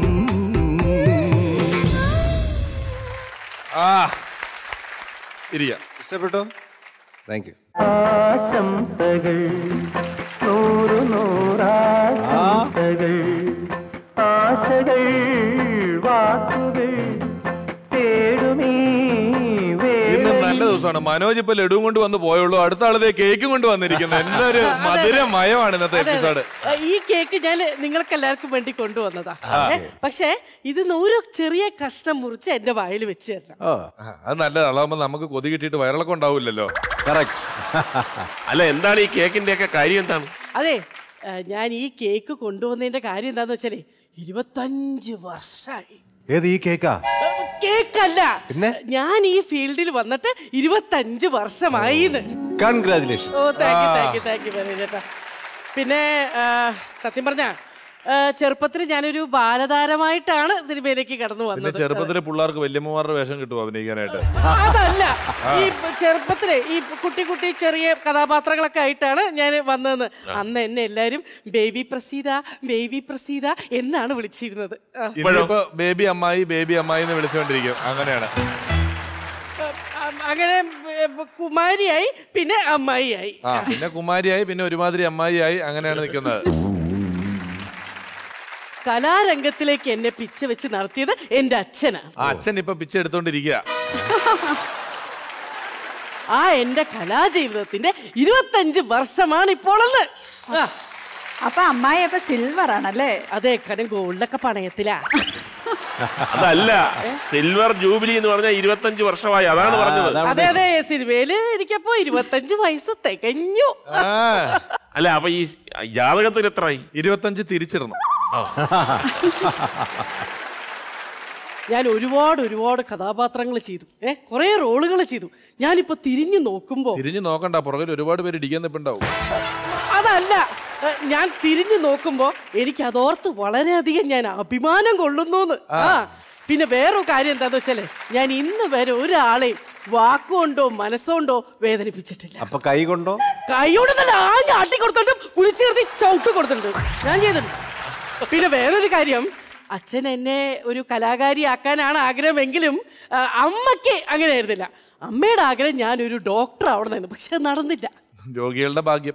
ആ ഇരിക്കാം ഇഷ്ടപ്പെട്ടോ താങ്ക് യു ആശംസകൾ നൂറു നൂറാശംസകൾ ആശകൾ വാക്കുകൾ തേടുമീ ഇന്ന് നല്ല ദിവസമാണ് മനോജ് ഇപ്പൊ ലഡുവും കൊണ്ട് വന്ന് പോയുള്ളൂ അടുത്ത ആളതേ കേക്കും കൊണ്ട് വന്നിരിക്കുന്നത് എന്തൊരു മധുരമയമാണ് ഇന്നത്തെ അതെ, അതെ. എപ്പിസോഡ് ആ, ഈ കേക്ക് ഞാൻ നിങ്ങൾക്ക് എല്ലാവർക്കും വേണ്ടി കൊണ്ടുവന്നതാ ഏ, പക്ഷേ ഇത് ഒരു ചെറിയ കഷ്ണം മുറിച്ച് എന്റെ വായിൽ വെച്ച് തരണം ആ, അത് നല്ലത് അതാവുമ്പോ നമുക്ക് കൊതി കിട്ടിയിട്ട് വയറിളക്കം ഉണ്ടാവില്ലല്ലോ അല്ല എന്താണ് ഈ കേക്കിന്റെ ഒക്കെ കാര്യം എന്താണ് അതെ ആ, ഞാൻ ഈ കേക്ക് കൊണ്ടുവന്നതിന്റെ കാര്യം എന്താന്ന് വെച്ചാലേ ഇരുപത്തഞ്ച് വർഷമായി ഏത് ഈ കേക്കാ കേക്കല്ല പിന്നെ? ഞാൻ ഈ ഫീൽഡിൽ വന്നിട്ട് ഇരുപത്തഞ്ച് വർഷമായി congratulation oh thank you thank you thank you very ചേട്ടാ പിന്നെ ആ, സത്യം പറഞ്ഞ ചെറുപ്പത്തിൽ ഞാനൊരു ബാലതാരമായിട്ടാണ് സിനിമയിലേക്ക് കടന്നു പിന്നെ വന്നത് ചെറുപ്പത്തിലെ പിള്ളേർക്ക് വല്യമ്മമാരുടെ വേഷം കിട്ടും അഭിനയിക്കാനായിട്ട് അതല്ല ആ. ഈ ചെറുപ്പത്തിലെ ഈ കുട്ടി കുട്ടി ചെറിയ കഥാപാത്രങ്ങളൊക്കെ ആയിട്ടാണ് ഞാൻ വന്നതെന്ന് അന്ന് എന്നെ എല്ലാരും ബേബി പ്രസീത ബേബി പ്രസീത എന്നാണ് വിളിച്ചിരുന്നത് ആ. ഇന്നിപ്പോ ബേബി അമ്മായി ബേബി അമ്മായി എന്ന് വിളിച്ചുകൊണ്ടിരിക്കും അങ്ങനെയാണ് ആ, അങ്ങനെ ഏ, കുമാരിയായി പിന്നെ അമ്മായിയായി ആ പിന്നെ കുമാരിയായി പിന്നെ ഒരുമാതിരി അമ്മായിയായി അങ്ങനെയാണ് നിൽക്കുന്നത് കലാരംഗത്തിലേക്ക് എന്നെ പിച്ച വെച്ച് നടത്തിയത് എന്റെ അച്ഛനാ ആ അച്ഛൻ ഇപ്പൊ പിച്ച എടുത്തോണ്ടിരിക്കുക ആ എന്റെ കലാജീവിതത്തിന്റെ ഇരുപത്തഞ്ച് വർഷമാണ് ഇപ്പോഴെന്ന് ആ. അപ്പൊ അമ്മായി അപ്പൊ സിൽവർ ആണല്ലേ അതെ കനം ഗോൾഡൊക്കെ പണയത്തിലാ അതല്ല സിൽവർ ജൂബിലി എന്ന് പറഞ്ഞാൽ ഇരുപത്തഞ്ച് വർഷമായി അതാണ് പറഞ്ഞത് അതെ അതെ സിനിമയില് എനിക്കപ്പോ ഇരുപത്തഞ്ച് വയസ്സ് തികഞ്ഞു അല്ല അപ്പൊ ഈ ജാതകത്തിൽ എത്രയായി ഇരുപത്തഞ്ച് തിരിച്ചിടണം ഞാൻ ഒരുപാട് ഒരുപാട് കഥാപാത്രങ്ങൾ ചെയ്തു ഏ കുറെ റോളുകൾ ചെയ്തു ഞാനിപ്പോ തിരിഞ്ഞു നോക്കുമ്പോ തിരിഞ്ഞു നോക്കണ്ട പുറകിൽ ഒരുപാട് പേര് ഇടിക്കാൻ നിൽപ്പുണ്ടാവും അതല്ല ഏ, ഞാൻ തിരിഞ്ഞു നോക്കുമ്പോ എനിക്ക് അതോർത്ത് വളരെയധികം ഞാൻ അഭിമാനം കൊള്ളുന്നു ആ പിന്നെ വേറൊരു കാര്യം എന്താന്ന് വെച്ചാല് ഞാൻ ഇന്ന് വരെ ഒരാളെയും വാക്കുകൊണ്ടോ മനസ്സുകൊണ്ടോ വേദനിപ്പിച്ചിട്ടില്ല അപ്പൊ കൈ കൊണ്ടോ കൈയോട് നല്ല ആഞ്ഞ് ആട്ടി കൊടുത്തോണ്ട് കുളിച്ചു ചേർത്തി ചവിട്ട് കൊടുത്തിട്ടുണ്ട് ഞാൻ ചെയ്തിട്ടുണ്ട് പിന്നെ വേറൊരു കാര്യം അച്ഛൻ എന്നെ ഒരു കലാകാരിയാക്കാനാണ് ആഗ്രഹമെങ്കിലും ആ, അമ്മയ്ക്ക് അങ്ങനെ ആയിരുന്നില്ല അമ്മയുടെ ആഗ്രഹം ഞാൻ ഒരു ഡോക്ടർ അവിടെ നിന്ന് പക്ഷെ അത് നടന്നില്ല രോഗികളുടെ ഭാഗ്യം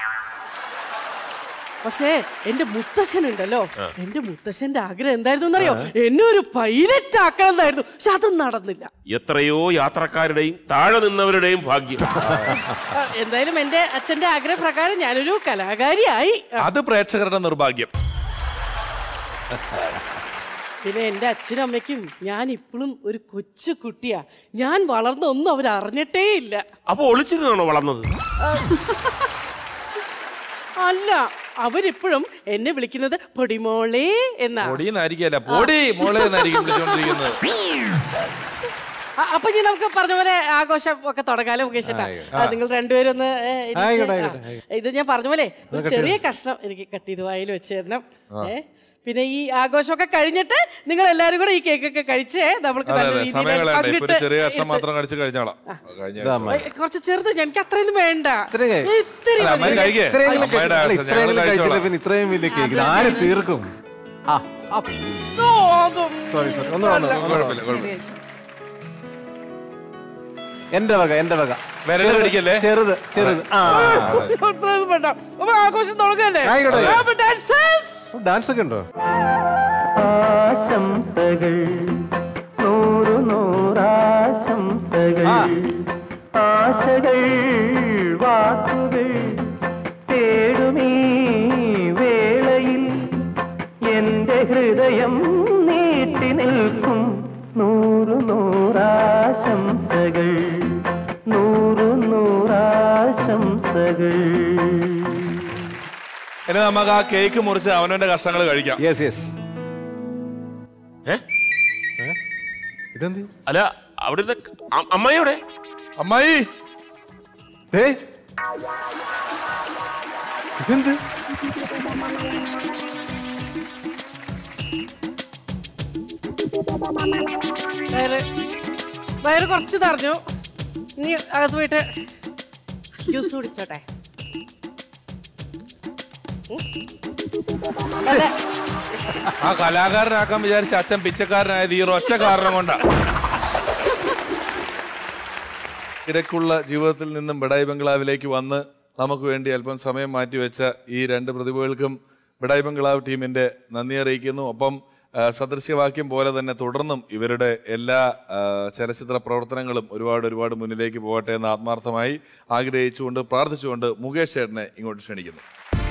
പക്ഷേ എന്റെ മുത്തശ്ശൻ ഉണ്ടല്ലോ എന്റെ മുത്തശ്ശന്റെ ആഗ്രഹം എന്തായിരുന്നു എന്നറിയോ എന്നെ ഒരു പൈലറ്റ് ആക്കണം എന്നായിരുന്നു പക്ഷെ അതും നടന്നില്ല എത്രയോ യാത്രക്കാരുടെയും താഴെ നിന്നവരുടെയും ഭാഗ്യം ആ, എന്തായാലും എന്റെ അച്ഛന്റെ ആഗ്രഹപ്രകാരം ഞാനൊരു കലാകാരിയായി ആ. അത് പ്രേക്ഷകരുടെ നിർഭാഗ്യം പിന്നെ എൻ്റെ അച്ഛനും അമ്മയ്ക്കും ഞാൻ ഇപ്പോഴും ഒരു കൊച്ചു കുട്ടിയാ ഞാൻ വളർന്നൊന്നും അവർ അറിഞ്ഞിട്ടേ ഇല്ല അപ്പൊ ഒളിച്ചിരുന്നാണോ വളർന്നത് അല്ല അവരിപ്പോഴും എന്നെ വിളിക്കുന്നത് പൊടിമോളെ എന്നാ പൊടിയെന്നായിരിക്കല്ല പൊടി മോളെ എന്നായിരിക്കും വിളിച്ചുകൊണ്ടിരിക്കുന്നത് ആ, അപ്പൊ ഇനി നമുക്ക് പറഞ്ഞ പോലെ ആഘോഷം ഒക്കെ തുടങ്ങാലോ മുകേഷ് ഏട്ടാ. ആ, നിങ്ങൾ രണ്ടുപേരും ഒന്ന് ഏ, ഇരിച്ച്. ആയിക്കോട്ടെ, ആ, ആയിക്കോട്ടെ, ഇത് ഞാൻ പറഞ്ഞ പോലെ ഒരു അതൊക്കെ ചെറിയ തരാം. കഷ്ണം എനിക്ക് കട്ട് ചെയ്ത് വായിൽ വെച്ച് തരണം ആ. ഏ പിന്നെ ഈ ആഘോഷമൊക്കെ കഴിഞ്ഞിട്ട് നിങ്ങൾ എല്ലാരും കൂടെ ഈ കേക്കൊക്കെ കഴിച്ച് നമുക്ക് അതെ നല്ല അതെ രീതിയിൽ സമയം കളയണ്ട ഇപ്പൊ ഒരു പങ്കിട്ട് ചെറിയ കഷ്ണം എടുത്ത് മാത്രം കഴിച്ച് കഴിഞ്ഞോളാം കഴിഞ്ഞ ഇതാ ആഴ്ച. ഏ, കുറച്ച് ചെറുത് എനിക്ക് അത്രയൊന്നും വേണ്ട ഇത്രയും ഇത്തിരി അല്ല, മതി. അമ്മ കഴിക്ക്. ഇത്രയെങ്കിലും അമ്മയുടെ അല്ല, ആവശ്യം, ഇത്രയെങ്കിലും ഞങ്ങൾ കഴിച്ചില്ല കഴിച്ചോളാം. പിന്നെ ഇത്രയും വലിയ കേക്ക് ഇത് ആര് തീർക്കും ആ ഓ, അതും. സോറി സോറി ഒന്ന് വന്നു കുഴപ്പമില്ല കുഴപ്പമില്ല എന്റെ വക എന്റെ വക വിരല് ചെറുത്, കടിക്കല്ലേ? ചെറുത് ചെറുത് ആ അത്രയൊന്നും വേണ്ട അപ്പൊ ആഘോഷം തുടങ്ങല്ലേ ആയിക്കോട്ടെ. അപ്പൊ dancers. ഡാൻസ് ഒക്കെ ഉണ്ടോ ആശംസകൾ നൂറു നൂറാശംസകൾ ആശകൾ വാക്കുകൾ തേടുമീ വേളയിൽ എന്റെ ഹൃദയം നീട്ടി നിൽക്കും നൂറു നൂറാശംസകൾ നൂറു നൂറാശംസകൾ ഇനി നമുക്ക് ആ കേക്ക് മുറിച്ച് അവനവന്റെ കഷ്ണങ്ങൾ കഴിക്കാം യെസ് യെസ് ഇതെന്ത് അല്ല അവിടുത്തെ അ- അമ്മായിയുടെ അമ്മായി ഏ ഇതെന്ത് വയറ് വയറ് കുറച്ച് തറഞ്ഞു ഇനി അകത്ത് പോയിട്ട് ജ്യൂസ് കുടിച്ചോട്ടെ ഉം. നല്ല ആ കലാകാരനാക്കാൻ വിചാരിച്ച അച്ഛൻ പിച്ചക്കാരനായത് ഈ ഒറ്റ കാരണം കൊണ്ടാ തിരക്കുള്ള ജീവിതത്തിൽ നിന്നും ബിഡായി ബംഗ്ലാവിലേക്ക് വന്ന് നമുക്ക് വേണ്ടി അല്പം സമയം മാറ്റിവെച്ച ഈ രണ്ട് പ്രതിഭകൾക്കും ബിഡായി ബംഗ്ലാവ് ടീമിന്റെ നന്ദി അറിയിക്കുന്നു ഒപ്പം ആ, സദൃശ്യവാക്യം പോലെ തന്നെ തുടർന്നും ഇവരുടെ എല്ലാ ആ, ചലച്ചിത്ര പ്രവർത്തനങ്ങളും ഒരുപാട് ഒരുപാട് മുന്നിലേക്ക് പോകട്ടെ എന്ന് ആത്മാർത്ഥമായി ആഗ്രഹിച്ചുകൊണ്ട് പ്രാർത്ഥിച്ചുകൊണ്ട് മുകേഷ് ചേട്ടനെ ഇങ്ങോട്ട് ക്ഷണിക്കുന്നു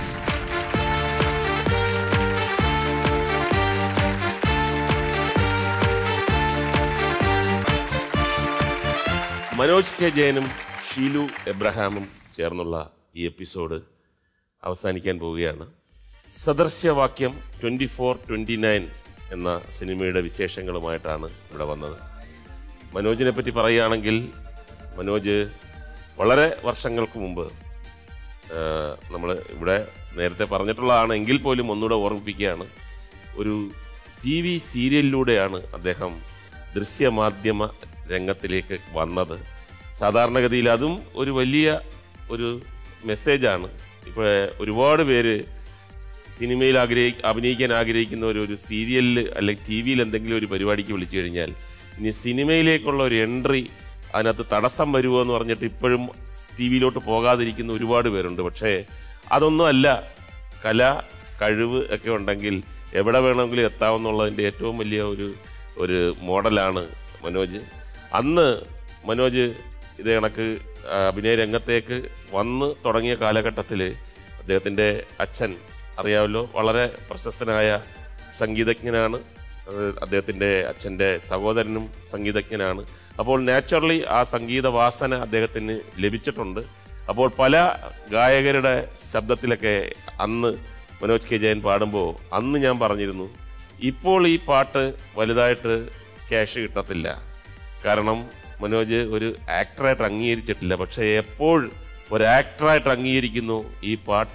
മനോജ് കെ ജയനും ഷീലു എബ്രഹാമും ചേർന്നുള്ള ഈ എപ്പിസോഡ് അവസാനിക്കാൻ പോവുകയാണ് സദൃശ്യവാക്യം ട്വൻറ്റി ഫോർ ട്വൻറ്റി നയൻ എന്ന സിനിമയുടെ വിശേഷങ്ങളുമായിട്ടാണ് ഇവിടെ വന്നത് മനോജിനെ പറ്റി പറയുകയാണെങ്കിൽ മനോജ് വളരെ വർഷങ്ങൾക്ക് മുമ്പ് നമ്മൾ ഇവിടെ നേരത്തെ പറഞ്ഞിട്ടുള്ളതാണ് എങ്കിൽ പോലും ഒന്നുകൂടെ ഓർമ്മിപ്പിക്കുകയാണ് ഒരു ടി വി സീരിയലിലൂടെയാണ് അദ്ദേഹം ദൃശ്യമാധ്യമ രംഗത്തിലേക്ക് വന്നത് സാധാരണഗതിയിൽ അതും ഒരു വലിയ ഒരു മെസ്സേജാണ് ഇപ്പോൾ ഒരുപാട് പേര് സിനിമയിൽ ആഗ്രഹി അഭിനയിക്കാൻ ആഗ്രഹിക്കുന്നവർ ഒരു സീരിയലിൽ അല്ലെങ്കിൽ ടി വിയിൽ എന്തെങ്കിലും ഒരു പരിപാടിക്ക് വിളിച്ചു കഴിഞ്ഞാൽ ഇനി സിനിമയിലേക്കുള്ള ഒരു എൻട്രി അതിനകത്ത് തടസ്സം വരുമോ എന്ന് പറഞ്ഞിട്ട് ഇപ്പോഴും ടി വിയിലോട്ട് പോകാതിരിക്കുന്ന ഒരുപാട് പേരുണ്ട് പക്ഷേ അതൊന്നും അല്ല കല കഴിവ് ഒക്കെ ഉണ്ടെങ്കിൽ എവിടെ വേണമെങ്കിലും എത്താമെന്നുള്ളതിൻ്റെ ഏറ്റവും വലിയ ഒരു ഒരു മോഡലാണ് മനോജ് അന്ന് മനോജ് ഇത് കണക്ക് ആ, അഭിനയ രംഗത്തേക്ക് വന്ന് തുടങ്ങിയ കാലഘട്ടത്തിൽ അദ്ദേഹത്തിൻ്റെ അച്ഛൻ അറിയാമല്ലോ വളരെ പ്രശസ്തനായ സംഗീതജ്ഞനാണ് അത് അദ്ദേഹത്തിൻ്റെ അച്ഛൻ്റെ സഹോദരനും സംഗീതജ്ഞനാണ് അപ്പോൾ നാച്ചുറലി ആ സംഗീത വാസന അദ്ദേഹത്തിന് ലഭിച്ചിട്ടുണ്ട് അപ്പോൾ പല ഗായകരുടെ ശബ്ദത്തിലൊക്കെ അന്ന് മനോജ് കെ ജയൻ പാടുമ്പോൾ അന്ന് ഞാൻ പറഞ്ഞിരുന്നു ഇപ്പോൾ ഈ പാട്ട് വലുതായിട്ട് ക്യാഷ് കിട്ടത്തില്ല കാരണം മനോജ് ഒരു ആക്ടറായിട്ട് അംഗീകരിച്ചിട്ടില്ല പക്ഷേ എപ്പോൾ ഒരു ആക്ടറായിട്ട് അംഗീകരിക്കുന്നു ഈ പാട്ട്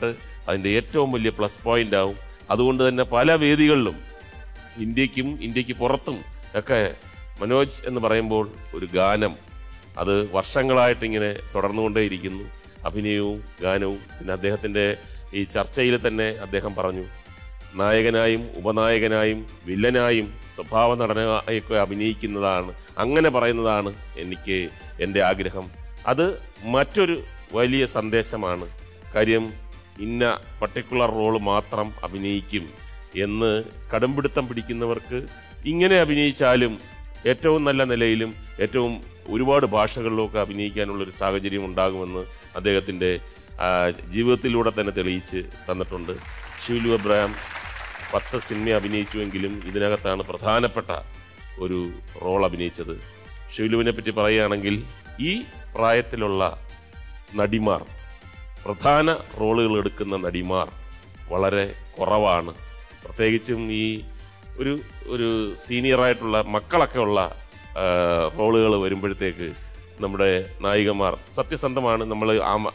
അതിൻ്റെ ഏറ്റവും വലിയ പ്ലസ് പോയിന്റ് ആവും അതുകൊണ്ട് തന്നെ പല വേദികളിലും ഇന്ത്യക്കും ഇന്ത്യക്ക് പുറത്തും ഒക്കെ മനോജ് എന്ന് പറയുമ്പോൾ ഒരു ഗാനം അത് വർഷങ്ങളായിട്ട് ഇങ്ങനെ തുടർന്നുകൊണ്ടേയിരിക്കുന്നു അഭിനയവും ഗാനവും പിന്നെ അദ്ദേഹത്തിൻ്റെ ഈ ചർച്ചയിൽ തന്നെ അദ്ദേഹം പറഞ്ഞു നായകനായും ഉപനായകനായും വില്ലനായും സ്വഭാവ നടനായൊക്കെ അഭിനയിക്കുന്നതാണ് അങ്ങനെ പറയുന്നതാണ് എനിക്ക് എൻ്റെ ആഗ്രഹം അത് മറ്റൊരു വലിയ സന്ദേശമാണ് കാര്യം ഇന്ന പർട്ടിക്കുലർ റോള് മാത്രം അഭിനയിക്കും എന്ന് കടുംപിടുത്തം പിടിക്കുന്നവർക്ക് ഇങ്ങനെ അഭിനയിച്ചാലും ഏറ്റവും നല്ല നിലയിലും ഏറ്റവും ഒരുപാട് ഭാഷകളിലൊക്കെ അഭിനയിക്കാനുള്ള ഒരു സാഹചര്യം ഉണ്ടാകുമെന്ന് അദ്ദേഹത്തിൻ്റെ ആ, ജീവിതത്തിലൂടെ തന്നെ തെളിയിച്ച് തന്നിട്ടുണ്ട് ഷിവലു അബ്രഹാം പത്ത് സിനിമ അഭിനയിച്ചുവെങ്കിലും ഇതിനകത്താണ് പ്രധാനപ്പെട്ട ഒരു റോൾ അഭിനയിച്ചത് ഷിവലുവിനെ പറ്റി പറയുകയാണെങ്കിൽ ഈ പ്രായത്തിലുള്ള നടിമാർ പ്രധാന റോളുകൾ എടുക്കുന്ന നടിമാർ വളരെ കുറവാണ് പ്രത്യേകിച്ചും ഈ ഒരു ഒരു സീനിയറായിട്ടുള്ള മക്കളൊക്കെ ഉള്ള റോളുകൾ വരുമ്പോഴത്തേക്ക് നമ്മുടെ നായികമാർ സത്യസന്ധമാണ് നമ്മൾ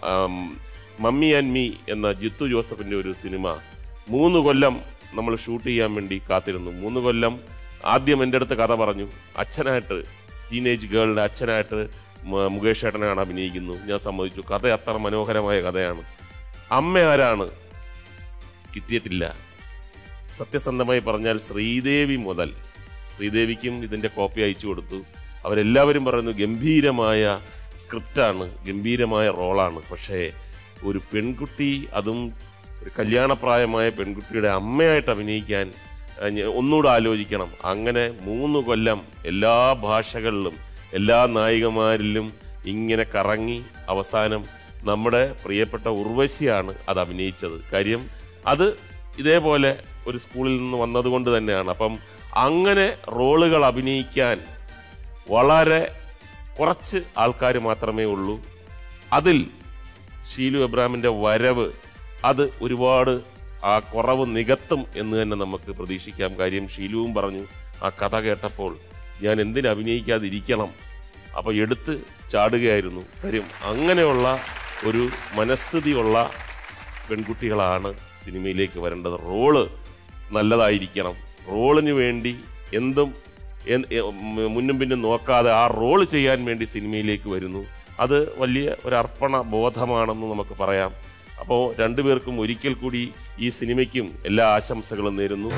മമ്മി ആൻഡ് മീ എന്ന ജിത്തു ജോസഫിൻ്റെ ഒരു സിനിമ മൂന്ന് കൊല്ലം നമ്മൾ ഷൂട്ട് ചെയ്യാൻ വേണ്ടി കാത്തിരുന്നു മൂന്ന് കൊല്ലം ആദ്യം എൻ്റെ അടുത്ത് കഥ പറഞ്ഞു അച്ഛനായിട്ട് ടീനേജ് ഗേളിൻ്റെ അച്ഛനായിട്ട് മ- മുകേഷ് ഏട്ടനാണ് അഭിനയിക്കുന്നു ഞാൻ സമ്മതിച്ചു കഥ അത്ര മനോഹരമായ കഥയാണ് അമ്മ ആരാണ് കിട്ടിയിട്ടില്ല സത്യസന്ധമായി പറഞ്ഞാൽ ശ്രീദേവി മുതൽ ശ്രീദേവിക്കും ഇതിൻ്റെ കോപ്പി അയച്ചു കൊടുത്തു അവരെല്ലാവരും പറയുന്നു ഗംഭീരമായ സ്ക്രിപ്റ്റാണ് ഗംഭീരമായ റോളാണ് പക്ഷേ ഒരു പെൺകുട്ടി അതും ഒരു കല്യാണപ്രായമായ പെൺകുട്ടിയുടെ അമ്മയായിട്ട് അഭിനയിക്കാൻ അഹ് ഞ- ഒന്നുകൂടെ ആലോചിക്കണം അങ്ങനെ മൂന്ന് കൊല്ലം എല്ലാ ഭാഷകളിലും എല്ലാ നായികമാരിലും ഇങ്ങനെ കറങ്ങി അവസാനം നമ്മുടെ പ്രിയപ്പെട്ട ഉർവശിയാണ് അത് അഭിനയിച്ചത് കാര്യം അത് ഇതേപോലെ ഒരു സ്കൂളിൽ നിന്ന് വന്നതുകൊണ്ട് തന്നെയാണ് അപ്പം അങ്ങനെ റോളുകൾ അഭിനയിക്കാൻ വളരെ കുറച്ച് ആൾക്കാർ മാത്രമേ ഉള്ളൂ അതിൽ ഷീലു എബ്രാമിൻ്റെ വരവ് അത് ഒരുപാട് ആ കുറവ് നികത്തും എന്ന് തന്നെ നമുക്ക് പ്രതീക്ഷിക്കാം കാര്യം ഷീലുവും പറഞ്ഞു ആ കഥ കേട്ടപ്പോൾ ഞാൻ എന്തിന് അഭിനയിക്കാതിരിക്കണം അപ്പോൾ എടുത്ത് ചാടുകയായിരുന്നു കാര്യം അങ്ങനെയുള്ള ഒരു മനസ്ഥിതിയുള്ള പെൺകുട്ടികളാണ് സിനിമയിലേക്ക് വരേണ്ടത് റോള് നല്ലതായിരിക്കണം റോളിന് വേണ്ടി എന്തും എൻ- എ- മ- മുന്നും പിന്നും നോക്കാതെ ആ റോള് ചെയ്യാൻ വേണ്ടി സിനിമയിലേക്ക് വരുന്നു അത് വലിയ ഒരു അർപ്പണ ബോധമാണെന്ന് നമുക്ക് പറയാം അപ്പോൾ രണ്ടുപേർക്കും ഒരിക്കൽ കൂടി ഈ സിനിമയ്ക്കും എല്ലാ ആശംസകളും നേരുന്നു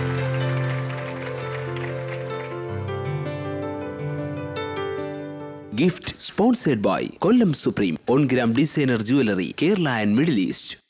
Gift sponsored by Kollam Supreme, On Gram Designer Jewelry, Kerala and Middle East.